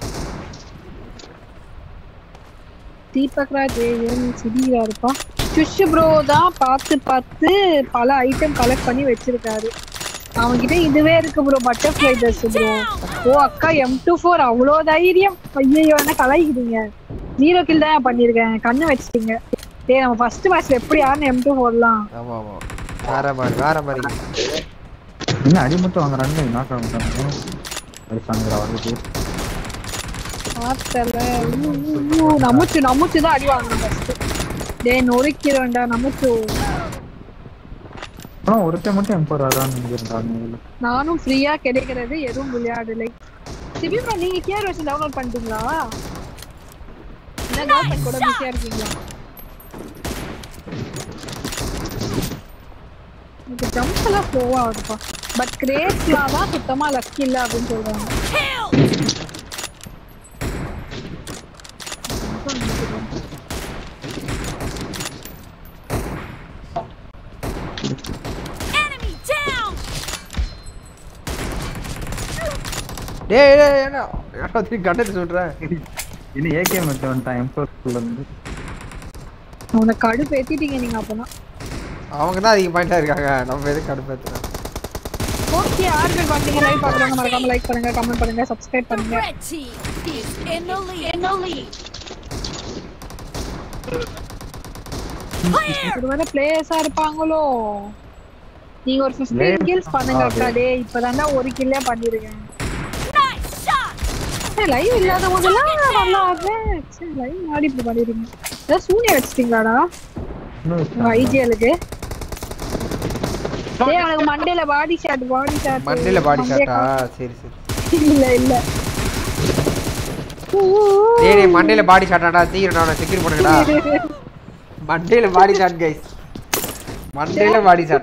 தீபக் ராஜ் ஏன் சிடியா இருப்பா சுஷ் ப்ரோ தான் பார்த்து பார்த்து பல ஐட்டம் கலெக்ட் பண்ணி வச்சிருக்காரு அவன்கிட்ட இதுவே இருக்கு bro butterfly dress bro oh அக்கா எம் டூ ஃபோர் அவ்வளோ தைரியம் ஐயோ என்ன கலாய்க்கிறீங்க ஜீரோ கில் தான் பண்ணியிருக்கேன் கண்ணு வச்சிட்டீங்க டேய் நம்ம ஃபர்ஸ்ட் மேட்ச்ல எப்படி யாருன்னு எம் டூ போடலாம் ஆமா ஆமா வேற மாதிரி வேற மாதிரி என்ன அடி மட்டும் வாங்குறான்னு நாக்க வாங்குறாங்க அடிச்சாங்கடா வந்துட்டு பார்த்தல நமுச்சு நமுச்சு தான் அடி வாங்கணும் ஃபர்ஸ்ட் டேய் நொறுக்கிறோம்டா நமுச்சு ஆனா ஒருத்தன் மட்டும் எம்பர் வரான்னு நினைக்கிறேன் நானும் ஃப்ரீயா கிடைக்கிறது எதுவும் விளையாடலை சிபிமா நீங்க கேர் வச்சு டவுன்லோட் பண்ணிட்டீங்களா இல்ல கேர்ள் கூட பிஸியா இருக்கீங்களா இந்த ஜம்ப்ஸ் எல்லாம் ஸ்லோவா ஆகுதுப்பா பட் கிரேட்ஸ்லாம் தான் சுத்தமா லக் இல்ல அப்படின்னு சொல்றாங்க Enemy down! டேய் டேய் என்ன யாரோ திருப்பி கண்டத்தை சொல்றேன் இது ஏகேஎம் எடுத்து வந்துட்டான் எம்பர்ல இருந்து உன கடுப்பு ஏத்திட்டீங்க நீங்க அப்பனா அவங்க தான் அதிக பாயிண்டா இருக்காங்க நம்ம எதுக்கு கடுப்பேத்துறோம் ஓகே ஆர்கல் பாத்தீங்க லைக் பாக்குறவங்க மறக்காம லைக் பண்ணுங்க கமெண்ட் பண்ணுங்க சப்ஸ்கிரைப் The பண்ணுங்க red team is in the lead. In the lead. Clear! ஒரு வேளை பிளேயர்ஸா இருப்பாங்களோ நீங்க ஒரு 15 Players கில்ஸ் பண்ணுங்க ஆ, அக்கா டேய் இப்பதான்டா ஒரு கில்லே பண்ணிருக்கேன் Nice shot! லைவ் இல்லாத போதெல்லாம் நல்லா ஆடுறேன் சரி லைவ் ஆடி இப்படி பண்ணிருக்கீங்க ஏதாவது சூனியா வச்சிட்டீங்களாடா உங்க ஐஜிஎலுக்கு டேய் அவனுக்கு மண்டேல பாடி ஷாட் பாடி ஷாட் மண்டையில பாடி ஷாட்டா சரி சரி இல்ல இல்ல டேய் டேய் மண்டையில பாடி ஷாட்டாடா சீக்கிரம் நான் செக்யூர் பண்ணுங்கடா மண்டையில பாடி ஷாட் கைஸ் மண்டையில பாடி ஷாட்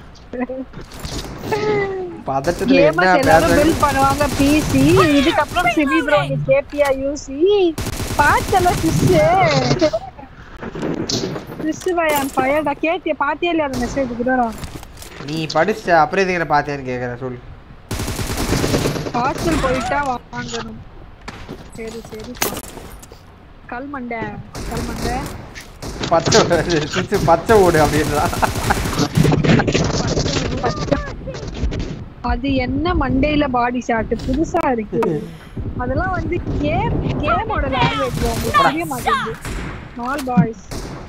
பதட்டத்துல என்ன கேமர்ஸ் எல்லாரும் பேசுறது பில்ட் பண்ணுவாங்க பிசி இதுக்கப்புறம் சிபி ப்ரோ நீ கேபியா யூசி பார்த்தல சிஸ் சிஸ் பையன் பையன்டா கேட்டிய பாத்தியா இல்லையா அந்த மெசேஜ் கூட நீ படிச்ச அப்புறம் எதுக்கு என்ன பார்த்தேன்னு கேக்குறேன் சொல்லு ஹாஸ்டல் போயிட்டா வாங்கணும் சரி சரி கல்மண்டை கல்மண்டை பச்சை சிச்சு பச்சை ஓடு அப்படின்றா அது என்ன மண்டையில பாடி ஷாட் புதுசா இருக்கு அதெல்லாம் வந்து கேம் கேமோட லாங்குவேஜ் உங்களுக்கு புரிய மாட்டேங்குது ஸ்மால் பாய்ஸ்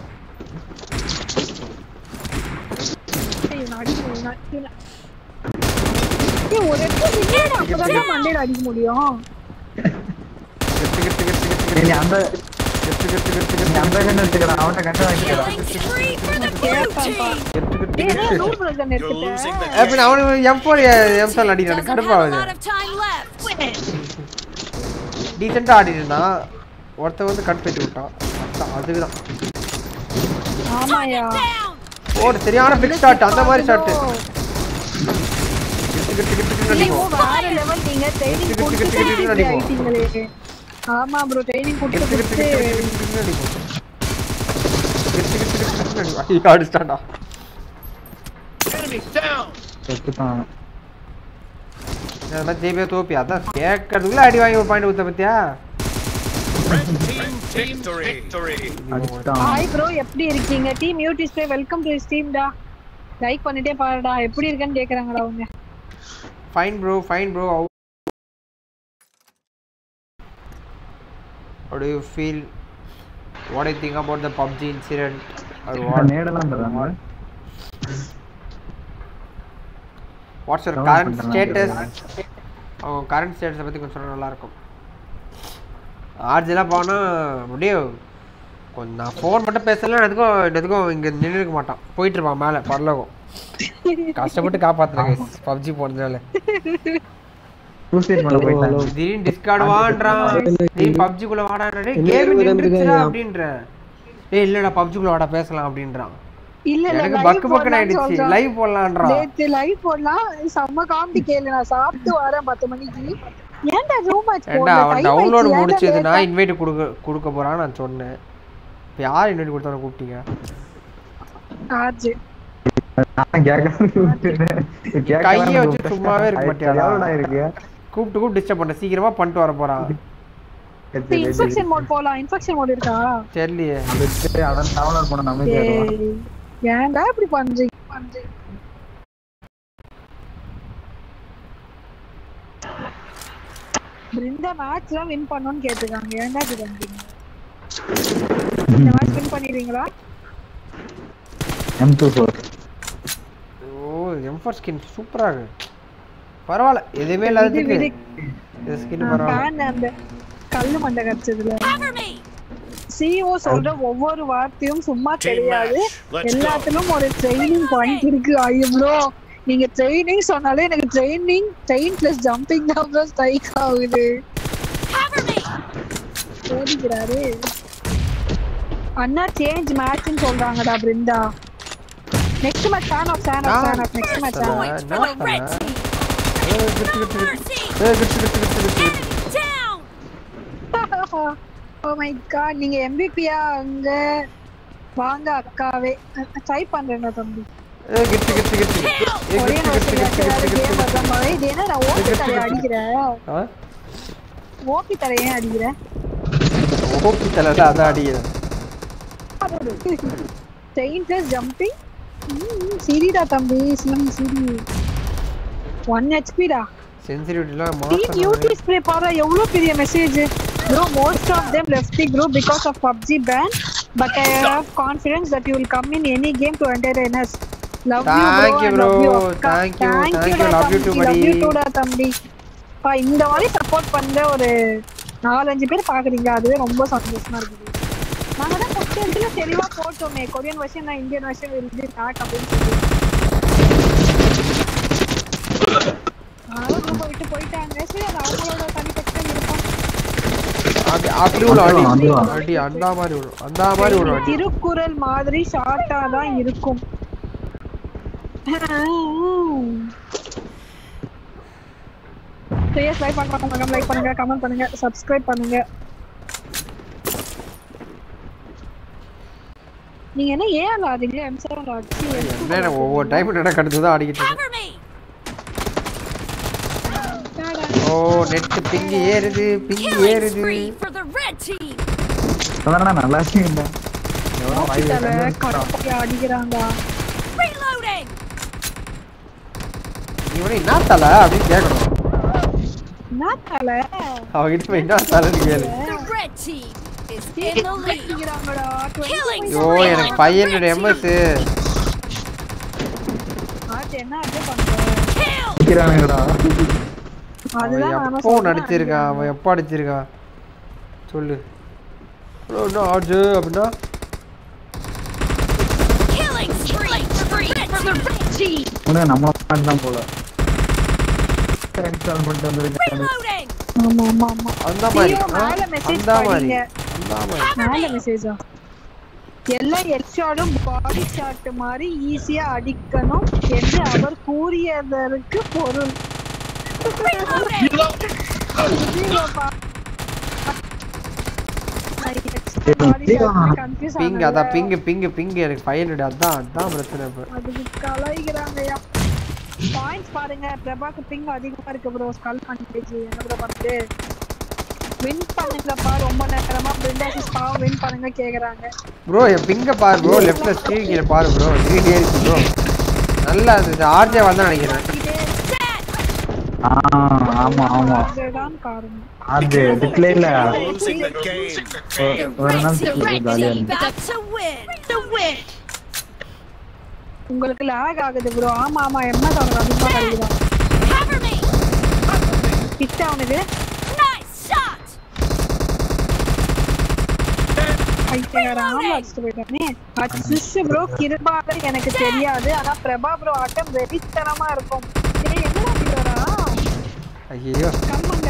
ஒரு இடத்துல நின்னு அப்பதான் மண்டையில அடிக்க முடியும் கெட்டு கெட்டு கெட்டு கெட்டு நீ அந்த கெட்டு கெட்டு கெட்டு நீ கெட்டு அந்த கண்ணு வச்சுக்கடா அவன்கிட்ட கண்ணு வாங்கிக்கடா Killing spree for the blue team! கெட்டு கெட்டு டேய் கெட்டு ரூல் பிரச்சனை You're losing எடுத்துட்டேன் the அப்படி அவனுக்கு எம் ஃபோர் எம் செல் அடிக்கிறான் Doesn't have a கடுப்பாகுது lot of time left. டீசெண்டாக ஆடிட்டு இருந்தான் ஒருத்தன் வந்து கட் பேத்தி விட்டான் அதான் அதுதான் ஆமாயா Down! ஒரு சரியான பிக் ஷாட் அந்த மாதிரி ஷாட் கெட்டு கெட்டு கெட்டு கெட்டு ஐயோ, அடிக்கும் வேற லெவல் நீங்க ட்ரைனிங் கெட்டு கொடுத்து கெட்டு கெட்டு இப்படி அடிப்போம். ஆயிட்டீங்களே ஆமா ப்ரோ ட்ரைனிங் கொடுத்து கெட்டு கெட்டு கொடுத்து கெட்டு கெட்டு கெட்டு அடிக்கும் கெட்டு கெட்டு கெட்டு கெட்டு அடிக்கும் ஐயோ அடிச்சிட்டான்டா Enemies down! செத்துட்டான் அதெல்லாம் ஜெயிப்பே தோப்பி அதான் கேட்கறதுக்குள்ள அடி வாங்கி ஒரு பாயிண்ட் ஊத்த பத்தியா Red team victory! Victory! அடிச்சிட்டான் ஹாய் ப்ரோ எப்படி இருக்கீங்க டீம் யூடிஸ் ப்ளே வெல்கம் டு டீம் டா லைக் பண்ணிட்டே பாருடா எப்படி இருக்கேன்னு கேக்குறாங்கடா அவங்க fine bro fine bro How do you feel? What do you think about the PUBG incident? Or what? நேடெல்லாம் தராங்க What's your Download current பண்ணலாம் status? அவங்க கரண்ட் ஸ்டேட்டஸை பற்றி கொஞ்சம் சொன்னா நல்லா இருக்கும் ஆர்ஜெல்லாம் போனால் அப்படியே கொஞ்சம் நான் ஃபோன் மட்டும் பேசலாம் எதுக்கும் எதுக்கும் இங்கே நின்று இருக்க மாட்டான் போயிட்டு இருப்பான் மேலே பரலோகம் கஷ்டப்பட்டு காப்பாத்துறேன் பப்ஜி போனதுனால சூசைட் பண்ண போயிட்டாங்க திடீர்னு டிஸ்கார்டு வான்றான் திடீர்னு பப்ஜிக்குள்ள வாடான்றே என்ன கேம் இருபது நின்றுச்சுடா இருபது அப்படின்ற ஏய் இல்லடா பப்ஜிக்குள்ள வாடா பேசலாம் அப்படின்றான் இல்ல இல்ல எனக்கு live பக்கு பக்குன்னு போடலாம்னு ஆயிடுச்சு சொல்றான். லைவ் போடலான்றான் நேத்து லைவ் போடலாம் செம்ம காமெடி கேளு நான் சாப்பிட்டு வரேன் பத்து மணிக்கு ஏன்டா ரூம் மேட்ச் ஏண்டா அவன் டவுன்லோட் முடிச்சதுன்னா இன்வைட் கொடுக்க கொடுக்க போறான்னு நான் சொன்னேன் இப்போ யார் இன்வைட் கொடுத்தவன கூப்பிட்டீங்க ஆர்ஜே நான் கேட்கறேன் கையை வச்சு சும்மாவே இருக்க மாட்டியாடா? எவ்வளோடா இருக்கு கூப்பிட்டு கூப்பிட்டு டிஸ்டர்ப் பண்ண சீக்கிரமா பண்ணிட்டு வர போறான் இன்ஃபெக்ஷன் மோட் போலாம் இன்ஃபெக்ஷன் மோட் இருக்கா தெரியலையே அதான் டவுன்லோட் பண்ண நம்ம தேடுவோம். ஏய், ஏன்டா இப்படி பண்றீங்க பண்றீங்க? பிருந்தா மேட்ச் தான் வின் பண்ணணும்னு கேட்டிருக்காங்க ஏன்டா இது பண்றீங்க இந்த மேட்ச் வின் பண்ணிடுவீங்களா எம் டூ ஃபோர் ஓ எம்ஃபர் ஸ்கின் சூப்பராக இருக்கு பரவாயில்ல எதுவுமே இல்லாததுக்கு விடு. இந்த ஸ்கின் பரவாயில்ல ஃபேன் அந்த கல்லு மண்டை கடிச்சதுல Cover me! சிஓ சொல்ற ஒவ்வொரு வார்த்தையும் சும்மா Team கிடையாது match. Let's go. எல்லாத்திலும் ஒரு ட்ரைனிங் பாயிண்ட் இருக்கு ஐயோ நீங்க ட்ரைனிங் சொன்னாலே எனக்கு ட்ரைனிங் ட்ரெயின் பிளஸ் ஜம்பிங் தான் ப்ளஸ் ஸ்ட்ரைக் ஆகுது Cover me! ஓடிக்கிறாரு அண்ணா சேஞ்ச் மேட்ச்னு சொல்றாங்கடா Brinda next match fan off fan off fan off next match Point for the red team! Mercy! ஏய், கிட்டு, கிட்டு, கிட்டு, கிட்டு, கிட்டு. Enemy down! Oh my god நீங்க எம்பிபியா அங்க வாங்க அக்காவே ட்ரை பண்றேன்டா தம்பி ஏய், கிட்டு, கிட்டு, கிட்டு. ஏய், ஒரே கிட்டு, கிட்டு, கிட்டு, கிட்டு, கிட்டு, கேம் கிட்டு. வரலாம் இது என்ன நான் ஓபி தரைய அடிக்கிறேன் ஆ? ஓபி தரைய ஏன் அடிக்கிறேன் ஓப்பி தலைல அதான் அடிக்கிறேன் செயின் பிளஸ் ஜம்பிங் சிரிடா தம்பி சிரி சிரி ஒன் ஹெச்பிடா சென்சிட்டிவிட்டிலாம் டீம் மாற்றணும் யூடி ஸ்ப்ரே பாரு எவ்வளவு பெரிய message bro most of them left the group because of PUBG ban but I have confidence that you will come in any game to entertain us love Thank you you, bro bro. and love you அக்கா. Thank you, thank thank you you. டா Love you too, தம்பி love you buddy. too டா தம்பி பா இந்த மாதிரி support பண்ற ஒரு நாலஞ்சு பேர் பாக்குறீங்க அதுவே ரொம்ப சந்தோஷமா இருக்குது நாங்க தான் ஃபர்ஸ்ட் இடத்துல தெளிவா போட்டோமே கொரியன் வருஷன் நான் இந்தியன் வருஷன் இருந்து ஸ்டார்ட் அப்படின்னு சொல்லி அதனால குரூப்பை விட்டு போயிட்டாங்க சரி அது அவங்களோட தனிப்பட்ட விருப்பம் அது அப்படி விழும் அடி அதுவா? அடி அந்த மாதிரி விழும் அந்த மாதிரி விழும் அடி திருக்குறள் மாதிரி ஷார்ட்டா தான் இருக்கும் ப்ளீஸ் லைக் பண்ணுங்க லைக் பண்ணுங்க கமெண்ட் பண்ணுங்க சப்ஸ்கிரைப் பண்ணுங்க நீங்க என்ன ஏன் விளாடுறீங்க எம் செவன் என்ன ஒவ்வொரு டைம் என்ன கடந்து தான் ஆடிக்கிட்டு இருக்கேன் Cover me! ஓ நெட் பிங்கி ஏறுது பிங்கி Killing ஏறுது spree for the red team! அதான் நல்லா இருக்கீங்க எவ்வளோ வாய் கடப்பையா அடிக்கிறாங்க Reloading! இவனை என்ன தலை அப்படின்னு கேட்கணும் என்ன தலை அவகிட்ட போய் என்ன தலைன்னு கேளு The red team is in the lead! அடிக்கிறாங்கடா Killing ஐயோ spree எனக்கு for the பையனோட red எம்எஸ் team! ஆச்சு என்ன அட்ஜஸ்ட் பண்ற Kill! அடிக்கிறானுங்கடா அவன் அதுதான் நானும் எப்போ சொல்றேன். நடிச்சிருக்கான் அவன் எப்போ அடிச்சிருக்கான் சொல்லு ப்ரோ என்ன ஆச்சு அப்படின்னா Killing spree for the red team! உனக்கு நம்மள மாதிரி தான் போல இன்ஸ்டால் பண்ணிட்டு வந்துருக்கேன் Reloading! ஆமா ஆமா ஆமா அந்த மாதிரி ஐயோ, ஆ? மேல message அந்த மாதிரி படிங்க. அந்த மாதிரி மேல மெசேஜா எல்லா ஹெட்ஷாட்டும் பாடி ஷாட் மாதிரி ஈஸியா அடிக்கணும் என்று அவர் கூறியதற்கு பொருள் பிங் அதான் பிங்கு பிங்கு பிங்கு எனக்கு பையனுடைய அதான் அதான் பிரச்சனை இப்போ அதுக்கு கலாய்க்கிறாங்கய்யா பாயிண்ட்ஸ் பாருங்க பிரபாக்கு பிங் அதிகமா இருக்கு ப்ரோ ஸ்கல் பண்றேஜ் என்ன ப்ரோ பண்ணுது வின் பண்ணுங்கப்பா ரொம்ப நேரமா பிரிண்டாசிஸ் பாவம் வின் பண்ணுங்க கேக்குறாங்க ப்ரோ என் பிங்க பாரு ப்ரோ லெஃப்ட்ல ஸ்க்ரீன் கீழே பாரு ப்ரோ ஸ்க்ரீன் ஏறிச்சு ப்ரோ நல்லா இருந்துச்சு ஆர்ஜே வந்து நினைக்கிறேன் இதே ஆ ஆமா ஆமா இதுதான் காரணம் அது டிஸ்பிளே இல்ல Losing the game. ஒரு நாள் The red ஜாலியா team இருந்துச்சு about to win! The win! உங்களுக்கு லாக் ஆகுது ப்ரோ ஆமா ஆமா என்ன தவிர அதிகமா கிடைக்குதா Cover me! கிட்ட அவனுக்கு Nice shot! பைத்தியக்கார ஆமா அடிச்சுட்டு போயிட்டானே அது சுஷ் ப்ரோ கிருபால எனக்கு தெரியாது ஆனா பிரபா ப்ரோ ஆட்டம் வெறித்தனமா இருக்கும் ஏய் என்னடா அடிக்கிறா ஐயோ கம்முங்க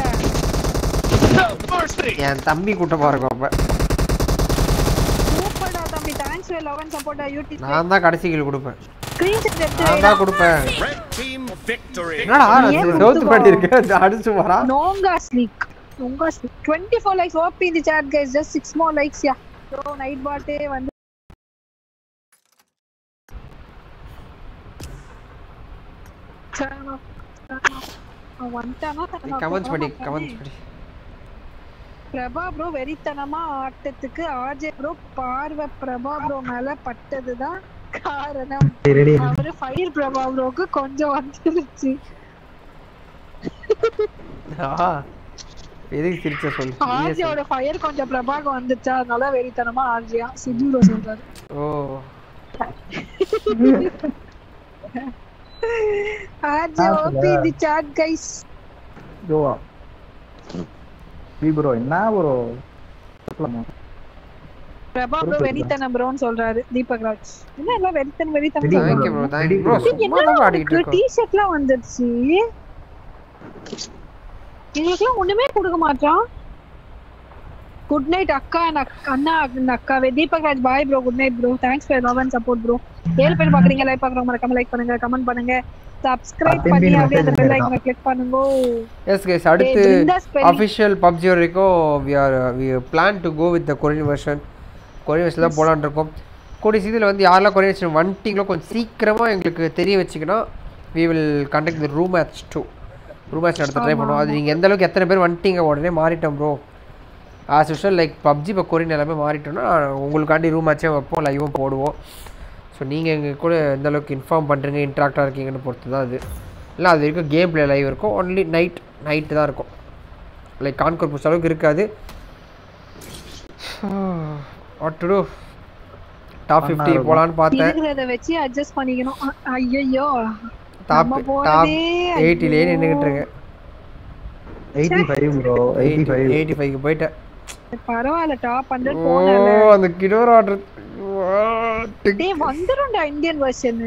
என் தம்பி கூட்டமா இருக்கும் அப்ப சூப்பர்டா தம்பி thanks for love and support YouTube நான் தான் கடைசி கீழ் கொடுப்பேன் ஸ்கிரீன் ஷாட் எடுத்து நான் தான் கொடுப்பேன் Red team victory. என்னடா ஏன் நான் கொடுத்து சோத்து போ? பண்ணிருக்கேன் அடிச்சு வரா நோங்கா ஸ்லீக் நோங்கா ஸ்லீக் 24 likes OP in the chat guys just 6 more likes yeah bro night பாட்டே வந்து turn off, turn off. அவன் வந்துட்டானா turn off கமெண்ட்ஸ் பண்ண படி மாட்டானே. கமெண்ட்ஸ் படி பிரபா ப்ரோ வெறித்தனமா ஆட்டத்துக்கு ஆர்ஜே ப்ரோ பார்வை பிரபா ப்ரோ மேல பட்டதுதான் காரணம் ரெடி அவரு ஃபயர் பிரபா ப்ரோக்கு கொஞ்சம் வந்துருச்சு ஆ எதுக்கு சிரிச்ச சொல்லு நீயே சொல்லு. ஆர்ஜியோட ஃபயர் கொஞ்சம் பிரபாக வந்துச்சா அதனால வெறித்தனமா ஆர்ஜியா சிஜூரோ சொல்றாரு oh RG OP the chat guys ஜோவா பி ப்ரோ என்ன ப்ரோ பிரபா ப்ரோ வெறித்தனம் ப்ரோன்னு சொல்றாரு தீபக் ராஜ் என்ன எல்லாம் வெறித்தனம் வெறித்தனம் Thank thank you bro thank you bro சும்மா என்ன தான் ஆடிக்கிட்டு இருக்கோம் டி ஷர்ட்லாம் வந்துருச்சு எங்களுக்குலாம் ஒண்ணுமே கொடுக்க மாட்டான் குட் நைட் அக்கா and அக்- அண்ணா and அக்காவே Deepak Raj bye bro good night bro thanks for love and support bro ஏழு பேர் பாக்குறீங்க லைக் பாக்குறவங்க மறக்காம லைக் பண்ணுங்க கமெண்ட் பண்ணுங்க சப்ஸ்கிரைப் பத்து பண்ணி MB அப்படியே அந்த message பெல் பண்ணிருக்கான். ஐக்கனை கிளிக் பண்ணுங்க எஸ் கைஸ் அடுத்து Hey, Brinda's spelling. Official PUBG வரைக்கும் we are we plan to go with the Korean version Korean version தான் போலான்னு இருக்கோம் கூடிய சீதியில் வந்து யாரெல்லாம் கொரியன் வெர்ஷன் வந்துட்டீங்களோ கொஞ்சம் சீக்கிரமாக எங்களுக்கு தெரிய வச்சுக்கினா we will conduct the room match two room match நடத்த ட்ரை பண்ணுவோம் அது நீங்கள் எந்த அளவுக்கு எத்தனை பேர் வந்துட்டீங்க உடனே மாறிட்டோம் bro as usual like PUBG இப்போ கொரியன் எல்லாமே மாறிட்டோம்னா உங்களுக்காண்டி ரூம் மேட்சே வைப்போம் லைவும் போடுவோம் ஸோ நீங்கள் எங்கள் கூட எந்த அளவுக்கு இன்ஃபார்ம் பண்ணுறீங்க இன்ட்ராக்டாக இருக்கீங்கன்னு பொறுத்து தான் அது இல்லை அது வரைக்கும் கேம் ப்ளே லைவ் இருக்கும் ஒன்லி நைட் நைட்டு தான் இருக்கும் லைக் கான்கோர் புஷ் அளவுக்கு இருக்காது what to do top fifty போகலான்னு பார்த்தேன் இருக்கிறத வச்சு அட்ஜஸ்ட் பண்ணிக்கணும் ஐயோ டாப் நம்ம டாப் போறதே எயிட்டிலே நின்றுக்கிட்டு இருக்கேன் eighty five bro eighty five eighty ஃபைவ்க்கு போயிட்டேன் பரவாயில்ல டாப் ஹண்ட்ரட் ஓ போனல அந்த கிடோர் ஆர்டர் டேய் வந்துரும்டா Indian version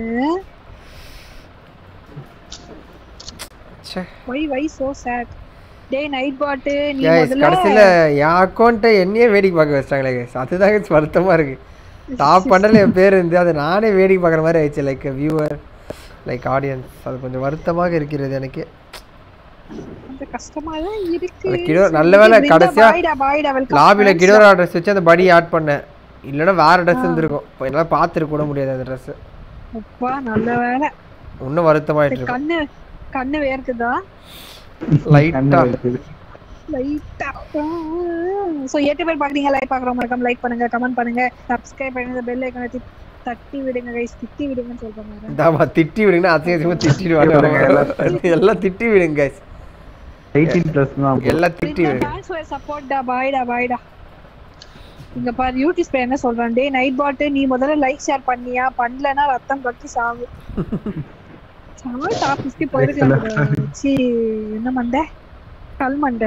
why why so sad டேய் நைட் பாட்டு நீ கைஸ் முதல்ல கடைசியில் என் அக்கௌண்ட்டை என்னையே வேடிக்கை பார்க்க வச்சிட்டாங்களே கைஸ் அதுதான் guys வருத்தமாக இருக்கு டாப் பண்ணல என் பேர் இருந்து அதை நானே வேடிக்கை பார்க்குற மாதிரி ஆயிடுச்சு லைக் வியூவர் லைக் ஆடியன்ஸ் அது கொஞ்சம் வருத்தமாக இருக்கிறது எனக்கு கொஞ்சம் கஷ்டமா தான் இருக்கு அந்த கிடோ நல்ல வேளை கடைசியா பாய்டா பாய்டா வெல்கம் லாபியில் கிடோர் ட்ரெஸ் வச்சு அந்த படி ஆட் பண்ணேன் இல்லைன்னா வேற ட்ரெஸ் இருந்திருக்கும் இப்போ என்னால் பார்த்துருக்க கூட முடியாது அந்த ட்ரெஸ் அப்பா நல்ல வேலை இன்னும் வருத்தமாயிட்டு இருக்கும் கண்ணு கண்ணு வேர்க்குதா லைட்டா லைட்டா சோ எட்டு பேர் பாக்குறீங்க லைக் பாக்குறோம் மறக்காம லைக் பண்ணுங்க கமெண்ட் பண்ணுங்க சப்ஸ்கிரைப் பண்ணுங்க பெல் ஐக்கனை தட்டி விடுங்க கைஸ் திட்டி விடுங்கன்னு சொல்றாங்க இந்தாம்மா திட்டி விடுங்கன்னா அசிங்க அசிங்கமா திட்டிடுவாங்க எல்லாம் திட்டி விடுங்க guys எயிட்டீன் ப்ளஸ் தான் bro. எல்லாம் திட்டி விடுங்க தேங்க்ஸ் ஃபார் சப்போர்ட் டா பாய்டா பாய்டா இங்க பாரு யூடியூப் ஸ்பே என்ன சொல்றான் டேய் நைட் பாட்டு நீ முதல்ல லைக் ஷேர் பண்ணியா பண்ணலனா ரத்தம் கட்டி சாவு சாவு டாப் 50 போயிருக்கலாம் சி என்ன மண்டை கல் மண்டை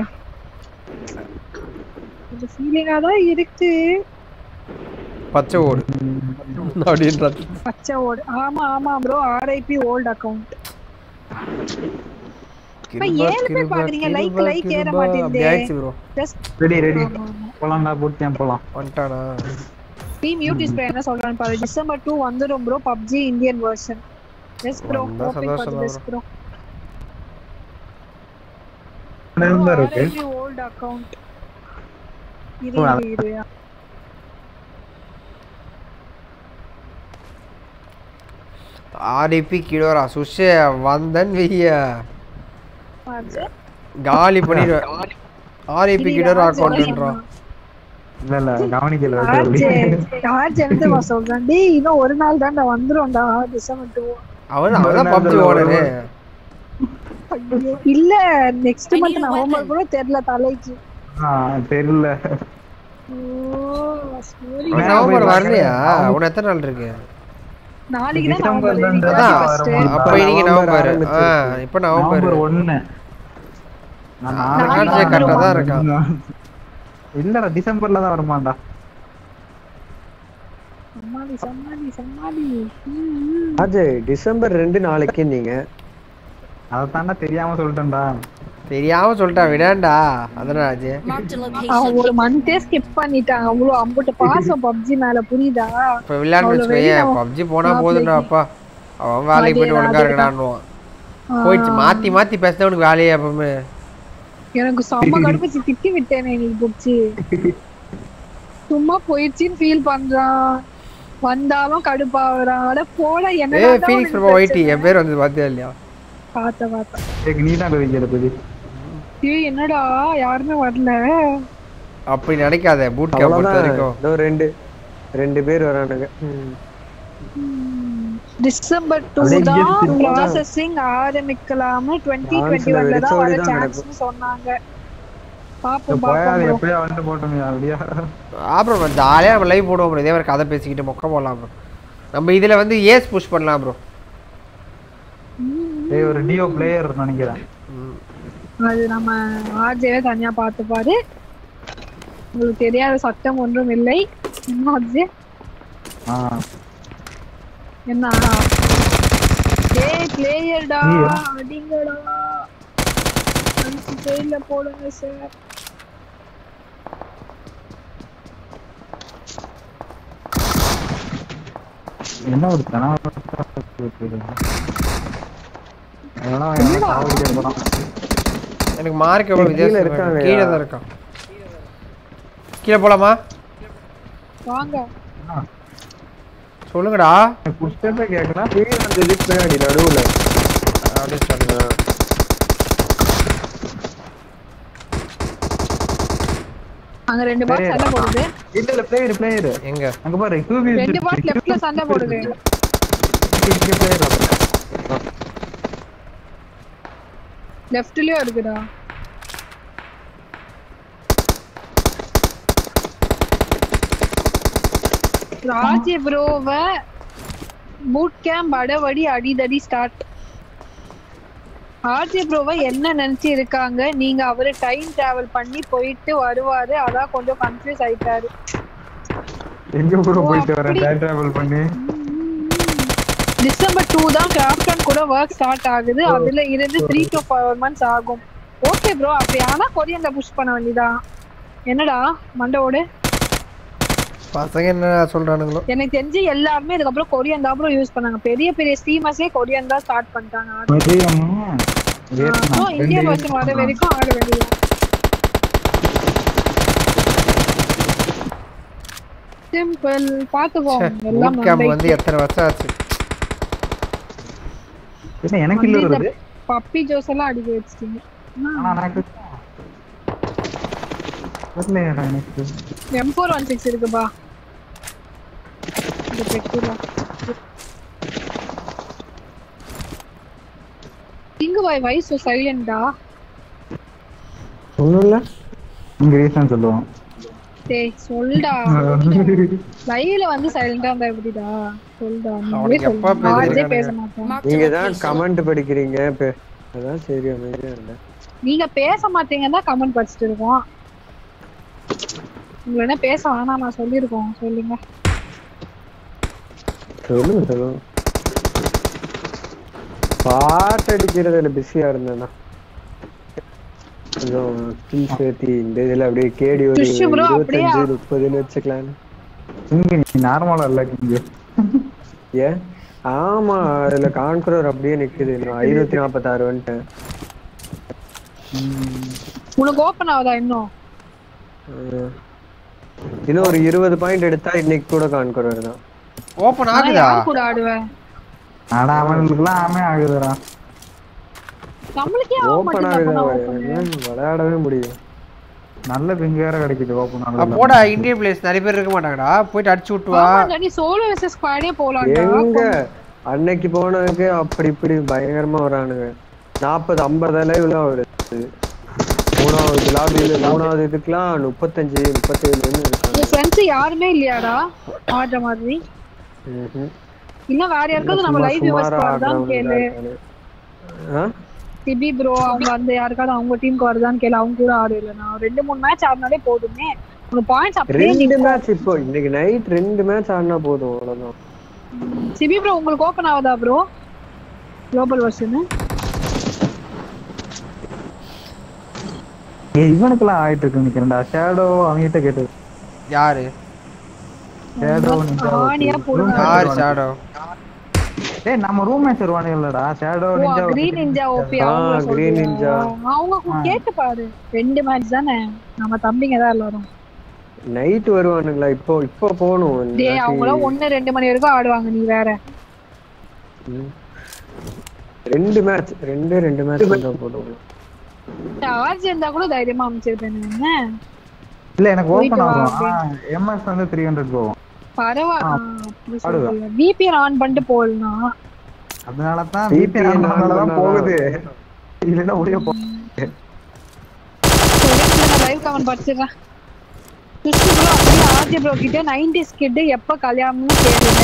கொஞ்சம் ஃபீலிங்கா தான் இருக்கு பச்சை ஓடு அப்படின்றது பச்சை ஓடு ஆமா ஆமா ப்ரோ ஆர்ஐபி ஓல்ட் அக்கவுண்ட் ஏழு பேர் பாக்குறீங்க, like, like ஏற மாட்டேங்குதே. ப்ரோ ஜஸ்ட் ரெடி ரெடி போலாம்டா பூட் கேம்ப் போலாம் வந்துட்டானா டீம் யூடியூப் ஸ்பே என்ன சொல்றான்னு பாரு டிசம்பர் 2 வந்துரும் bro PUBG Indian version yes bro வந்தா சந்தோஷம் தான் எஸ் ப்ரோ தான் இருக்கு ஓல்ட் அக்கவுண்ட் இது ஓ, இது ஆர்டிபி கிடோரா சுஷே வந்தன் வெய்ய அது காலி பண்ணிடுவேன் ஆர்டிபி கிடோரா அக்கௌண்ட்ன்றான் இல்ல இல்ல கவனிக்கல ஆர்ஜே அப்படி. ஆர்ஜே வந்து நான் சொல்றேன் டேய் இன்னும் ஒரு நாள் தான்டா வந்துரும்டா டிசம்பர் 2 அவன் அவன் தான் பப்ஜி ஓனரு இல்ல நெக்ஸ்ட் மந்த் நான் ஹோம்வொர்க் கூட தெரியல தலைக்கு ஆ, தெரியல ஓ sorry. அவன் நவம்பர் வரலையா உனக்கு எத்தனை நாள் இருக்கு நாளைக்கு தான் டிசம்பர் நவம்பர் தான் அதான் ஃபர்ஸ்ட் வரும். அப்ப இன்னைக்கு நவம்பர் ஆரம்பிச்சிருச்சு. ஆ இப்போ நவம்பர் நவம்பர் ஒண்ணு நான் நாளைக்கு நாளைக்கு தான் கரெக்டா தான் இருக்கான். இல்லடா டிசம்பர்ல தான் வருமாண்டா சம்மாடி சம்மாடி சம்மாடி அது டிசம்பர் ரெண்டு நாளைக்கு நீங்க அதைத்தாண்டா தெரியாம சொல்லிட்டேன்டா தெரியாம சொல்லிட்டான் விடாண்டா அதனால ஆச்சு Marked a அவன் location. ஒரு மந்தே ஸ்கிப் பண்ணிட்டாங்க அவ்வளவு அம்புட்டு பாசம் பப்ஜி மேல புரியுதா இப்போ விளையாண்டு அவ்வளவு வச்சுக்கோயேன் வெளியில பப்ஜி போனா மாப்பிள்ளைக்கு. போதும்டா அப்பா அவன் வேலைக்கு போயிட்டு ஒழுங்கா இருக்கடான்னுவான் போயிடுச்சு மாத்தி மாத்தி பேசுனவனுக்கு வேலையே எப்பவுமே எனக்கு செம்ம கடுப்பு திட்டி விட்டேனே நீ புடிச்சு சும்மா போயிடுச்சின்னு ஃபீல் பண்றான் வந்தாலும் கடுப்பாகுறான் அட போட ஏ என்ன ஃபீனிக்ஸ் பிரபா ஒயிட்டி என் பேர் வந்து பார்த்தியா இல்லையா பார்த்த பார்த்த ஏய், நீ தான் குதிக்கிற புதி ஏய் என்னடா யாருமே வரல அப்படி நினைக்காத பூட் கேம்ப் பொறுத்த அவ்வளவுதான் வரைக்கும் இதோ ரெண்டு ரெண்டு பேர் வரானுங்க ம். டிசம்பர் டூ அப்படியே இங்க தான் இருக்கு. ப்ராசஸிங் ஆரம்பிக்கலாம்னு டுவெண்ட்டி டுவெண்ட்டி Launch ல ஒன்ல தான் வர வெறிச்சோடி தான் சான்ஸ்னு சொன்னாங்க பாப்போம் போயா பாப்போம் அது bro. எப்பயா வந்து போட்டோமே அப்படியா அப்புறம் ஜாலியாக நம்ம லைவ் போடுவோம் ப்ரோ இதே மாதிரி கதை பேசிக்கிட்டு மொக்க போடலாம் ப்ரோ நம்ம இதில் வந்து ஏஸ் புஷ் பண்ணலாம் ப்ரோ ஏய் ஒரு டியோ பிளேயர் நினைக்கிறேன் அது நம்ம ஆர்ஜேவே தனியா பார்த்துப்பாரு உங்களுக்கு தெரியாத சட்டம் ஒன்றும் இல்லை என்ன ஆர்ஜே ஆ என்ன ஏய் பிளேயர்டா ஐயோ. அடிங்கடா அடிச்சு ஜெயில போடுங்க சார் என்ன ஒரு தனா அதெல்லாம் அவன் சாவடிக்க போறான் எனக்கு மார்க் எவ்வளோ கீழே வித்தியாசம் இருக்காங்க. கீழே தான் இருக்கான் கீழே போலாமா வாங்க சொல்லுங்கடா புஷ்டப்பே கேட்கலாம் கீழே அந்த இதுக்கு பின்னாடி நடுவுல அப்படியே சொல்லுங்க அங்க ரெண்டு பாட் சண்டை போடுது இல்ல இல்ல பிளேயர் பிளேயர் எங்க அங்க பாரு கியூபி ரெண்டு பாட் லெஃப்ட்ல சண்டை போடுது பிளேயர் லெஃப்ட்லயும் இருக்குடா ராஜே ப்ரோவ பூட் கேம்ப் அடவடி அடிதடி ஸ்டார்ட் ஆர்ஜே ப்ரோவை என்ன நினைச்சு இருக்காங்க நீங்க அவரு டைம் டிராவல் பண்ணி போயிட்டு வருவாரு அதான் கொஞ்சம் கன்ஃபியூஸ் ஆயிட்டாரு எங்க ப்ரோ ஓ, போயிட்டு வரேன் அப்படி. டைம் டிராவல் பண்ணி டிசம்பர் டூ தான் கிராஃப்டன் கூட ஒர்க் ஸ்டார்ட் ஆகுது அதுல இருந்து த்ரீ டு ஃபோர் மந்த்ஸ் ஆகும் ஓகே ப்ரோ அப்படி ஆனா கொரியன்ல புஷ் பண்ண வேண்டியதான் என்னடா மண்டவோடு பசங்க என்ன சொல்றானுங்களோ எனக்கு தெரிஞ்சு எல்லாருமே இதுக்கப்புறம் கொரியன் தான் ப்ரோ யூஸ் பண்ணாங்க பெரிய பெரிய ஸ்ட்ரீமர்ஸே கொரியன் தான் ஸ்டார்ட் பண்ணிட்டாங்க மதியம் ஸோ இந்தியன் வருஷன் வர வரைக்கும் ஆட வேண்டியது சிம்பிள் பாத்துக்கோம் எல்லாம் பூட் கேம்ப் வந்து எத்தனை வருஷம் ஆச்சு என்ன எனக்கு இல்ல வருது பப்பி ஜோஸ் எல்லாம் அடிக்க வச்சிட்டீங்க ஆனா எனக்கு தெரியலையேடா எனக்கு எம் ஃபோர் ஒன் சிக்ஸ் இருக்குப்பா இந்த பெக்குல இங்கு பாய் வைஸ் சைலண்டா ஒண்ணும்ல இங்க ரீசன் சொல்லுவோம் டேய் சொல்டா லைவ்ல வந்து சைலண்டா இருந்தா எப்படிடா சொல்டா நீங்களே அவனுக்கு எப்ப சொல்லுங்க ஆர்ஜே பேசுறீங்க? பேச மாட்டேன் Marked a நீங்க தான் location. கமெண்ட் படிக்கிறீங்க பே- அதான் சரி அமைதியா இருந்தேன் நீங்க பேச மாட்டீங்க தான் கமெண்ட் படிச்சுட்டு இருக்கோம் உங்களை என்ன பேச வேணாம் நான் சொல்லியிருக்கோம் சொல்லுங்க சொல்லுங்க சொல்லுங்க பாட்டு அடிக்கிறதுல பிஸியா இருந்தேன்னா கொஞ்சம் ஸ்கில் சேர்த்தி இந்த இதுல அப்படியே கேடி ஒரு துஷு bro, அப்படியே இருபத்தஞ்சு முப்பதுன்னு வச்சுக்கலான்னு இங்க நீ நார்மலா இல்ல இங்க ஏன் ஆமா அதுல கான்குரர் அப்படியே நிக்குது நான் ஐநூத்தி நாப்பத்தாறு வந்துட்டேன் உனக்கு ஓப்பன் ஆகுதா இன்னும் அஹ் இன்னும் ஒரு இருபது பாயிண்ட் எடுத்தா இன்னைக்கு கூட கான்குரர் தான் ஓப்பன் நான் ஆகுதா யார் கூட ஆடுவேன் ஆனா அவனுக்குலாம் ஆமே ஆகுதுடா நம்மளுக்கே ஆக ஓப்பன் மாட்டேங்குது ஆகுது அப்பனா open. விளையாடவே முடியும் நல்ல பிங்க் வேற கிடைக்குது ஓப்பன் அப்ப ஆகுது போடா இந்தியன் பிளேஸ் நிறைய பேர் இருக்க மாட்டாங்கடா போயிட்டு அடிச்சு விட்டு வா ஆமாண்டா, நீ சோலோ வெர்சஸ் ஸ்குவாடே போலாம்டா எங்க அன்னைக்கு போனதுக்கு அப்படி இப்படி பயங்கரமா வரானுங்க நாற்பது ஐம்பது லைவ்ல வருது மூணாவது லாபியில மூணாவது இதுக்கெல்லாம் முப்பத்தஞ்சு முப்பத்தேழுன்னு இருக்காங்க உன் ஃப்ரெண்ட்ஸ் யாருமே இல்லையாடா ஆடுற மாதிரி ம்ஹும். இல்ல வேற யாருக்காவது நம்ம சும்மா லைவ் வியூவர்ஸ் சுமாரா வருதான்னு ஆடுறவங்க கேளு இருக்காங்க. ஆ? சிபி ப்ரோ அவங்க வந்து யாருக்காவது அவங்க டீமுக்கு வருதான்னு கேளு அவங்க கூட ஆடு இல்லைனா ரெண்டு மூணு மேட்ச் ஆடினாலே போதுமே உனக்கு பாயிண்ட்ஸ் அப்படியே ரெண்டு நிக்கும் மேட்ச் இப்போ இன்னைக்கு நைட் ரெண்டு மேட்ச் ஆடினா போதும் அவ்வளவுதான் சிபி ப்ரோ உங்களுக்கு ஓபன் ஆகுதா ப்ரோ குளோபல் வெர்ஷன் ஏய், இவனுக்கெல்லாம் ஆயிட்டு இருக்கு நிக்கிறேன்டா ஷேடோ அவன்கிட்ட கேட்டு யாரு ஷேடோ ஆணியா போடுங்க யாரு ஷாடோ ஏய் நம்ம ரூம் மேட்ச் வருவானுங்கல்லடா ஷேடோ ஓ நிஞ்சா கிரீன் நிஞ்சா ஓபி ஆ, அவங்க Green சொல்றியா? Ninja. அவங்க கு- கேட்டு பாரு ரெண்டு மேட்ச் தானே நம்ம தம்பிங்க தான் எல்லாரும் நைட் வருவானுங்களா இப்போ இப்போ போகணும் இந்த டேய் வாட்டி. அவங்களாம் ஒண்ணு ரெண்டு மணி வரைக்கும் ஆடுவாங்க நீ வேற ம். ரெண்டு மேட்ச் ரெண்டே ரெண்டு மேட்ச் தான் போடுவோம் சார்ஜ் இருந்தா கூட தைரியமா அமைச்சிருப்பேன் என்ன இல்ல எனக்கு போயிட்டு ஓபன் வா ஆகும் எம்எஸ் வந்து த்ரீ ஹண்ட்ரட் போகும் பரவாயில்ல விபிஎன் ஆன் பண்ணிட்டு போடலாம் அதனால தான் VPN VPN on ஆனதால தான் பண்ணாதான். போகுது இல்லைன்னா ஒரே போ லைவ் கமெண்ட் படிச்சிடுறேன் சுஷ்டி ப்ரோ அப்படியே ஆர்ஜே ப்ரோ கிட்ட நைன்டிஸ் கிட்டு எப்ப கல்யாணம்னு கேளுங்க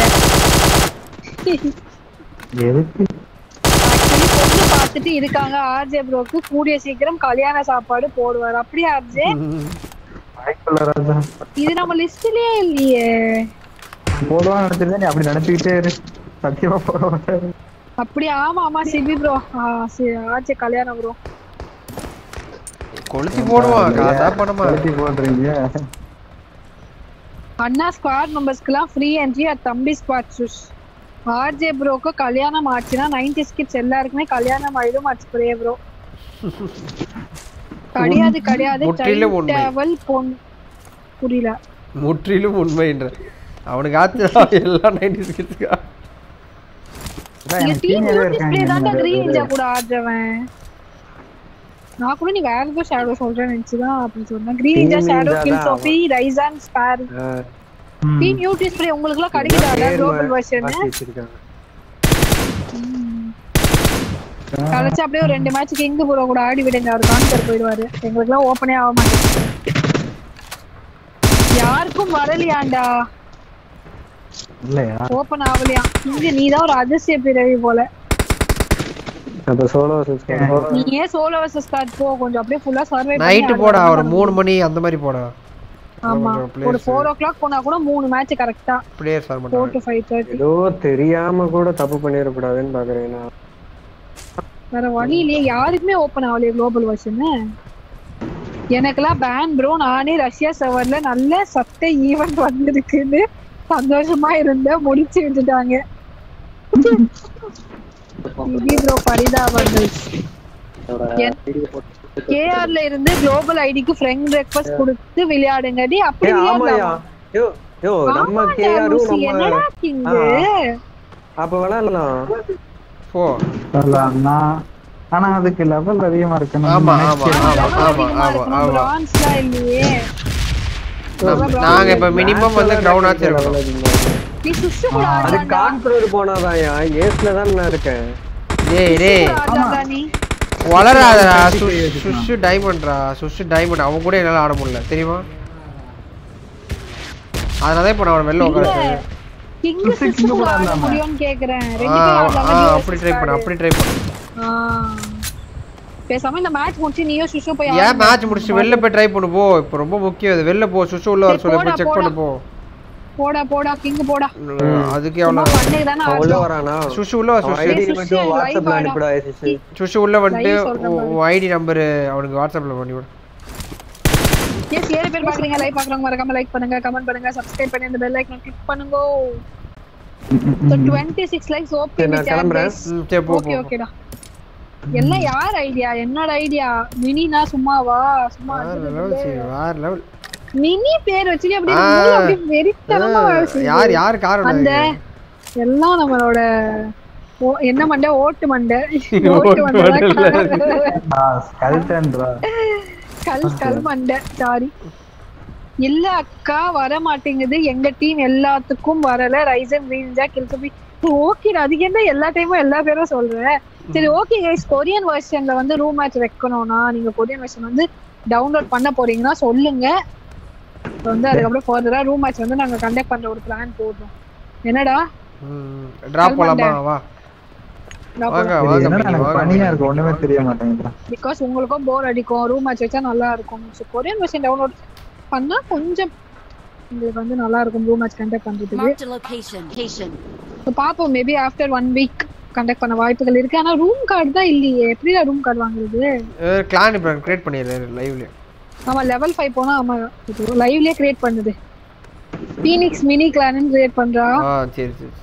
எதுக்கு ஆக்சுவலி பொண்ணு பார்த்துட்டு இருக்காங்க ஆர்ஜே ப்ரோக்கு கூடிய சீக்கிரம் கல்யாண சாப்பாடு போடுவார் அப்படியே ஆர்ஜே வாய்ப்புள்ள ராஜா இது நம்ம லிஸ்ட்லயே இல்லையே போடுவான்னு நினைச்சிருந்தா நீ அப்படி நினைச்சுக்கிட்டே இரு சத்தியமா போட மாட்டாரு அப்படி ஆமா ஆமா சிபி ப்ரோ ஆர்ஜே கல்யாணம் ப்ரோ கொளுத்தி போடுவான் காசா பணமா கழட்டி போடுறீங்க அண்ணா ஸ்குவாட் மெம்பர்ஸ்க்குலாம் ஃப்ரீ என்ட்ரி அட் தம்பி ஸ்குவாட் சுஷ் ஆர்ஜே ப்ரோக்கு கல்யாணம் ஆச்சுன்னா நைன்டி கிட்ஸ் எல்லாருக்குமே கல்யாணம் ஆயிடும் அட் ஸ்ப்ரே ப்ரோ கிடையாது கிடையாது முற்றிலும் உண்மை. டிராவல் பொன் புரியல முற்றிலும் உண்மைன்ற அவனுக்கு ஆச்சு எல்லாம் நைன்டி சிக்ஸ்க்கா அதான் நீங்க எனக்கு டீம் senior-ஆ டிஸ்பிளே இருக்காங்க தான்டா நிறைய கிரீன் பேரு. இன்ஜா கூட ஆடுறவன் நான் கூட நீ வேற ஏதோ ஷேடோ சொல்றேன்னு நினைச்சுதான் அப்படி சொன்னேன் green ninja Team shadow Ninja kill தான் சோஃபி ரைசான் ஸ்பார் ம். டீம் நியூ டிஸ்பிளே உங்களுக்கு எல்லாம் கிடைக்குதா குளோபல் வெர்ஷன் மாத்தி வச்சிருக்காங்க கலைச்சு அப்படியே ஒரு ரெண்டு மேட்ச் கிங் ப்ரோ கூட ஆடி விடுங்க அவர் கான்சர் போயிடுவாரு எங்களுக்கு எல்லாம் ஓப்பனே ஆக மாட்டேங்குது யாருக்கும் வரலையாண்டா இல்லையா ஓப்பன் ஆகலையா இங்க நீ தான் ஒரு அதிசய பிறவி போல அப்ப சோலோ சிஸ்டம் நீ ஏன் சோலோ வர்சஸ் ஸ்டார்ட் போ கொஞ்சம் அப்படியே ஃபுல்லா சர்வே நைட்டு போடா ஒரு மூணு மணி அந்த மாதிரி போடா ஆமா கொஞ்சம் ஒரு players ஃபோர் ஓ கிளாக் போனா கூட மூணு மேட்ச் கரெக்டா பிளேயர்ஸ் வர ஃபோர் மாட்டாங்க டு ஃபைவ் தேர்ட்டி ஏதோ தெரியாம கூட தப்பு பண்ணிடக்கூடாதுன்னு பாக்குறேன் நான் வேற வழி இல்லையே யாருக்குமே ஓப்பன் ஆகலையே குளோபல் வெர்ஷன் எனக்கெல்லாம் பேன் ப்ரோ நானே ரஷ்யா சர்வர்ல நல்ல சத்த ஈவெண்ட் வந்திருக்குன்னு சந்தோஷமா இருந்த முடிச்சு விட்டுட்டாங்க இது ப்ரோ பரிதாபங்கள் கேஆர்ல இருந்து குளோபல் ஐடிக்கு ஃப்ரெண்ட் ரெக்வஸ்ட் கொடுத்து விளையாடுங்கடி அப்படி ஏய், ஆமாயா விளையாடலாமா? யோ யோ நம்ம ஆமாண்டா, கேஆரும் லூசி, நம்ம என்னடா கிங்கு அப்ப விளையாடலாம் போ சொல்லலாம்னா ஆனா அதுக்கு லெவல் அதிகமா இருக்கணும் ஆமா ஆமா ஆமா ஆமா அதிகமா ஆமா இருக்கணும் ஆமா பிரான்ஸ்லாம் இல்லையே நம்ம- நாங்க இப்ப மினிமம் வந்து கிரவுண்ட் ஆச்சு இருக்கணும் நீ சுஷு கூட அது ஆடலாம்டா. கான்ஃபிகர் போனாதான்யா ஏஸ்ல தான் நான் இருக்கேன் டேய் டேய் கூட ஆடலாம்டா நீ வளராதடா சுஷு டைமண்ட்ரா சுஷு டைமண்ட் அவன் கூட என்னால ஆட முடியல தெரியுமா அதனால இப்ப நான் அவனை வெளில உட்கார கிங் சுஷு கூட ஆட முடியும்னு கேக்குறேன் ரெண்டு பேரும் ஆடலாம்ல ஆ duo அப்படி versus ட்ரை பண்ண squad. அப்படி ட்ரை பண்ண ஆ. பேசாம இந்த மேட்ச் முடிச்சு நீயும் சுஷு போய் ஏன் ஆடுங்க. மேட்ச் முடிச்சு வெளில போய் ட்ரை பண்ணு போ இப்போ ரொம்ப முக்கியம் இது வெளில போ சுஷு உள்ள வர சரி, சொல்லு போடா, போய் செக் பண்ணு போ போடா போடா கிங் போடா அதுக்கு சும்மா எவ்வளோ பண்ணி தானே அவன் உள்ள ஆடுறோம் வரானா சுஷு உள்ள வா அவன் சுஷு ஐடி சுஷி, மட்டும் live வாட்ஸ்அப்ல ஆடா. அனுப்பிடா சுஷி சுஷு உள்ள வந்துட்டு Live சொல்றேன் பாரு. உன் ஐடி நம்பர் அவனுக்கு வாட்ஸ்அப்ல பண்ணி விடு எஸ் ஏழு பேர் பாக்குறீங்க லைக் பாக்குறவங்க மறக்காம லைக் பண்ணுங்க கமெண்ட் பண்ணுங்க சப்ஸ்கிரைப் பண்ணி அந்த பெல் ஐக்கன் கிளிக் பண்ணுங்க so 26 லைக்ஸ் ஓபி சரி, நான் கிளம்புறேன். ம் சரி போ ஓகே போ ஓகேடா எல்லாம் யார் ஐடியா என்னோட ஐடியா மினினா சும்மாவா சும்மா வேற லெவல் சரி வேற லெவல் மினி பேர் வச்சுட்டு அப்படியே ஆ. மூளை அப்படியே வெறித்தனமா வேலை செய்யுது. யார் யார் காரணம் அந்த எல்லாம் நம்மளோட ஓ- என்ன மண்டை ஓட்டு மண்டை ஓட்டு மண்டை ஸ்கல்டன்ரா கல் கல் மண்டை சாரி இல்ல அக்கா வர மாட்டேங்குது எங்க டீம் எல்லாத்துக்கும் வரல ரைசன் ரீஞ்சா கில்கபி ஓகே அதுக்கு என்ன எல்லா டைமும் எல்லா பேரும் சொல்றேன் சரி ஓகே கைஸ் கொரியன் வெர்ஷன்ல வந்து ரூம் மேட்ச் வைக்கணும்னா நீங்க கொரியன் வெர்ஷன் வந்து டவுன்லோட் பண்ண போறீங்கன்னா சொல்லுங்க இப்ப வந்து அதுக்கப்புறம் ஃபர்தரா ரூம் மேட்ச் வந்து நாங்க கண்டக்ட் பண்ற ஒரு பிளான் போடுறோம் என்னடா டிராப் போலாமா வா வாங்க இது வாங்க என்னடா மினி, எனக்கு வாங்க பனியா இருக்கு ஒண்ணுமே தெரிய மாட்டேங்குதுடா பிகாஸ் உங்களுக்கும் போர் அடிக்கும் ரூம் மேட்ச் வச்சா நல்லா இருக்கும் ஸோ கொரியன் வெர்ஷன் டவுன்லோட் பண்ணா கொஞ்சம் உங்களுக்கு வந்து நல்லா இருக்கும் ரூம் மேட்ச் கண்டக்ட் பண்றதுக்கு Marked a location. Location. So பார்ப்போம் maybe after one week conduct பண்ண வாய்ப்புகள் இருக்கு ஆனா ரூம் கார்டு தான் இல்லையே எப்படிடா ரூம் கார்டு வாங்குறது கிளான் இப்போ கிரியேட் பண்ணிடுறேன் லைவ்ல ஆமா லெவல் ஃபைவ் போனா ஆமா லைவ்லயே கிரியேட் பண்ணுது பீனிக்ஸ் மினி கிளான்னு கிரியேட் பண்றா ஆ சரி சரி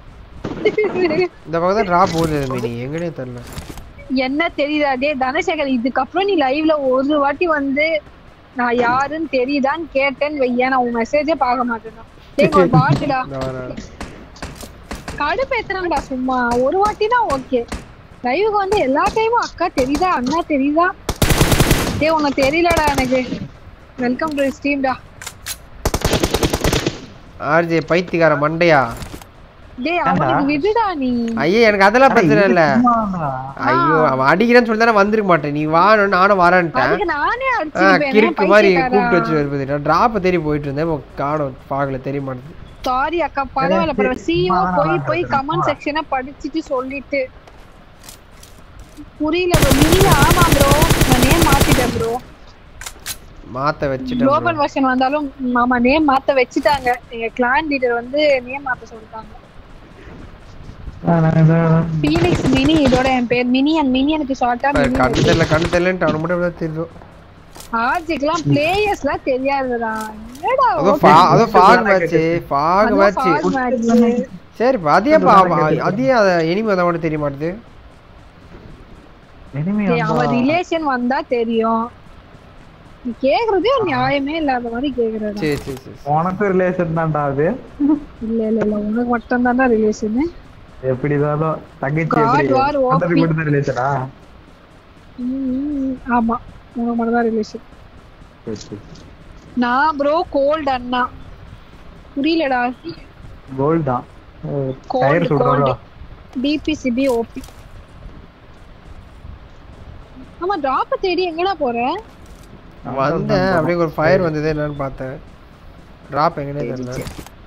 இந்த பக்கம் தான் டிராப் போகுது மினி எங்கனே தெரியல என்ன தெரியுதா டே தனசேகர் இதுக்கப்புறம் நீ லைவ்ல ஒரு வாட்டி வந்து நான் யாருன்னு தெரியுதான்னு கேட்டேன்னு வையேன் நான் உன் மெசேஜே பார்க்க மாட்டேன் டேய் ஒரு பாட்டுடா இந்த வர கடுப்பேத்துறான்டா சும்மா ஒரு வாட்டினா ஓகே லைவுக்கு வந்து எல்லா டைமும் அக்கா தெரியுதா அண்ணா தெரியுதா டேய் உனக்கு தெரியலடா எனக்கு வெல்கம் டு ஸ்டீம்டா ஆர்ஜே பைத்தியக்கார மண்டையா டேய் அவனுக்கு விடுடா நீ ஐயே எனக்கு அதெல்லாம் பிரச்சனை இல்ல ஐயோ அவன் அடிக்கிறேன்னு சொல்லி தானே வந்திருக்க மாட்டேன் நீ வான்னு நானும் வரேன்ட்டேன் அதுக்கு நானே ஆ அடிச்சிருப்பேன் கிறுக்கு மாதிரி கூப்பிட்டு வச்சு வருது டிராப்பை தேடி போயிட்டு இருந்தேன் இப்போ காணும் பார்க்கல தெரிய மாட்டேது சாரி அக்கா பரவாயில்ல பரவாயில்ல சிஓ போய் போய் கமெண்ட் செக்ஷனை படிச்சிட்டு சொல்லிட்டு புரியல ப்ரோ நீங்க ஆமா ப்ரோ நான் நேம் மாத்திட்டேன் ப்ரோ மாத்த வச்சுட்டேன் குளோபல் வெர்ஷன் வந்தாலும் ஆமா நேம் மாத்த வச்சுட்டாங்க எங்க கிளான் லீடர் வந்து நேம் மாத்த சொல்லிட்டாங்க பீனிக்ஸ் மினி இதோட என் பேர் மினியன் மினியனுக்கு ஷார்ட்டா bro. கண்ணு தெரியல கண்ணு தெரியலன்ட்டு அவனு மட்டும் தான் தெரியும் ஆர்ஜிக்கெல்லாம் பிளேயர்ஸ்லாம் தெரியாதுடா என்னடா அதோ ஃபா அதோ fog match fog match match சரி இப்போ அதே பா அதே எனிமி அதை மட்டும் தெரிய மாட்டுது இனிமே டேய், அவன் ரிலேஷன் வந்தா தெரியும் நீ கேக்குறதே ஒரு நியாயமே இல்லாத மாதிரி கேக்குறடா சரி சரி சரி உனக்கு ரிலேஷன் தான்டா அது இல்ல இல்ல இல்ல உனக்கு மட்டும் தான்டா ரிலேஷன் எப்படி இருந்தாலும் தங்கச்சி God எப்படி war OP. அந்த மட்டும் தான் ரிலேஷனா ஆமா உனக்கு மட்டும் தான் ரிலேஷன் நான் ப்ரோ கோல்ட் அண்ணா புரியலடா கோல்ட் தான் Cold, டயர் சொல்றாரோ cold. டிபிசிபி ஓபி ஆமா டிராப்ப தேடி எங்கடா போற வந்தேன் அப்படியே ஒரு ஃபயர் வந்தது என்னன்னு பார்த்தேன் டிராப் எங்கனே தெரியல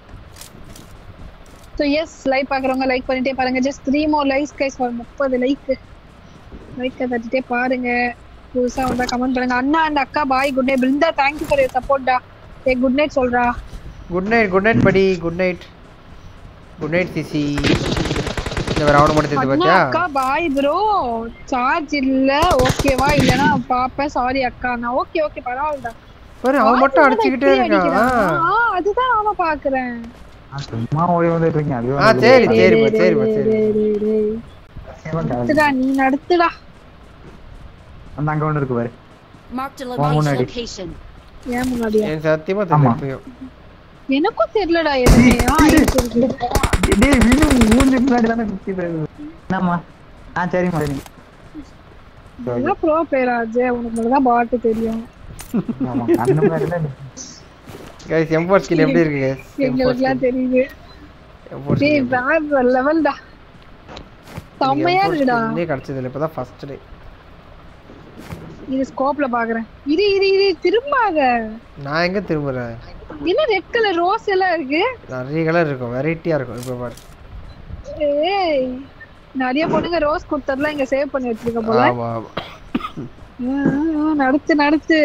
ஸோ எஸ் லைக் பார்க்குறவங்க லைக் பண்ணிட்டே பாருங்க just three more likes guys ஒரு முப்பது லைக் லைக்கை தட்டிட்டே பாருங்க புதுசா வந்தா கமெண்ட் பண்ணுங்க அண்ணா அண்ட் அக்கா bye good night Brinda thank you for your சப்போர்ட்டா ஏ குட் நைட் சொல்றா குட் நைட் குட் நைட் படி குட் நைட் குட் நைட் சிசி இந்த வேற அவனை மட்டும் தெரிஞ்சு அண்ணா பார்த்தியா அக்கா பாய் ப்ரோ சார்ஜ் இல்ல ஓகேவா இல்லனா பாப்பேன் சாரி அக்கா நான் ஓகே ஓகே பரவாயில்லடா பாரு அவன் மட்டும் அடிச்சுக்கிட்டே இப்படி இருக்கான் அடிக்கிறான். ஆ, அதுதான் நானும் பாக்குறேன் நான் சும்மா ஓடி வந்துட்டு இருக்கேன் அதுவே ஆ சரி சரிப்பா சரிப்பா சரி டேய், டேய், டேய். நடத்துடா நீ நடத்துடா அந்த அங்க ஒண்ணு இருக்கு பாரு Marked a One location. more location. ஏன் முன்னாடியா எனக்கு சத்தியமா தெரியல ஆமா. எப்பயும் எனக்கும் தெரியலடா எதுவுமே ஆ, இருக்கு, இருக்கு. டேய் வினு மூஞ்சி முன்னாடி தானே குத்தி போயிருது என்னம்மா ஆ சரிம்மா சரி இதெல்லாம் ப்ரோ பேராஜ் உனக்கு மட்டும் தான் பாட்டு தெரியும் ஆமா கண்ணு முன்னாடி தான் கைஸ் எம்போர் ஸ்கில் எப்படி இருக்கு guys? M4 எங்களுக்குலாம் skill. தெரியுது M4 டேய் skill. வேற லெவல்டா செம்மையா M4 இருக்குடா skill இன்னே கிடைச்சது இல்லை இப்பதான் ஃபர்ஸ்ட் டே இது ஸ்கோப்ல பாக்குறேன் இது இது இது திரும்பாத நான் எங்க திரும்புறேன் என்ன ரெட் கலர் ரோஸ் எல்லாம் இருக்கு நிறைய கலர் இருக்கும் வெரைட்டியா இருக்கும் இப்போ பாரு ஏய் நிறைய பொண்ணுங்க ரோஸ் கொடுத்ததுலாம் இங்க சேவ் பண்ணி வச்சிருக்க போல ஆமா ஆமா ம், ம், நடத்து நடத்து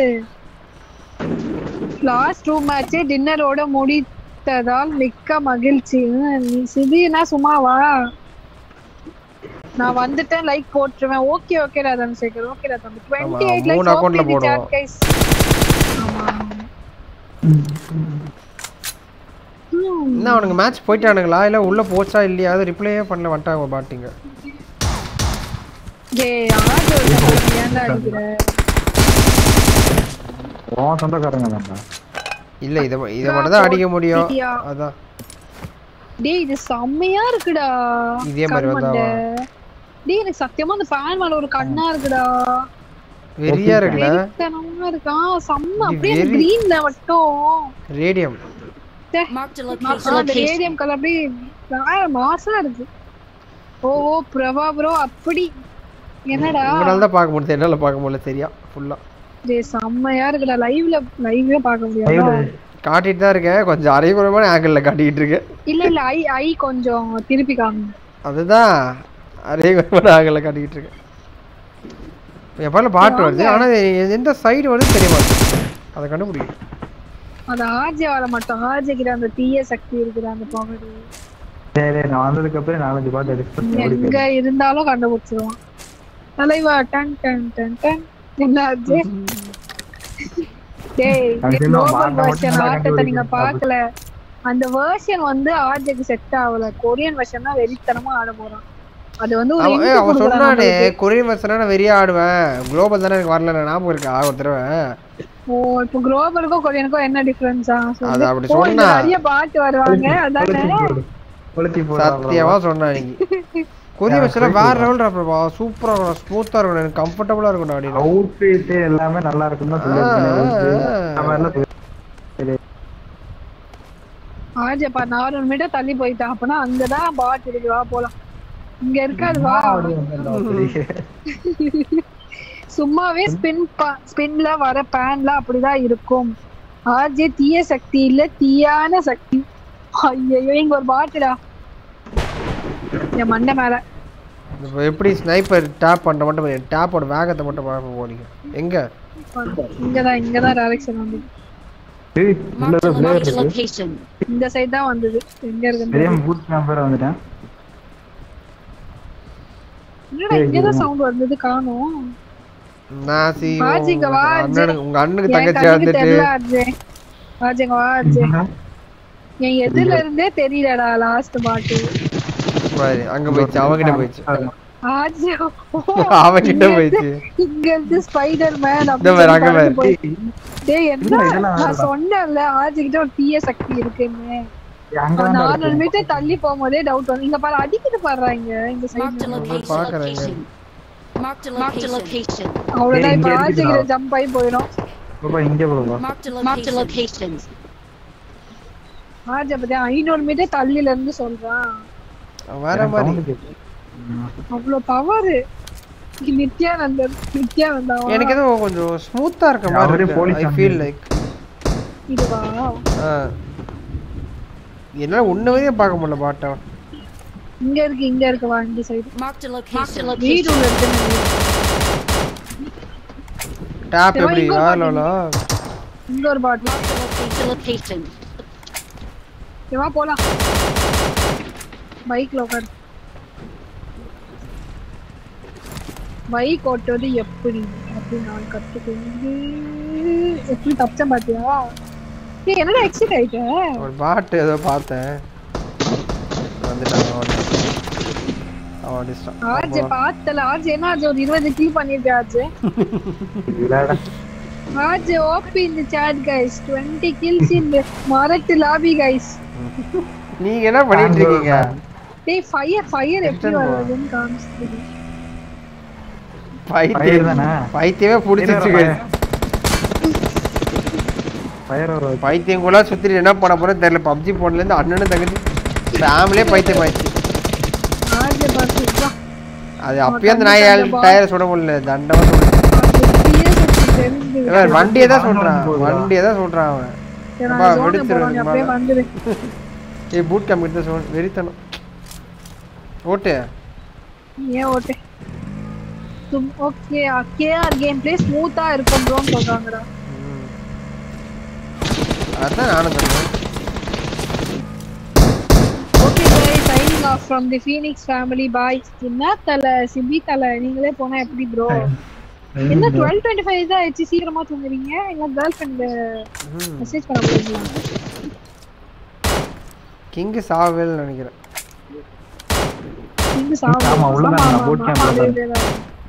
லாஸ்ட் ரூம் மேட்ச் டின்னரோட முடித்ததால் மிக்க மகிழ்ச்சி ம், நீ சிதினா சும்மாவா நான் வந்துட்டேன் லைக் போட்டுருவேன் ஓகே ஓகேடா தனசேகர் ஓகேடா தம்பி டுவெண்ட்டி எயிட் மூணு லைக்ஸ் account ல ஓகே போடுவோம். கைஸ் என்ன அவனுங்க மேட்ச் போயிட்டானுங்களா இல்ல உள்ள போச்சா இல்லையா அது ரிப்ளையே பண்ணல வந்துட்டாங்க பாட்டிங்க ஏய் ஆடு ஏன்டா அடிக்கிற உன் சொந்தக்காரங்க தான்டா இல்ல இத இத மட்டும் தான் அடிக்க முடியும் சரியா? அதான் டேய் இது செம்மையா இருக்குடா இதே மாதிரி கண் வந்தாவா? மண்டை. டேய் எனக்கு சத்தியமா அந்த ஃபேன் மேல ஒரு கண்ணா இருக்குடா வெறியா இருக்குல்ல வெறித்தனமா இருக்கான் செம்ம இது அப்படியே அந்த வெறி. கிரீன்ல மட்டும் ரேடியம் Marked a ஆ, அந்த location. ரேடியம் கலர் அப்படியே வேற மாசா இருக்கு ஓ ஓ பிரபா ப்ரோ அப்படி என்னடா உங்களால தான் பார்க்க முடியுது என்னால பார்க்க முடியல சரியா ஃபுல்லா டேய் செம்மையா இருக்குடா லைவ்ல லைவ்ல பார்க்க முடியாது காட்டிட்டு தான் இருக்கேன் கொஞ்சம் அரைகுறைமான ஆங்கிள் காட்டிக்கிட்டு இருக்கேன் இல்ல இல்ல ஐ ஐ கொஞ்சம் திருப்பி காமி அதுதான் அரைகுறைமான ஆங்கிள் காட்டிக்கிட்டு இருக்கேன் எப்போல்லாம் பாட்டு வருது ஆனா இது எந்த சைடு வருது தெரிய மாட்டேங்குது அதை கண்டுபிடிக்கும் அது ஆர்ஜே வர மாட்டோம் ஆர்ஜே கிட்ட அந்த தீய சக்தி இருக்குது அந்த பவர் சரி நான் வந்ததுக்கு அப்புறம் நாலஞ்சு பாட்டு எடிட் பண்ணி ஓடி எங்க இருந்தாலும் கண்டுபிடிச்சிருவான் தலைவா டன் டன் டன் டன் என்ன ஆச்சு டேய் அது என்ன, குளோபல் மாட்ட வெர்ஷன் மட்டும் ஆட்டத்தை நீங்க கண்டுபிடிக்கணும். பார்க்கல அந்த வெர்ஷன் வந்து ஆர்ஜேக்கு செட் ஆகல கொரியன் வெர்ஷன் தான் வெறித்தனமா ஆட போறான் அது வந்து ஒரு அவன் hint ஏய், அவன் கொடுக்குறான் சொன்னானே நம்மளுக்கு. கொரியன் வருஷனா நான் வெறியா ஆடுவேன் குளோபல் தானே எனக்கு வரல ஞாபகம் இருக்கா ஒரு தடவை ஓ இப்போ குளோபலுக்கும் கொரியனுக்கும் என்ன டிஃபரன்ஸா அது அப்படி ஓ இங்க சொன்னா. நிறைய பாட்டு வருவாங்க அதானே கொளுத்தி சத்தியமா சொன்னான் இன்னைக்கு கொரியன் வருஷம் வேற லெவல் ராப்பா சூப்பரா இருக்கும் ஸ்மூத்தா இருக்கும் எனக்கு கம்ஃபர்டபுளா இருக்கும் அப்படின்னு அவுட்ஃபிட் எல்லாமே நல்லா இருக்குன்னு தான் சொல்லியிருக்கேன் ஆ, ஆ, ஆ. நம்ம எல்லாம் சொல்லி- ஆஜப்பா நானூறு மீட்டர் தள்ளி போயிட்டான் அப்பனா அங்கதான் பாட் இருக்கு வா போலாம் இங்க இருக்காது வா சும்மாவே ஸ்பின் ஸ்பின்ல வர பேன்ல அப்படிதான் இருக்கும் ஆர்ஜே தீய சக்தி இல்ல தீயான சக்தி ஐயோ இங்க ஒரு பாட்டுடா என் மண்டை மேல இப்போ எப்படி ஸ்னைப்பர் டேப் பண்ண மட்டும் டேப்போட வேகத்தை மட்டும் பார்க்க போறீங்க எங்க இங்கதான் இங்கதான் டைரக்ஷன் வந்து ஏய், உள்ள Marked a player marked இருக்கு. location. இந்த சைடு தான் வந்தது எங்க இருக்குன்னு தெரியாம தெரியல. பூட் நம்பர் வந்துட்டேன் என்னடா இங்கதான் சவுண்ட் வந்தது காணோம் நான் சி வாஜிங்க வா, அண்ணனுக்கு உங்க அண்ணனுக்கு என் தங்கச்சி கண்ணுக்கு வந்துட்டு தெரியல ஆர்ஜே ஆர்ஜேங்க வா ஆர்ஜே என் எதிரில இருந்தே தெரியலடா லாஸ்ட் பாட்டு பாரு அங்க போயிடுச்சு அவங்கிட்ட போயிடுச்சு ஆர்ஜே அவங்கிட்ட போயிடுச்சு இங்க இருந்து ஸ்பைடர் மேன் இந்த பாரு, அங்க பாரு. டேய் என்ன இல்ல, இதெல்லாம் நான் வேண்டாம். சொன்னேன்ல ஆர்ஜி கிட்ட ஒரு தீய சக்தி இருக்குன்னு அங்க அவன் தான் நானூறு மீட்டர் தள்ளி போகும்போதே டவுட் வந்து இங்க பாரு அடிக்கிட்டு பாடுறாங்க இந்த Marked a சைடு location. பார்க்கறேங்க. location. Marked a Marked a location. அவ்வளவுதான் இப்ப இங்க ஆர்ஜி இருக்குடா. கிட்ட ஜம்ப் ஆகி போயிடும் பாப்பா இங்க பாப்பா Marked a location. Marked a location. ஆர்ஜி பத்தி ஐநூறு மீட்டர் தள்ளில இருந்து சொல்றான் வேற எனக்கு மாதிரி sound கேக்குது. ம். அவ்வளவு பவர் நித்யானந்தர் நித்யானந்தா எனக்கு ஏதோ கொஞ்சம் ஸ்மூத்தா இருக்க மாதிரி அவரே இருக்கு police ஐ ஃபீல் ஆனது. லைக் இதுவா என்னால ஒண்ணு வரையும் பார்க்க முடியல பாட்டா இங்க இருக்கு இங்க இருக்கு வா இந்த சைடு Marked a location. வீடு உள்ள இருக்கு டேப் சரி, எப்படி இங்க ஒரு ஆலோலா இங்க ஒரு பாட்டில் Marked a location. வா போலாம் பைக்ல உட்காரு பைக் ஓட்டுவது எப்படி அப்படி நான் கத்துக்கொண்டு எப்படி தப்பிச்சேன் பாத்தியா ஏய் என்னடா எக்ஸிட் ஆயிட்ட ஒரு பாட்டு ஏதோ பார்த்தேன் வந்துட்டான் அவன் அவன் அடிச்சிட்டான் ஆர்ஜே பார்த்தல ஆர்ஜே என்ன ஆர்ஜே ஒரு இருபது கில் பண்ணிருக்கேன் ஆர்ஜே இல்லடா. ஆர்ஜே ஓபி இந்த சாட் கைஸ் 20 கில்ஸ் இன் மரத்து லாபி கைஸ் நீங்க என்ன பண்ணிட்டு இருக்கீங்க டேய் ஃபயர் ஃபயர் எப்படி Extend போ. வருதுன்னு காமிச்சிட்டு Fire பைத்தியம் தானே? பைத்தியமே பிடிச்சிச்சு fire. Fire ஒரு பைத்தியம் கூட சுத்திட்டு என்ன பண்ண போறேன்னு தெரியல பப்ஜி போன்ல இருந்து அண்ணனும் தங்கச்சி ஃபேமிலியே பைத்தியம் ஆயிடுச்சு ஆர்ஜே பார்த்து அது அப்பயே அந்த நாய் டயர் சுட முடியல தண்டமா சுட தெரிஞ்சு இவன் வண்டியை தான் சொல்றான் வண்டியை தான் சொல்றான் அவன் சரி, அப்பா, நான் zone வெடிச்சிரு, போறேன், நீ அப்படியே வா. வந்துரு ஏய் பூட் கேம்ப் எடுத்து சொல் வெறித்தனம் ஓட்டு ஏன் ஓட்டு ஓகே கேஆர் கேம் பிளே ஸ்மூத்தா இருக்கும் ப்ரோன்னு சொல்றாங்கடா அதான் நானும் சொன்னேன் okay guys signing off from the phoenix family bye என்ன தல சிபி தல நீங்களே போனா எப்படி ப்ரோ என்ன டுவெல் டுவெண்ட்டி ஃபைவ் தான் ஆயிடுச்சு சீக்கிரமா தூங்குறீங்க இல்ல கேர்ள் ஃப்ரெண்ட் மெசேஜ் பண்ண போறீங்களா கிங் சாவேல் நினைக்கிறேன் நீங்க சாப்பிடுங்க. ஆமா, உள்ளதான் ஆமா, நான் boot ஆமா, camp ஆமா, ல அதே தான்.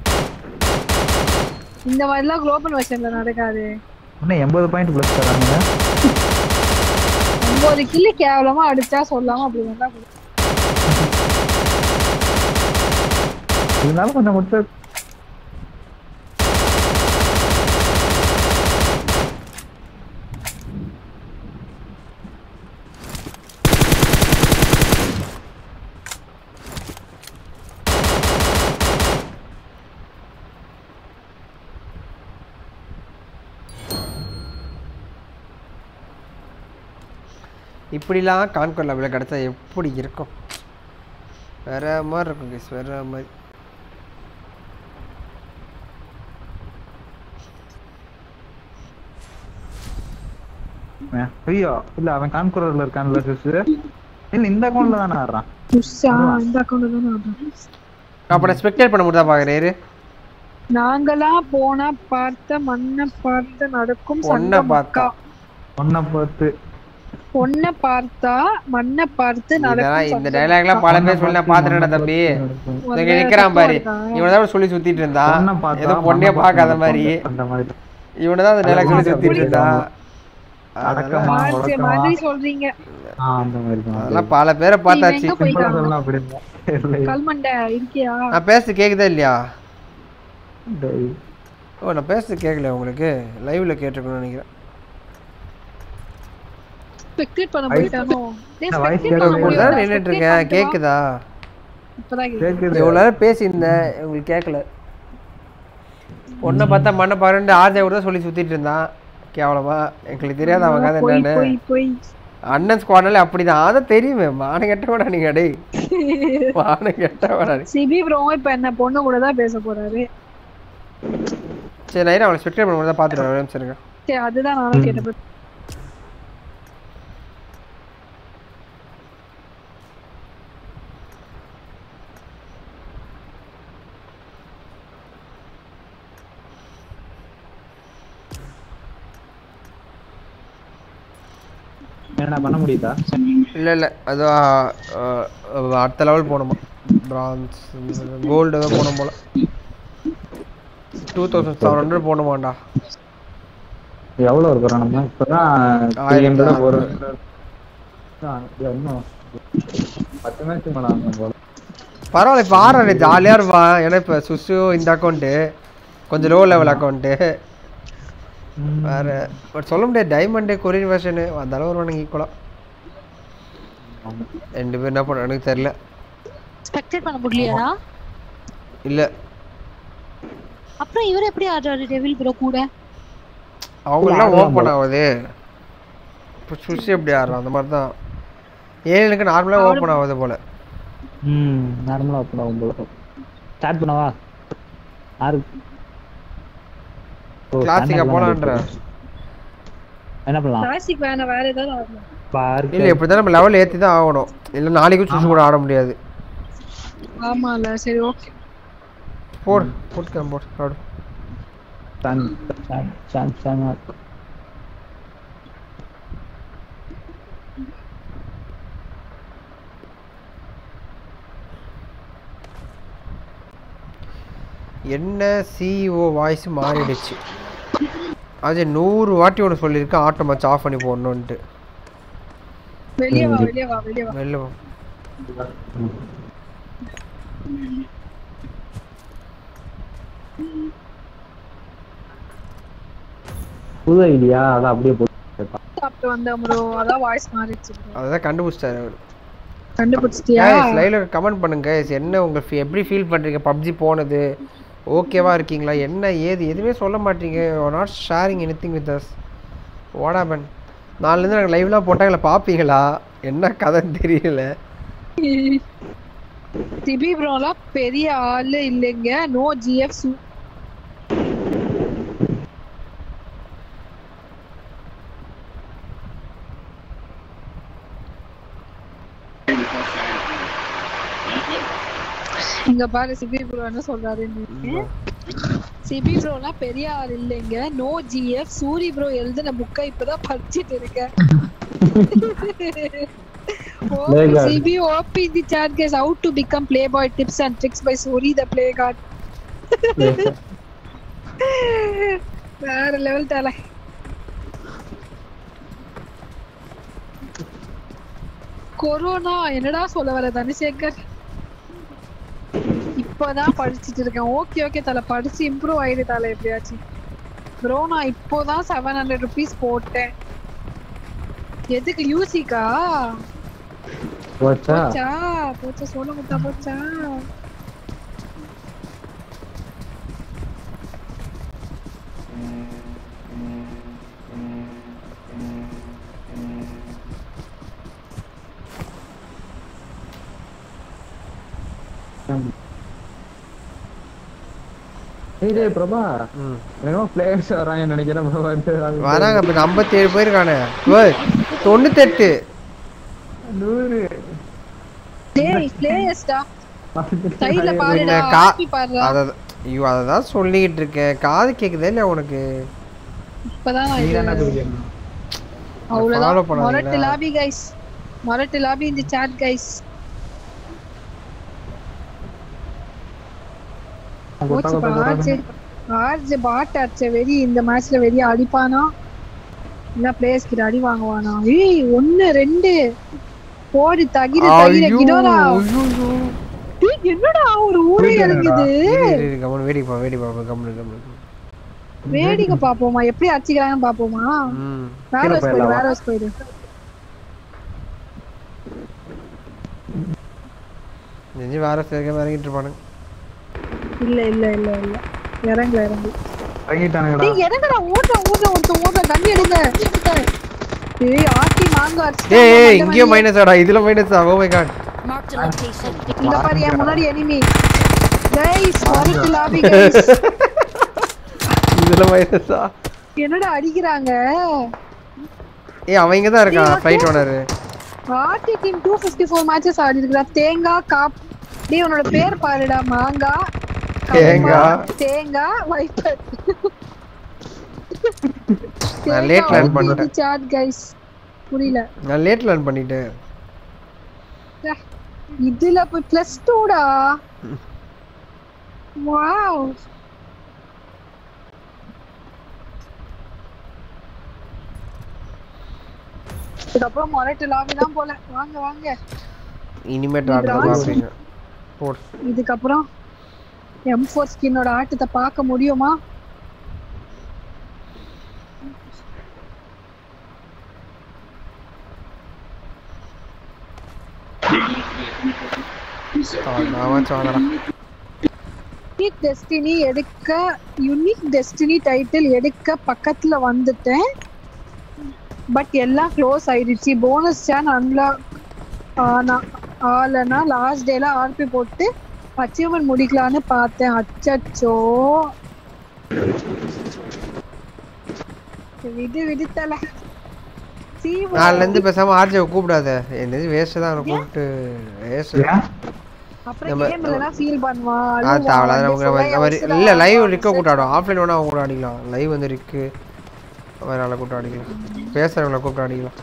இந்த மாதிரிலாம் குளோபல் வெர்ஷன்ல நடக்காது இன்னும் எண்பது பாயிண்ட் பிளஸ் தராங்க ஒன்பது கில்லு கேவலமா அடிச்சா சொல்லாம அப்படி வந்தா கூட. இருந்தாலும் கொஞ்சம் கொடுத்து இப்படிலாம் கான்கோர் லெவலில் கிடச்சா எப்படி இருக்கும் வேற மாதிரி இருக்கும் guys வேற மாதிரி ஐயோ இல்ல அவன் கான்குரர்ல இருக்கான்ல சிஸ் இல்ல இந்த அக்கௌண்ட்ல தானே ஆடுறான் புதுசா இந்த அக்கௌண்ட் தானே ஆடுறோம். அப்புறம் ஸ்பெக்டேட் பண்ண முடியாதா பார்க்குறேரு நாங்களாம் போனா பார்த்த மண்ணை பார்த்து நடக்கும் பொண்ணை சங்கம் பார்த்தா. அக்கா ஒன்ன பார்த்து பொண்ணை பார்த்தா மண்ணை பார்த்து இதெல்லாம் நடக்கும் இந்த சங்கம் டைலாக்லாம் பல பேர் சொல்லி நான் பார்த்துட்டேன் தம்பி இங்க நிக்கிறான் பாரு இவனை தான் சொல்லி சுத்திட்டு இருந்தான் பொண்ணை பார்த்தா ஏதோ பொண்ணே மண்ணை பார்க்காத பார்த்து மாதிரி அந்த மாதிரி இவனை தான் அந்த டைலாக் சொல்லி சுத்திட்டு இருந்தான் அடக்கமா ஆர்ஜே உடக்கமா மாதிரி சொல்றீங்க ஆ, அந்த மாதிரி தான் அதெல்லாம் பல பேரை பார்த்தாச்சு எங்க போயிட்டான்? சிம்பிளா சொல்லலாம் அப்படி இருந்தா. இல்லை. கல்மண்டை இருக்கியா நான் பேசுறது கேக்குதா இல்லையா டேய். ஓ நான் பேசுறது கேட்கல உங்களுக்கு லைவ்ல கேட்டிருக்கணும்னு நினைக்கிறேன் ஸ்பெக்டேட் பண்ண போயிட்டானோ டேய் நான் voice spectate கேட்க பண்ண முடியல. தான் முடியாதுடா, நின்றுட்டு spectate இருக்கேன் பண்ணிட்டு வா. கேக்குதா இப்பதான் கேக்குது. கேக்குது இவ்வளோ நேரம் பேசியிருந்தேன் உங்களுக்கு கேட்கல உன்னை பார்த்தா மண்ணை பாருண்டு ஆர்ஜே கூட தான் சொல்லி சுத்திட்டு இருந்தான் கேவலமா எங்களுக்கு தெரியாது அவங்க கதை போய் என்னன்னு போய் போய் அண்ணன் ஸ்குவாட்னாலே அப்படிதான் அதான் தெரியுமே மான கெட்டவடா நீங்க டேய் மான கெட்டவடா நீ. சிபி ப்ரோ இப்ப என்ன பொண்ணு கூட தான் பேச போறாரு சரி நைட் அவளை ஸ்பெக்டேட் பண்ண தான் பார்த்துட்டு வரேன் சரிங்க சரி அதுதான் நானும் கேட்டேன் என்ன பண்ண முடியுதா இல்ல இல்ல அது ஆ, ஆ, அடுத்த லெவல் போகணுமா பிரான்ஸ் கோல்டு ஏதோ போகணும் போல டூ தௌசண்ட் செவன் ஹண்ட்ரட் போகணுமாண்டா எவ்வளவு இருக்கிறோம் நம்ம இப்பதான் த்ரீ ஆயிரத்தி ஹண்ட்ரட் அறுநூறு. ஒரு இன்னும் பத்து மேட்ச் மேல ஆகணும் போல பரவாயில்ல இப்போ ஆறாரு ஜாலியாக இருப்பான் ஏன்னா இப்போ சுசு இந்த அக்கௌண்ட்டு கொஞ்சம் லோ லெவல் அக்கௌண்ட்டு வேற பட் சொல்ல முடியாது டைமண்டு கொரியன் வெர்ஷனு அந்த அளவு வருவானுங்க ஈக்குவலாக ரெண்டு பேர் என்ன பண்ண எனக்கு தெரியல ஸ்பெக்டேட் பண்ண முடியலையாடா இல்லை அப்புறம் இவர் எப்படி ஆடுறாரு டெவில் ப்ரோ கூட அவங்களாம் ஆடுவான் ஓப்பன் போல. ஆகுது இப்போ சுஷி எப்படி ஆடுறான் அந்த மாதிரி தான் ஏழுனுக்கு நார்மலாக ஓப்பன் ஆகுது போல ம் நார்மலா ஓப்பன் ஆகும் போல ஸ்டார்ட் பண்ணவா ஆறு ஓ, கிளாசிக்கா standard போலான்ற தான் என்ன பண்ணலாம் கிளாசிக் வேணாம் வேற ஏதாவது ஆடலாம் பார்க்க இல்லை இப்படி தான் நம்ம லெவல் ஏற்றி தான் ஆகணும் இல்லை நாளைக்கும் சுஷி கூட ஆட முடியாது ஆமால சரி ஓகே போடு போட்டுக்கலாம் போடு ஆடு சான் சான் சான் என்ன சிஇஓ வாய்ஸ் மாறிடுச்சு அது நூறு வாட்டி ஒன்று சொல்லியிருக்கேன் ஆட்டோ மச்சு ஆஃப் பண்ணி போடணுன்ட்டு வெளியே வா வெளியே வா வெளியே வா வெளில போ. புது ஐடியா அதான் அப்படியே போட்டு சாப்பிட்டு வந்த ப்ரோ அதான் வாய்ஸ் மாறிடுச்சு bro. அதான் கண்டுபிடிச்சிட்டாரு அவர் கண்டுபிடிச்சிட்டியா லைவ்ல கமெண்ட் பண்ணுங்க guys. என்ன உங்க fe- எப்படி ஃபீல் பண்றீங்க பப்ஜி போனது ஓகேவா இருக்கீங்களா என்ன ஏது எதுவுமே சொல்ல மாட்டீங்க not sharing anything with us வாடாபன் நாலுலேருந்து நாங்கள் லைவ்லாம் போட்டாங்கள பார்ப்பீங்களா என்ன கதைன்னு தெரியல திபி ப்ரோலாம் பெரிய ஆளு இல்லைங்க நோ ஜிஎஃப் சூ இங்க பாரு சிபி ப்ரோ என்ன சொல்றாருன்னு சிபி ப்ரோலாம் பெரிய ஆள் இல்லைங்க நோ ஜிஎஃப் சூரி ப்ரோ எழுதின புக்கை இப்பதான் படிச்சிட்டு இருக்கேன் Play guard. Sibi OP the chat guys how to become playboy tips and tricks by Suri the play guard வேற லெவல் தல கொரோனா என்னடா சொல்ல வர தனசேகர் இப்பதான் படிச்சிட்டு இருக்கேன் ஓகே ஓகே தல படிச்சு இம்ப்ரூவ் ஆயிடு தல எப்படியாச்சும் ப்ரோ நான் இப்போதான் செவன் ஹண்ட்ரட் ருபீஸ் போட்டேன் எதுக்கு யூசிக்கா போச்சா போச்சா போச்சா சொல்ல முட்டா போச்சா ஏய் டேய் பிரபா ம். என்னமோ பிளேயர்ஸ் வராங்கன்னு நினைக்கிறேன் பிரபா வராங்க இப்போ ஐம்பத்தேழு போயிருக்கானே ஓய், தொண்ணூத்தெட்டு நூறு டேய் பிளேயர்ஸ்டா சைடுல பாருடா என்ன கா ஆப்பி பாருடா அதை ஐயோ அதை தான் சொல்லிக்கிட்டு இருக்கேன் காது கேட்குதா இல்லை உனக்கு இப்பதான் நான் நீ இது- தானே குடிக்கணும் follow அவ்வளவுதான் பண்ணாதீங்களா? மொரட்டு லாபி கைஸ் மொரட்டு லாபி இந்த சாட் கைஸ் போச்சு ஆர்ஜே ஆர்ஜே பாட் அடிச்ச வெறி இந்த மேட்ச்ல வெறி அடிப்பானா இல்ல பிளேயர்ஸ் கிட்ட அடி வாங்குவானா ஏய் ஒன்னு ரெண்டு போடி தகிர தகிர ஐயோ, கிடோரா ஐயோ. டேய், என்னடா ஒரு ஊரே இறங்குது இரு, இரு, இரு, கம்முனு வேடிக்கை பா வேடிக்கை பா கம்முனு கம்முனு வேடிக்கை பாப்போமா எப்படி அடிச்சுக்கிறாங்கன்னு பாப்போமா ம் வேற கீழே ஹவுஸ் போயிடு போயிடலாம். வேற ஹவுஸ் போயிடு நெஞ்சு வேற சேர்க்க இறங்கிட்டு இருப்பானுங்க இல்ல இல்ல இல்ல இல்ல இறங்கல இறங்கு இறங்கிட்டானுங்கடா டேய் இறங்குடா ஓடுற ஓடுற ஒருத்தன் ஓடுற கண்ணி எடுங்க ஏய் ஆட்டி மாங்க ஏய் ஏய் இங்கேயும் மைனஸ் ஆடா இதுல மைனஸ் ஆ oh my god Marked a location. இங்க பாரு என் முன்னாடி எனிமி கைஸ் வரட்டு லாபி கைஸ் இதுல மைனஸ் ஆ என்னடா அடிக்கிறாங்க ஏய் அவன் இங்க தான் இருக்கான் flight owner RD team two fifty four matches ஆடி இருக்கிறா தேங்காய் காப் டேய் உன்னோட பேர் பாருடா மாங்கா தேங்காய். தேங்காய் வைப்பர் நான் late learn பண்ணிட்டேன். சாட் கைஸ் புரியல நான் லேட் லேர்ன் பண்ணிட்டேன் இதுல போய் பிளஸ் டூடா வாவ் இதுக்கப்புறம் மொரட்டு லாபி தான் போல வாங்க வாங்க இனிமேட் ஆடுறதா அப்படிங்க போடு இதுக்கப்புறம் எம் ஃபோர் ஸ்கின்னோட ஆட்டத்தை பார்க்க முடியுமா அவன் சாதரா யூனிக் டெஸ்டினி எடுக்க யூனிக் டெஸ்டினி டைட்டில் எடுக்க பக்கத்துல வந்துட்டேன் பட் எல்லாம் க்ளோஸ் ஆயிடுச்சு போனஸ் சேன் அன்லாக் ஆனா ஆலனா லாஸ்ட் டேல ஆர்பி போட்டு அச்சீவ்மெண்ட் முடிக்கலான்னு பார்த்தேன் அச்சச்சோ விடு விடு தல நாலுல இருந்து பேசாம ஆர்ஜியை கூப்பிடாத என்னது வேஸ்ட் தான் அவனை கூப்பிட்டு வேஸ்ட் அப்புறம் நம்ம- கேம் இல்லனா ஃபீல் பண்ணுவான் அது தேவையில்ல அது நமக்கு நம்ம நம்ம ரி- இல்ல லைவ் ரிக்க கூட்டாடும் ஆஃப்லைன் வேணா அவங்க கூட அடிக்கலாம் லைவ் வந்து ரிக்கு வேற ஆளை கூப்பிட்டு அடிக்கலாம் பேசுறவங்கள கூப்பிட்டு அடிக்கலாம்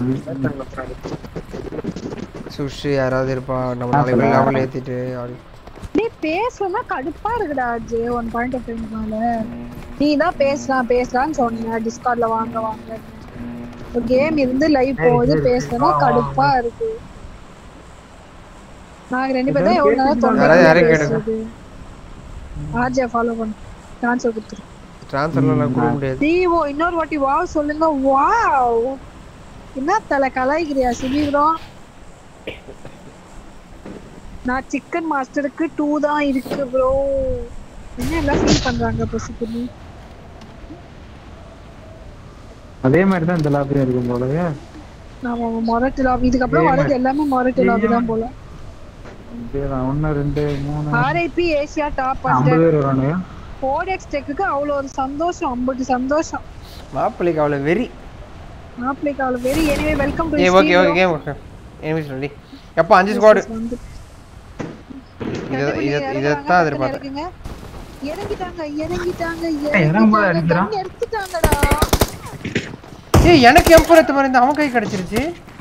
சுஷி யாராவது இருப்பா நம்ம நாளைக்கு வெளில அவங்கள ஏத்திட்டு ஆடி நீ பேசணும்னா கடுப்பா இருக்குடா அஜு ஒன் பாயிண்ட் ஆஃப் மேல நீ தான் பேசலாம் பேசலாம்னு சொன்ன டிஸ்கார்ட்ல வாங்க வாங்க ஒரு கேம் இருந்து லைவ் போகுது பேசணும்னா கடுப்பா இருக்கு நாங்க ரெண்டு பேரும் தான் எவ்வளவு நேரம் யாராவது தொண்டை யாரையும் கேளுங்க. பேசுறது ஆர்ஜே ஃபாலோ பண்ணு ட்ரான்ஸ்ஃபர் கொடுத்துரு ட்ரான்ஸ்ஃபர்லாம் கொடுக்க முடியாது டிஓ இன்னொரு வாட்டி வாவ் சொல்லுங்க வாவ் என்ன தலை கலாய்க்கிறியா சிவீரம் நான் சிக்கன் மாஸ்டருக்கு டூ தான் இருக்கு ப்ரோ என்ன எல்லாம் ஃபீல் பண்றாங்க பசுக்குன்னு அதே மாதிரி தான் இந்த லாபியும் இருக்கும் போலயே நாம மொரட்டு லாபி இதுக்கப்புறம் வரது எல்லாமே மொரட்டு லாபி தான் போல இதேதான் ஒண்ணு ரெண்டு மூணு ஆர்ஐபி ஏசியா டாப் ஐம்பது பேர் வரானுங்க கோடெக்ஸ் டெக்குக்கு அவ்வளோ ஒரு சந்தோஷம் ஐம்பது சந்தோஷம் மாப்பிள்ளைக்கு அவ்வளோ வெறி மாப்பிளைக்கு அவ்வளோ வெரி எனவே welcome to a okay okay game okay enemies ready எப்போ அஞ்சு ஸ்குவாடு வந்து இதை இதை இதைத்தான் எதிர்பார்த்தேன் இறங்குங்க. இறங்கிட்டாங்க இறங்கிட்டாங்க இறங்கும் போது இறங்கிட்டாங்க அடிக்கிறான். கண்ணு எடுத்துட்டாங்கடா ஏய் எனக்கு எம்பர் எத்த மாதிரி இருந்தா அவன் கை கிடைச்சிருச்சு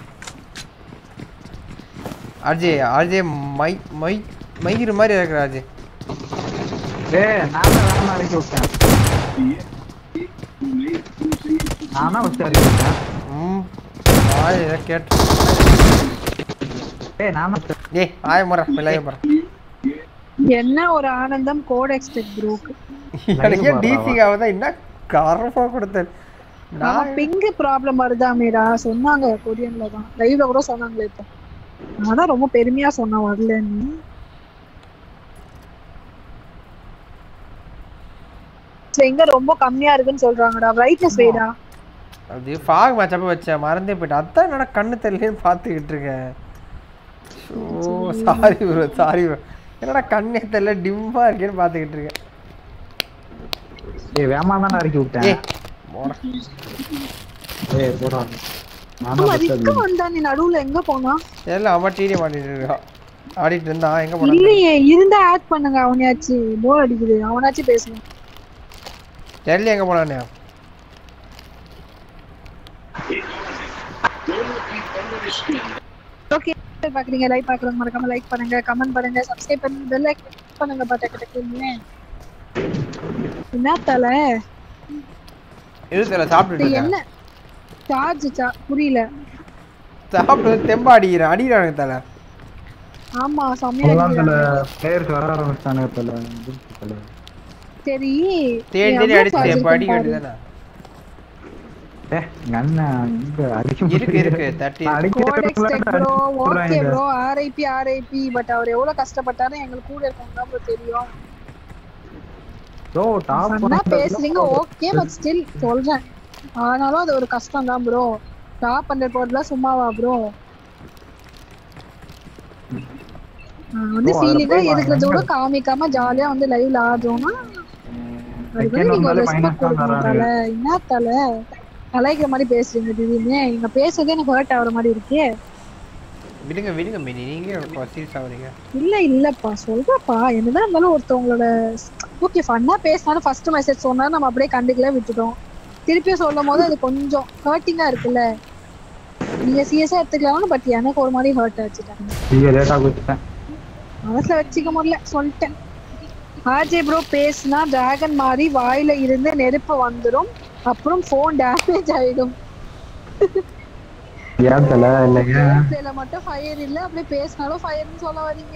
ஆர்ஜே ஆர்ஜே மை மை மயிறு மாதிரி இருக்கிற ஆர்ஜே ஏய் நான் தான் வேணாம் இறக்கி விட்டேன் நானா வச்சு இறக்கி விட்டேன் ம் ஆய் இதை கேட்டு ஏய் நானா ஏய் ஆய முறை லைவ் போகிறேன் என்ன ஒரு ஆனந்தம் கோடெக்ஸ் டெக் ப்ரோக்கு எனக்கு ஏன் டிசி ஆகுதா என்ன கரஃபா கொடுத்தேன் நான் பிங்க் ப்ராப்ளம் வருதாமேடா சொன்னாங்க கொரியன்ல தான் லைவ்ல கூட சொன்னாங்களே இப்போ நான் தான் ரொம்ப பெருமையா சொன்னேன் வரலன்னு சரி, எங்க ரொம்ப கம்மியா இருக்குன்னு சொல்றாங்கடா பிரைட்னஸ் வைடா அது ஃபாக் மேட்ச் அப்போ வச்சேன் மறந்தே போயிட்டேன் அதான் என்னோட கண்ணு தெரியலன்னு பார்த்துக்கிட்டு இருக்கேன் oh sorry bro sorry bro என்னடா கண்ணே தெரியல டிம்மா இருக்கேன்னு பார்த்துக்கிட்டு இருக்கேன் ஏய் வேமா தானே இறக்கி விட்டேன் ஏய் போடா. ஏய் போடா நானா ஆமா வச்சு ரிக்கு வந்தா நீ நடுவுல எங்க போனா எல்லாம் அவன் டிடி மாட்டிட்டு இருக்கான் ஆடிட்டு இருந்தான் எங்க போனான் இல்லையே இருந்தா ஆட் பண்ணுங்க அவனையாச்சு போர் அடிக்குது அவனாச்சும் பேசணும் தெரியல எங்க போனானே ஓகே பாக்குறீங்க லைக் பாக்குறவங்க மறக்காம லைக் பண்ணுங்க கமெண்ட் பண்ணுங்க சப்ஸ்கிரைப் பண்ணுங்க பெல் ஐக்கன் பண்ணுங்க பாட்ட கிட்ட என்ன தலை இது தெரியல சாப்பிட்டுட்டு இது இருக்கேன் என்ன சார்ஜ் சா புரியல சாப்பிட்டு வந்து தெம்பா அடிக்கிறேன் அடிக்கிறானுங்க தலை ஆமா செம்மையா அதெல்லாம் சில அடிக்கிறாங்க. பிளேயர்ஸ் வர ஆரம்பிச்சிட்டானுங்க தல தல சரி தேடி நீ தேடி எவ்வளவு அடிச்சு charge எப்போ இருக்குன்னு அடிக்க பாரு. வேண்டியதானே ஏ கண்ணா இங்க அடிக்க இருக்கு இருக்கு thirty Codex tech bro okay அடிக்க ப்ரோ ஆர்ஐபி ஆர்ஐபி பட் அவர் எவ்வளவு கஷ்டப்பட்டாரு எங்களுக்கு கூட இருக்கவங்க தான் bro தெரியும் ப்ரோ டாப் சொன்னா பேசுறீங்க ஓகே பட் ஸ்டில் சொல்றேன் ஆனாலும் அது ஒரு கஷ்டம் தான் ப்ரோ டாப் ஹண்ட்ரட் போர்ட்லாம் சும்மாவா ப்ரோ வந்து Bro, அதுல ஃபீலிங்கா போய் இருக்கிறத விட காமிக்காம ஜாலியா வந்து லைவ்ல ஆடுறோம்னா அதுக்கு வந்து நீங்க ஒரு ரெஸ்பெக்ட் கொடுக்கணும் தல என்ன தல கலாய்க்கிற மாதிரி பேசுறீங்க திடீர்னு நீங்க பேசுறதே எனக்கு ஹர்ட் ஆகுற மாதிரி இருக்கே விடுங்க விடுங்க மினி நீங்க சீரியஸ் ஆகுறீங்க இல்ல இல்லப்பா சொல்றப்பா என்னதான் இருந்தாலும் ஒருத்தவங்களோட ஓகே ஃபன்னா பேசினாலும் ஃபர்ஸ்ட் மெசேஜ் சொன்னா நம்ம அப்படியே கண்டுக்கல விட்டுட்டோம் திருப்பியும் சொல்லும் போது அது கொஞ்சம் ஹர்ட்டிங்கா இருக்குல்ல நீங்க சீரியஸா எடுத்துக்கலாம் பட் எனக்கு ஒரு மாதிரி ஹர்ட் ஆச்சுட்டாங்க நீங்க லேட்டா குடுத்தேன் மனசுல வச்சுக்க முடியல சொல்லிட்டேன் ஆர்ஜே ப்ரோ பேசுனா டிராகன் மாதிரி வாயில இருந்து நெருப்பு வந்துடும் அப்புறம் ஃபோன் டேமேஜ் ஆயிடும் ஏன் தல இல்லைங்க இதுல மட்டும் ஃபயர் இல்ல அப்படியே பேசினாலும் ஃபயர்னு சொல்ல வரீங்க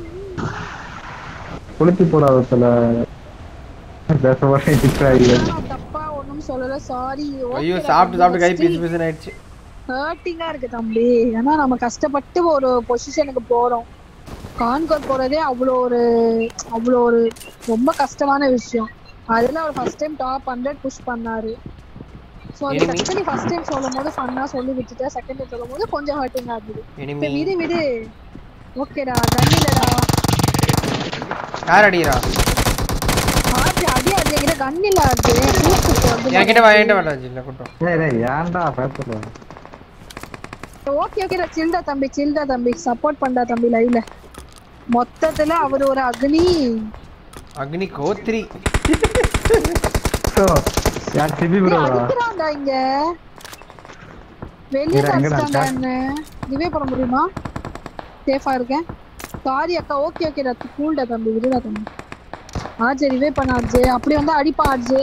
குளிச்சு போடாத தல பேச வரேன் திட்டாங்க நான் தப்பா ஒண்ணும் சொல்லல சாரி ஐயோ சாப்பிட்டு சாப்பிட்டு கை பீஸ் பீஸ் ஆயிடுச்சு ஹர்ட்டிங்கா இருக்கு தம்பி ஏன்னா நம்ம கஷ்டப்பட்டு ஒரு பொசிஷனுக்கு போறோம் கான்கர் போறதே அவ்வளோ ஒரு அவ்வளோ ஒரு ரொம்ப கஷ்டமான விஷயம் அதுல அவர் first time top hundred push பண்ணாரு ஸோ அது Enemy. டக்குனு ஃபர்ஸ்ட் டைம் சொல்லும் போது ஃபன்னா சொல்லி விட்டுட்டேன் செகண்ட் டைம் சொல்லும் போது கொஞ்சம் ஹர்ட்டிங்கா இருந்தது Enemy. சரி, விடு விடு ஓகேடா கண்ணிலடா யார் அடிக்கிறா ஆச்சு அடி அடிக்கிற கண்ணில ஆச்சு என்கிட்ட வா என்கிட்ட வரலாம் இல்லை கூட்டம் ஏய் டேய் ஏன்டா பேசுற ஓகே ஓகே சில்டா தம்பி சில்டா தம்பி சப்போர்ட் பண்ணா தம்பி லைவ்ல மொத்தத்துல அவர் ஒரு அக்னி அக்னி கோத்ரி ஸோ யார் சிபி ப்ரோ அடிக்கிறான்டா இங்க வெளியே இரு, எங்கடா அடிச்சிட்டான்டா இருக்கா? என்ன ரிவே பண்ண முடியுமா சேஃபா இருக்கேன் சாரி அக்கா ஓகே ஓகேடா கூல்டா தம்பி விடுடா தம்பி ஆஜே ரிவே பண்ண ஆஜே அப்படி வந்து அடிப்பா ஆஜே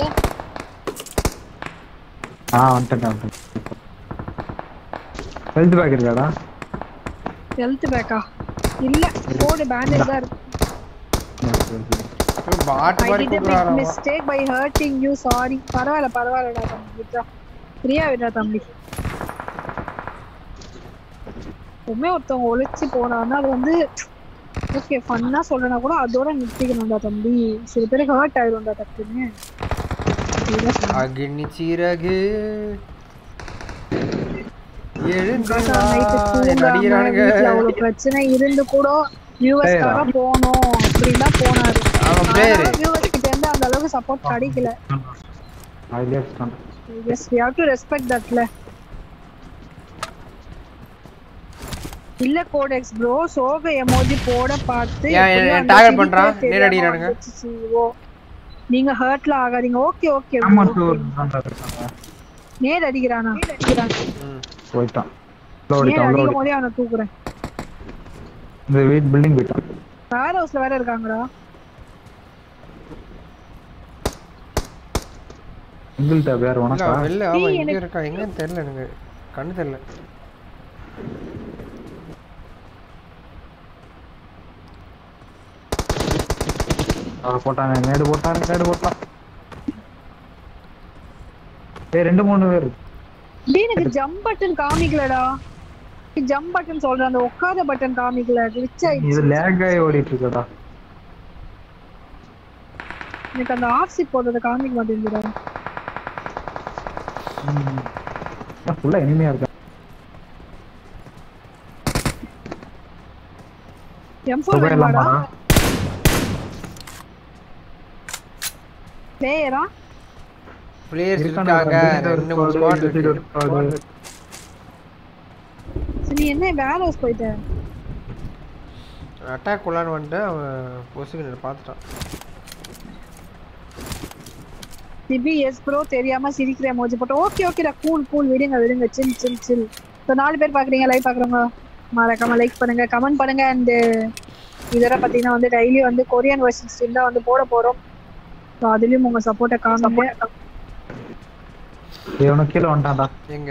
ஆ வந்துட்டேன் வந்துட்டேன் ஹெல்த் பேக் இருக்காடா ஹெல்த் பேக்கா இல்ல போடு பேண்டேஜ் தான் இருக்கு பாட்டு ஐ மாதிரி டிட் a big கூப்பிடுறாராம் mistake by hurting you sorry பரவாயில்ல பரவாயில்லடா தம்பி விட்றா ஃப்ரீயா விடுறா தம்பி எப்பவுமே ஒருத்தவங்க ஒழிச்சு போனான்னா அது வந்து ஓகே ஃபன்னா சொல்றனா கூட அதோட நிறுத்திக்கணும்டா தம்பி சில பேருக்கு ஹர்ட் ஆயிரும்டா டக்குன்னு இதுதான் சொன்னேன். அக்னி சிறகு எழுந்து காசா வா. night என்ன தூங்காம அடிக்கிறானுங்க வீட்ல அவ்வளவு பிரச்சனை இருந்து கூட வியூவர்ஸ்க்காக போனோம் அப்படின்னு தான் போனாரு அவன் பேரு வியூவர்ஸ் கிட்ட இருந்து அந்த அளவுக்கு சப்போர்ட் கிடைக்கல அதுலேயே yes we have to respect thatல இல்ல கோடெக்ஸ் ப்ரோ சோக எமோஜி போட பார்த்து ஏன், எப்படியோ ஏன் அந்த target சிரிப்பே பண்றான்? தெரியாம நேரா அடிக்கிறானுங்க. வந்துச்சு சிஓ. நீங்க ஹர்ட்ல ஆகாதீங்க ஓகே ஓகே ஆமா டூர் இருக்காங்க நேர் அடிக்கிறானா அடிக்கிறான் போயிட்டான் உள்ள நேர் ஓடிட்டான் உள்ள அடிக்கும் ஓடி போதே அவனை தூக்குறேன் இந்த வீட் பில்டிங் போயிட்டான் வேர் ஹவுஸ்ல வேற இருக்காங்கடா சிங்கிள் டேப் யார் இல்ல உனக்கா அவன் வெளில ஆமா டேய், இங்க எனக்கு- இருக்கா எங்கன்னு தெரியல எனக்கு கண்ணு தெரியல அவர் போட்டானே நேடு போட்டான் நேடு போட்டான் ஏய் ரெண்டு மூணு பேர் டேய் எனக்கு ஜம்ப் பட்டன் காமிக்கலடா ஜம்ப் பட்டன் சொல்றேன் அந்த உட்காத பட்டன் காமிக்கல glitch இது ஆயிடுச்சு லேக் ஆகி ஓடிட்டு இருக்கடா எனக்கு அந்த ஆஃப் சீட் போடுறத காமிக்க மாட்டேங்குதுடா ஃபுல்லா இனிமையா இருக்கா எம் ஃபோர் சுபம் வேணுமாடா இல்லாமடா பிளேயரா பிளேயர்ஸ் இருக்கான்டா, இருக்காங்க இந்த side ஒரு ரெண்டு மூணு squad, ஸ்குவாட் இந்த side இருக்கு ஒரு squad. சரி நீ என்ன வேர் ஹவுஸ் போயிட்ட அட்டாக் உள்ளான்னு வந்துட்டு அவன் பொசுக்கு பார்த்துட்டான் சிபி எஸ் ப்ரோ தெரியாம சிரிக்கிற எமோஜி போட்டு ஓகே ஓகேடா கூல் கூல் விடுங்க விடுங்க சில் சில் சில் ஸோ நாலு பேர் பாக்குறீங்க லைவ் பாக்குறவங்க மறக்காம லைக் பண்ணுங்க கமெண்ட் பண்ணுங்க அண்ட் இதோட பார்த்தீங்கன்னா வந்து டெய்லி வந்து கொரியன் வெர்ஷன் ஸ்டில் தான் வந்து போட போறோம் ஸோ அதுலயும் உங்க சப்போர்ட்டை காணுங்க இவனுக்கு கீழே வந்துட்டான்டா எங்க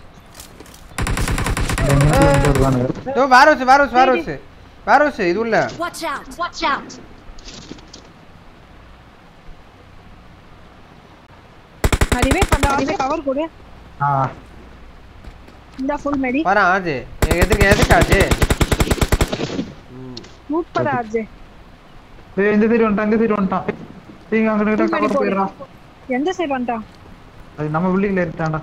இவன் கீழே வந்துட்டு வருவானுங்க. இதோ வேற ஹவுஸ் வேற ஹவுஸ் வேற ஹவுஸ் வேற ஹவுஸ் இது உள்ள Watch out! Watch out! அதுவே பண்ண கவர் கொடு ஆ இந்த ஃபுல் மெடி வரேன் ஆஜு எதுக்கு எதுக்கு ஆஜு சூப்பர் ஆர்ஜே ஏய் இந்த சைடு வந்துட்டான் இந்த சைடு வந்துட்டான் நீங்க அங்க நிக்கிற full மெடி கவர் போடு போயிடுறான் எந்த சைடு வந்துட்டான் அது நம்ம பில்டிங்ல இருக்கான்டா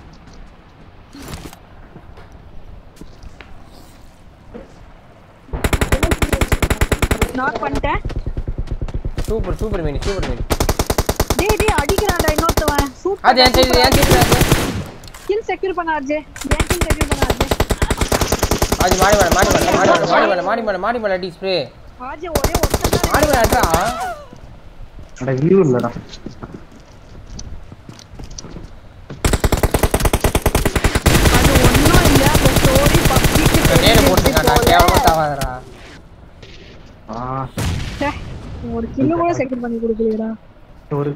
நாக் பண்ணிட்டேன் super super mini super mini டேய் டேய் அடிக்கிறான்டா இன்னொருத்தவன் ஆஜு என் சைடு என் சைடு ஆஜு கில் செக்யூர் பண்ண ஆர்ஜே ஏன் கில் செக்யூர் பண்ண ஆர்ஜே ஆஜு மாடி மேல மாடி மேல மாடி மேல மாடி மேல மாடி மேல மாடி மேல அடி ஸ்ப்ரே ஆர்ஜே ஒரே ஒருத்தன் மாடி மேல அட்ரா அட வியூ இல்லடா அது ஒண்ணும் இல்ல அந்த ஸ்டோரி பப்ளிக்கு நேரு போட்டுருக்கான்டா கேவலமா தாவாதடா ஆ ஒரு கில்லு கூட செக்யூர் பண்ணி கொடுக்கலையடா ஒரு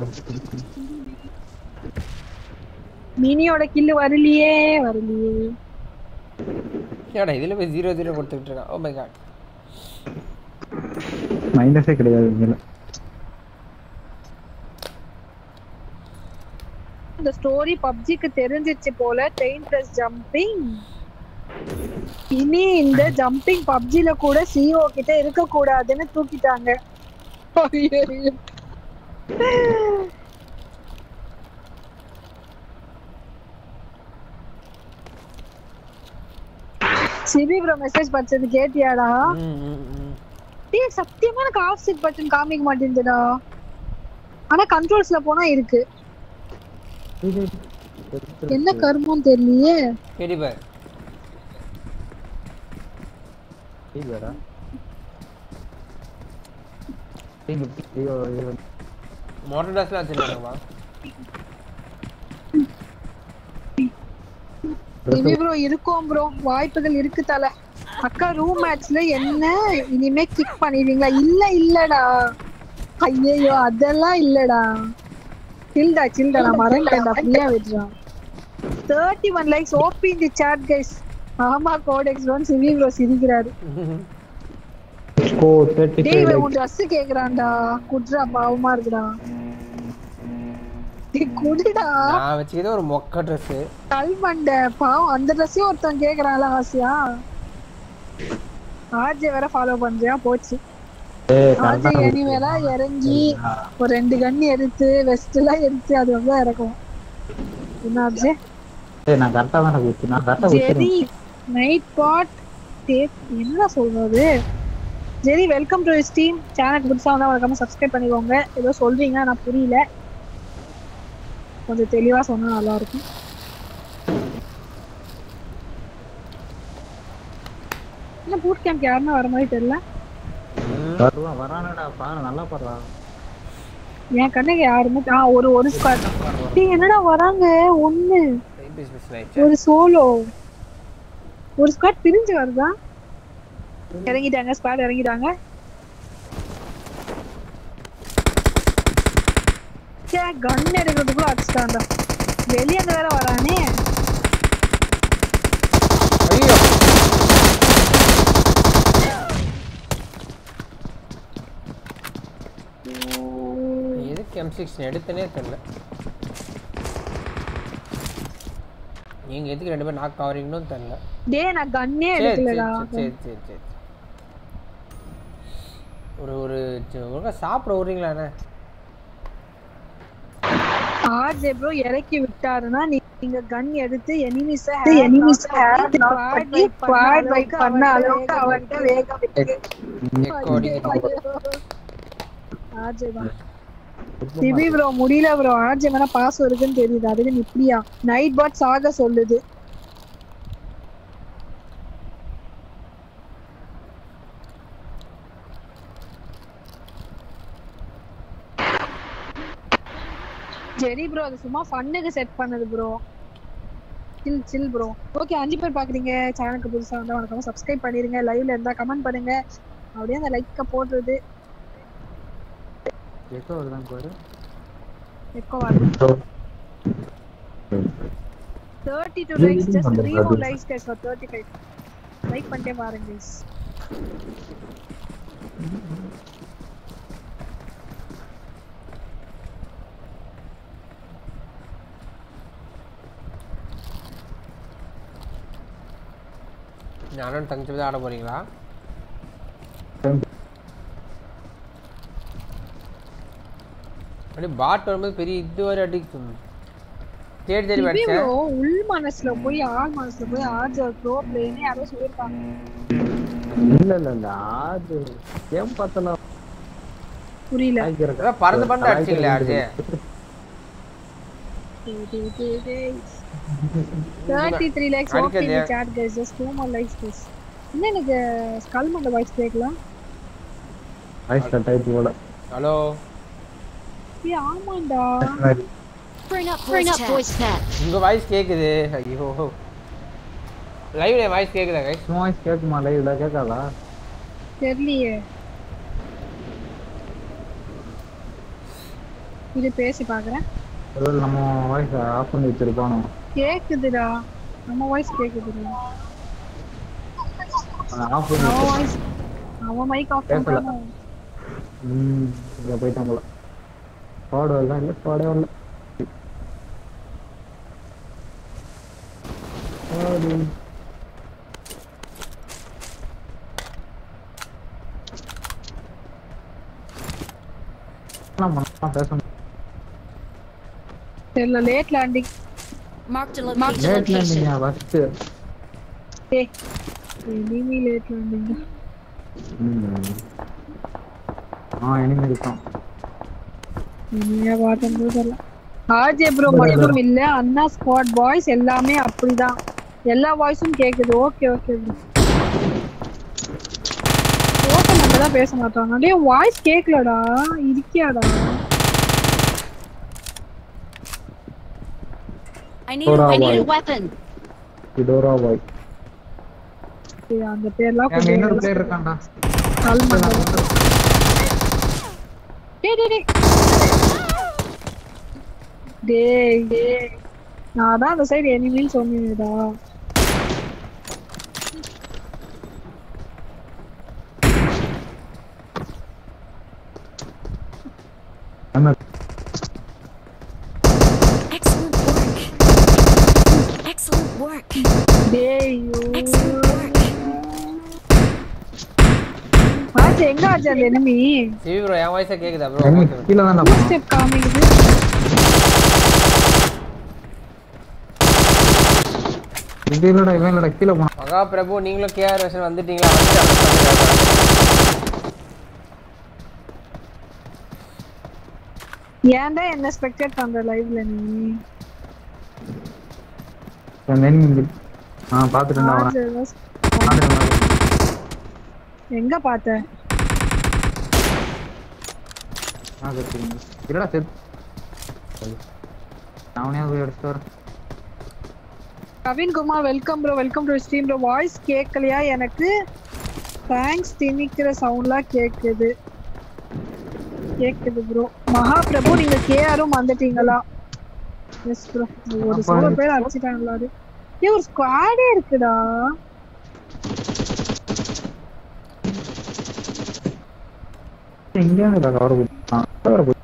மினியோட கில்லு வரலையே வரலையே ஏடா இதுல போய் ஜீரோ ஜீரோ கொடுத்துட்டு இருக்கான் ஓ மை காட் மைனஸே கிடையாது இங்க இந்த ஸ்டோரி பப்ஜிக்கு தெரிஞ்சிச்சு போல ட்ரெயின் பிளஸ் ஜம்பிங் இனி இந்த ஜம்பிங் பப்ஜில கூட சிஓ கிட்ட இருக்க கூடாதுன்னு தூக்கிட்டாங்க ஐயையோ. சிபி ப்ரோ மெசேஜ் படிச்சது கேட்டியாடா டேய் சத்தியமா எனக்கு ஆஃப் செட் பட்டன் காமிக்க மாட்டேங்குதுடா ஆனா கண்ட்ரோல்ஸ்ல போனா இருக்கு என்ன கர்மம் தெரியலையே கேடி பார் வேறா ஐயோ ஐயோ மோட்டர் டாஸ்லாம் வச்சிருக்காங்கப்பா இனி ப்ரோ இருக்கோம் ப்ரோ வாய்ப்புகள் இருக்கு தல அக்கா ரூம் மேட்ச்ல என்ன இனிமே கிக் பண்ணிடுவீங்களா இல்ல இல்லடா ஐயையோ அதெல்லாம் இல்லடா சில்டா சில்டா நான் மறந்துட்டேன்டா ஃப்ரீயா விட்டுறான் தேர்ட்டி ஒன் லைக்ஸ் ஓபி இந்த சாட் கைஸ் ஆமா கோடெக்ஸ் ஒன் சிவி ப்ரோ சிரிக்கிறாரு ஓ தேர்ட்டி டேய் இவன் உன் ட்ரெஸ் கேக்குறான்டா குட்ரா பாவமா இருக்குடா டேய் குடுடா நான் வச்சுக்கிது ஒரு மொக்க ட்ரெஸ் கல் மண்டை பாவம் அந்த ட்ரெஸ்ஸையும் ஒருத்தன் கேக்குறான்ல ஆசையா ஆர்ஜே வேற ஃபாலோ பண்றியா போச்சு ஆர்ஜே எனிவேலாம் இறங்கி ஒரு ரெண்டு கண்ணி எடுத்து வெஸ்ட் எல்லாம் எடுத்து அது வந்து இறக்கும் என்ன ஆர்ஜே ஏய் நான் கரெக்டா தான் குத்தி நான் கரெக்டா ஜெரி நைட் பாட் டேக் என்ன சொல்றது ஜெரி வெல்கம் டு ஸ்டீம் சேனலுக்கு புதுசா வந்தா மறக்காம சப்ஸ்கிரைப் பண்ணிக்கோங்க ஏதோ சொல்றீங்க நான் புரியல கொஞ்சம் தெளிவா சொன்னா நல்லா இருக்கும் என்ன பூட் கேம்ப் யாருமே வர மாதிரி தெரியல வருவான் வரானடா பாரு நல்லா பாடுறா என் கண்ணுக்கு யாருமே ஆ ஒரு ஒரு ஸ்குவாட் டேய் என்னடா வராங்க ஒண்ணு ஒரு சோலோ ஒரு ஸ்குவாட் பிரிஞ்சு வருதா இறங்கிட்டாங்க ஸ்குவாட் இறங்கிட்டாங்க சே கன் எடுக்கிறதுக்குள்ள அடிச்சிட்டான்டா வெளியே இருந்து வேற வரானே ஐயோ எதுக்கு எம் சிக்ஸ் எடுத்தனே தெரியல நீங்க எதுக்கு ரெண்டு பேரும் நாக் ஆவறீங்கன்னு தெரியல டேய் நான் கன்னே சரி சரி எடுக்கலடா சரி சரி சரி ஒரு ஒரு சரி, ஒழுங்கா சாப்பிட விடுறீங்களாண்ணே ஆர்ஜே ப்ரோ இறக்கி விட்டாருன்னா நீங்க கன் எடுத்து எனிமிஸ எனிமிஸ பண்ணி குவாட் வைக் பண்ண அளவுக்கு அவன்கிட்ட வேகம் இருக்கு எக்கோ அடிக்குது ஆர்ஜே தான் சிபி ப்ரோ முடியல ப்ரோ ஆர்ஜே மேல பாஸ் இருக்குன்னு தெரியுது அதுக்கு நீ இப்படியா நைட் பாட் சாக சொல்லுது சரி ப்ரோ அது சும்மா ஃபன்னுக்கு செட் பண்ணது bro chill chill bro okay அஞ்சு பேர் பாக்குறீங்க சேனலுக்கு புதுசா வந்தா வணக்கம் சப்ஸ்கிரைப் பண்ணிருங்க லைவ்ல இருந்தா கமெண்ட் பண்ணுங்க அப்படியே அந்த லைக்க போடுறது எக்கோ வருதான் பாரு எக்கோ வருது thirty two likes just three more likes guys for thirty five like பண்ணிட்டே பாருங்க guys நீ அண்ணன் தங்கச்சி தான் ஆட போறீங்களா அப்படியே பாட் வரும்போது பெரிய இது வரை அடிக்கும் தேடி தேடி இதே படிச்சேன் bro, உள் மனசுல போய் ஆள் மனசுல போய் ஆர்ஜ ப்ரோ பிளேன்னு யாரோ சொல்லிருக்காங்க இல்ல இல்ல இல்ல அது ஏன் பார்த்தலாம் புரியல அதான் பறந்து பறந்து அடிச்சிங்களே RJ thirty three likes okay அடிக்காதே. Chat guys just two more likes please என்ன எனக்கு ஸ்கல் மண்ட வாய்ஸ் கேட்கலாம் வாய்ஸ் கட் ஆயிட்டு போல ஹலோ ஏய் ஆமாண்டா Bring up, bring up voice chat. உங்க வாய்ஸ் கேக்குது ஐயோ லைவ்ல வாய்ஸ் கேக்குதா கைஸ் சும்மா வாய்ஸ் கேட்குமா லைவ்ல கேட்காதா தெரியலையே இது பேசி பாக்குறேன் ஒருவேளை நம்ம வாய்ஸ் ஆஃப் பண்ணி வச்சிருப்பானோ கேக்குதுடா நம்ம வாய்ஸ் கேக்குதுடா ஆஃப் பண்ணி அவன் வாய்ஸ் அவன் மைக் ஆஃப் பேசல. பண்ணாம ம் இங்க போயிட்டான் போல ஸ்குவாட் வரல இல்ல ஸ்குவாடே வரல Squad. என்ன பண்ணலாம் பேச தெரியல late landing Marked a late location. லேண்டிங்கா ஃபர்ஸ்ட் ஏய் எனிமி லேட் லேண்டிங் ஆ எனிமே இருக்கான் இனிமே பார்த்தது தெரியல ஆர்ஜே ப்ரோ மட்டும் இல்ல அண்ணா ஸ்குவாட் பாய்ஸ் எல்லாமே அப்படிதான் எல்லா வாய்ஸும் கேக்குது ஓகே ஓகே ப்ரோ ஓகே நம்ம தான் பேச மாட்டோம் டேய் வாய்ஸ் கேக்கலடா இருக்கியாடா I need, a, I need a weapon. இடோரா பாய் டேய், அந்த பேர்லாம் அங்க இன்னொரு கொஞ்சம் பிளேயர் இருக்கான்டா கால் பண்ணுங்க டேய் டேய் டேய் டேய் டேய் நான் தான் அந்த சைடு எனிமின்னு சொன்னேன்டா என்ன Excellent work. Excellent work. டேய் Excellent work. ஆச்சு எங்க ஆச்சு அந்த enemy சிவி ப்ரோ என் வாய்ஸே கேக்குதா ப்ரோ enemy கீழ தான்டா போனான் ஸ்டெப் காமிக்குது இது இல்லடா இவன் இல்லடா கீழ போனான் மகா பிரபு நீங்களும் கேஆர் வெர்ஷன் வந்துட்டீங்களா வந்துட்டாங்க, வந்துட்டாங்க. ஏன்டா என்ன ஸ்பெக்டேட் பண்ற லைவ்ல நீ enemy ஆ பாத்துட்டேன்டா அவன ஆச்சு, ஏதோ பாத்துட்டேன் எங்க பார்த்த ஆ சரி இல்லடா செத் அவனே போய் எடுத்து வரேன் Kavin Kumar welcome bro welcome to stream bro voice கேட்கலையா எனக்கு தேங்க்ஸ் திணிக்கிற சவுண்ட்லாம் கேக்குது கேக்குது ப்ரோ மகா பிரபு நீங்க கேஆரும் வந்துட்டீங்களா எஸ் ப்ரோ ஒரு சோழ பேர் அடிச்சிட்டாங்க எல்லாரும் ஏய் ஒரு ஸ்குவாடே இருக்குடா இங்கே இருக்கா கவர் போட்டான் கவர் போட்டு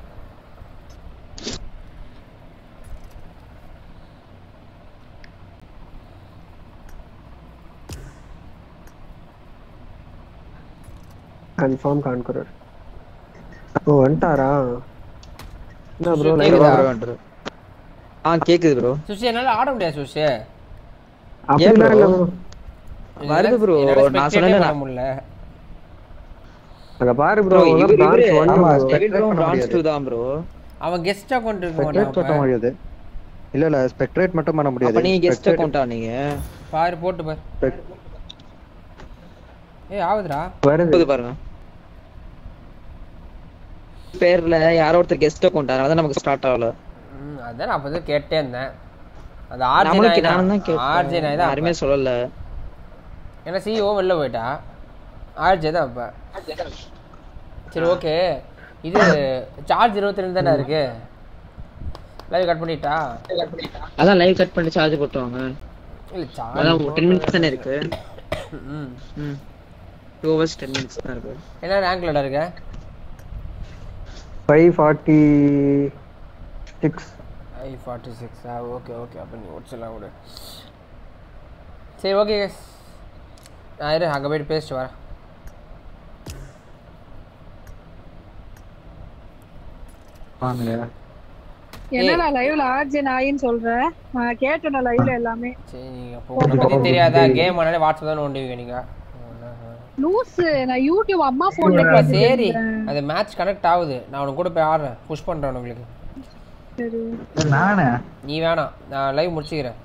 கன்ஃபார்ம் கான்குரர் ஓ வந்துட்டாரா என்ன ப்ரோ கேக்குதா? லைவ் ஆ கேக்குது ப்ரோ சுஷி என்னால ஆட முடியாது சுஷி அப்படிலாம் இல்ல bro? ப்ரோ வருது bro. என்னால நான் spectate சொன்னேன்ல. பண்ண முடியல அங்க பாரு ப்ரோ ப்ரோ இவரு பிரான்ச் இவரு ஒன் ஆமா bro. டெவிட் ப்ரோ பண்ண பிரான்ஸ் முடியாது. 2 தான் ப்ரோ அவன் கெஸ்ட் அக்கௌண்ட் இருக்கு ஸ்பெக்ட்ரேட் பண்ண மாட்டான் முடியாது இல்ல இல்ல ஸ்பெக்ட்ரேட் மட்டும் பண்ண முடியாது அப்ப நீங்க கெஸ்ட் Spectrate- அக்கவுண்டா நீங்க பாரு போட்டு பாரு spec- ஏய் ஆகுதுடா வருது போது பாருங்க பேர்ல யாரோ ஒருத்தர் கெஸ்ட் அக்கவுண்ட் அதனால தான் நமக்கு ஸ்டார்ட் ஆகல ம் அதான் நான் அப்பதான் கேட்டே இருந்தேன் அது நம்மளுக்கு ஆர்ஜே நானும் தான் ஆர்ஜே கேட்டேன் நாய் தான் யாருமே சொல்லல ஏன்னா சிஓ வெளில போயிட்டா ஆர்ஜே தான் அப்ப சரி ஓகே இது சார்ஜ் இருபத்தி ரெண்டு தானே இருக்கு லைவ் கட் பண்ணிட்டா அதான் லைவ் கட் பண்ணி சார்ஜ் போட்டுவாங்க இல்ல அதான் சார்ஜ் டென் மினிட்ஸ் தானே இருக்கு ம் ம் டூ ஹவர்ஸ் டென் மினிட்ஸ் தான் இருக்கு என்ன ரேங்க்லடா இருக்க five forty six I forty six ஆ ஓகே ஓகே அப்போ நீ ஒடிச்சிடலாம் விடு சரி ஓகே நான் இரு அங்கே போயிட்டு பேசிட்டு வரேன் வாங்க என்னடா லைவ்ல ஆர்ஜே நாயின்னு சொல்ற நான் கேட்டேன் லைவ்ல எல்லாமே சரி நீங்கள் இப்போ உங்களை பற்றி தெரியாதா கேம் ஆனாலே வாட்ஸ்அப் தான் நோண்டுவீங்க நீங்கள் லூஸ் நான் யூடியூப் அம்மா போன்ல அப்பா, சரி கேட்டுட்டேன் அது மேட்ச் கனெக்ட் ஆகுது நான் உனக்கு கூட போய் ஆடுறேன் புஷ் பண்ணுறேன் உங்களுக்கு சரி நானே நீ வேணாம் நான் லைவ் முடிச்சுக்கிறேன்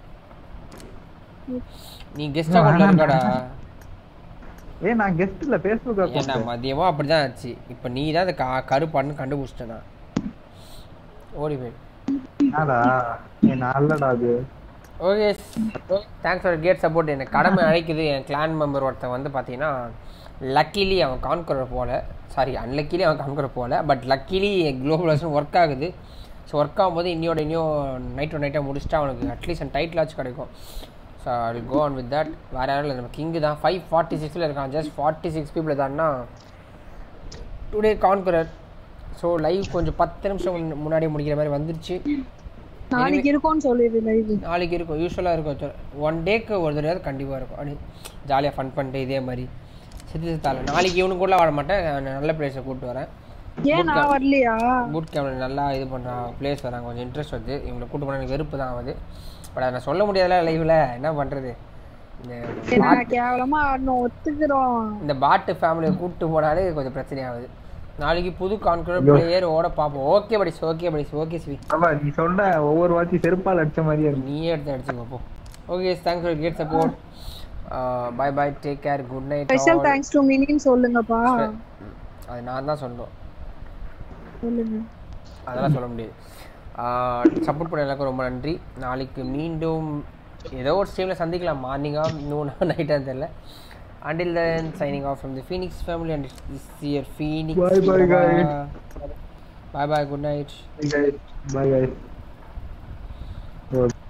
நீ கெஸ்ட் அக்கௌண்ட்ல இருக்கடா ஏய் நான் கெஸ்ட் இல்ல ஃபேஸ்புக் ஏன்டா அக்கவுண்ட் மதியமா அப்படிதான் ஆச்சு இப்போ நீ தான் அந்த கா கருப்பான்னு கண்டுபிடிச்சிட்டேன் நான் ஓடி போய் என்னடா ஏய் நல்லடா அது okay thanks for gate support எனக்கு கடமை அழைக்குது என் கிளான் மெம்பர் ஒருத்தன் வந்து பார்த்தீங்கன்னா லக்கிலி அவன் கான்கரர் போல சாரி அன்லக்கிலி அவன் கான்கரர் போல but luckily global version work ஆகுது ஸோ ஒர்க் ஆகும்போது இன்னியோட இன்னும் நைட் ஒன் நைட்டாக முடிச்சுட்டா அவனுக்கு அட்லீஸ்ட் அந்த டைட்டிலாச்சும் கிடைக்கும் so I go on with that வேறு யாரும் இல்லை நம்ம கிங்கு தான் ஃபைவ் ஃபார்ட்டி சிக்ஸில் இருக்கான் ஜஸ்ட் ஃபார்ட்டி சிக்ஸ் பீப்புள் தான்னா டுடே கான்கரர் ஸோ லைவ் கொஞ்சம் பத்து நிமிஷம் முன்ன- முன்னாடி முடிக்கிற மாதிரி வந்துருச்சு நாளைக்கு இருக்கும்னு சொல்லிடு லைவ் நாளைக்கு இருக்கும் யூஸ்வலாக இருக்கும் ஒன் டேக்கு ஒரு தடவை கண்டிப்பாக இருக்கும் அப்படி ஜாலியாக ஃபன் பண்ணிட்டு இதே மாதிரி சித்து சித்தால நாளைக்கு இவனுக்கு கூட வாட மாட்டேன் நான் நல்ல பிளேஸை கூப்பிட்டு வரேன் ஏன் நான் வரலையா பூட் கேம்ல நல்லா இது பண்ணுறான் பிளேஸ் வராங்க கொஞ்சம் இன்ட்ரெஸ்ட் வருது இவங்களை கூட்டு போனால் எனக்கு வெறுப்பு தான் ஆகுது பட் அதை நான் சொல்ல முடியாதுல லைவில் என்ன பண்ணுறது இந்த சரி, நான் கேவலமா ஆடணும் ஒத்துக்கிறோம் இந்த பாட்டு ஃபேமிலியை கூப்பிட்டு போனாலே கொஞ்சம் பிரச்சனையாகுது நாளைக்கு புது கான்குரர் பிளேயர் ஓட பார்ப்போம் okay buddies okay buddies okay ஸ்வி ஆமா நீ சொன்ன ஒவ்வொரு வாட்டி செருப்பால் அடிச்ச மாதிரியே இருக்கு நீயே எடுத்து அடிச்சு பார்ப்போம் okay thanks for gate support bye bye take care good night special thanks to மினின்னு சொல்லுங்கப்பா அது நான் தான் சொல்லணும் சொல்லுங்க அதெல்லாம் சொல்ல முடியாது சப்போர்ட் பண்ண எல்லாருக்கும் ரொம்ப நன்றி நாளைக்கு மீண்டும் ஏதோ ஒரு ஸ்ட்ரீமில் சந்திக்கலாம் மார்னிங்காக நூனா நைட்டாக தெரியல until then signing off from the phoenix family and is year phoenix Bye bye, guys. Bye bye good night Bye guys. Bye guys. Oh.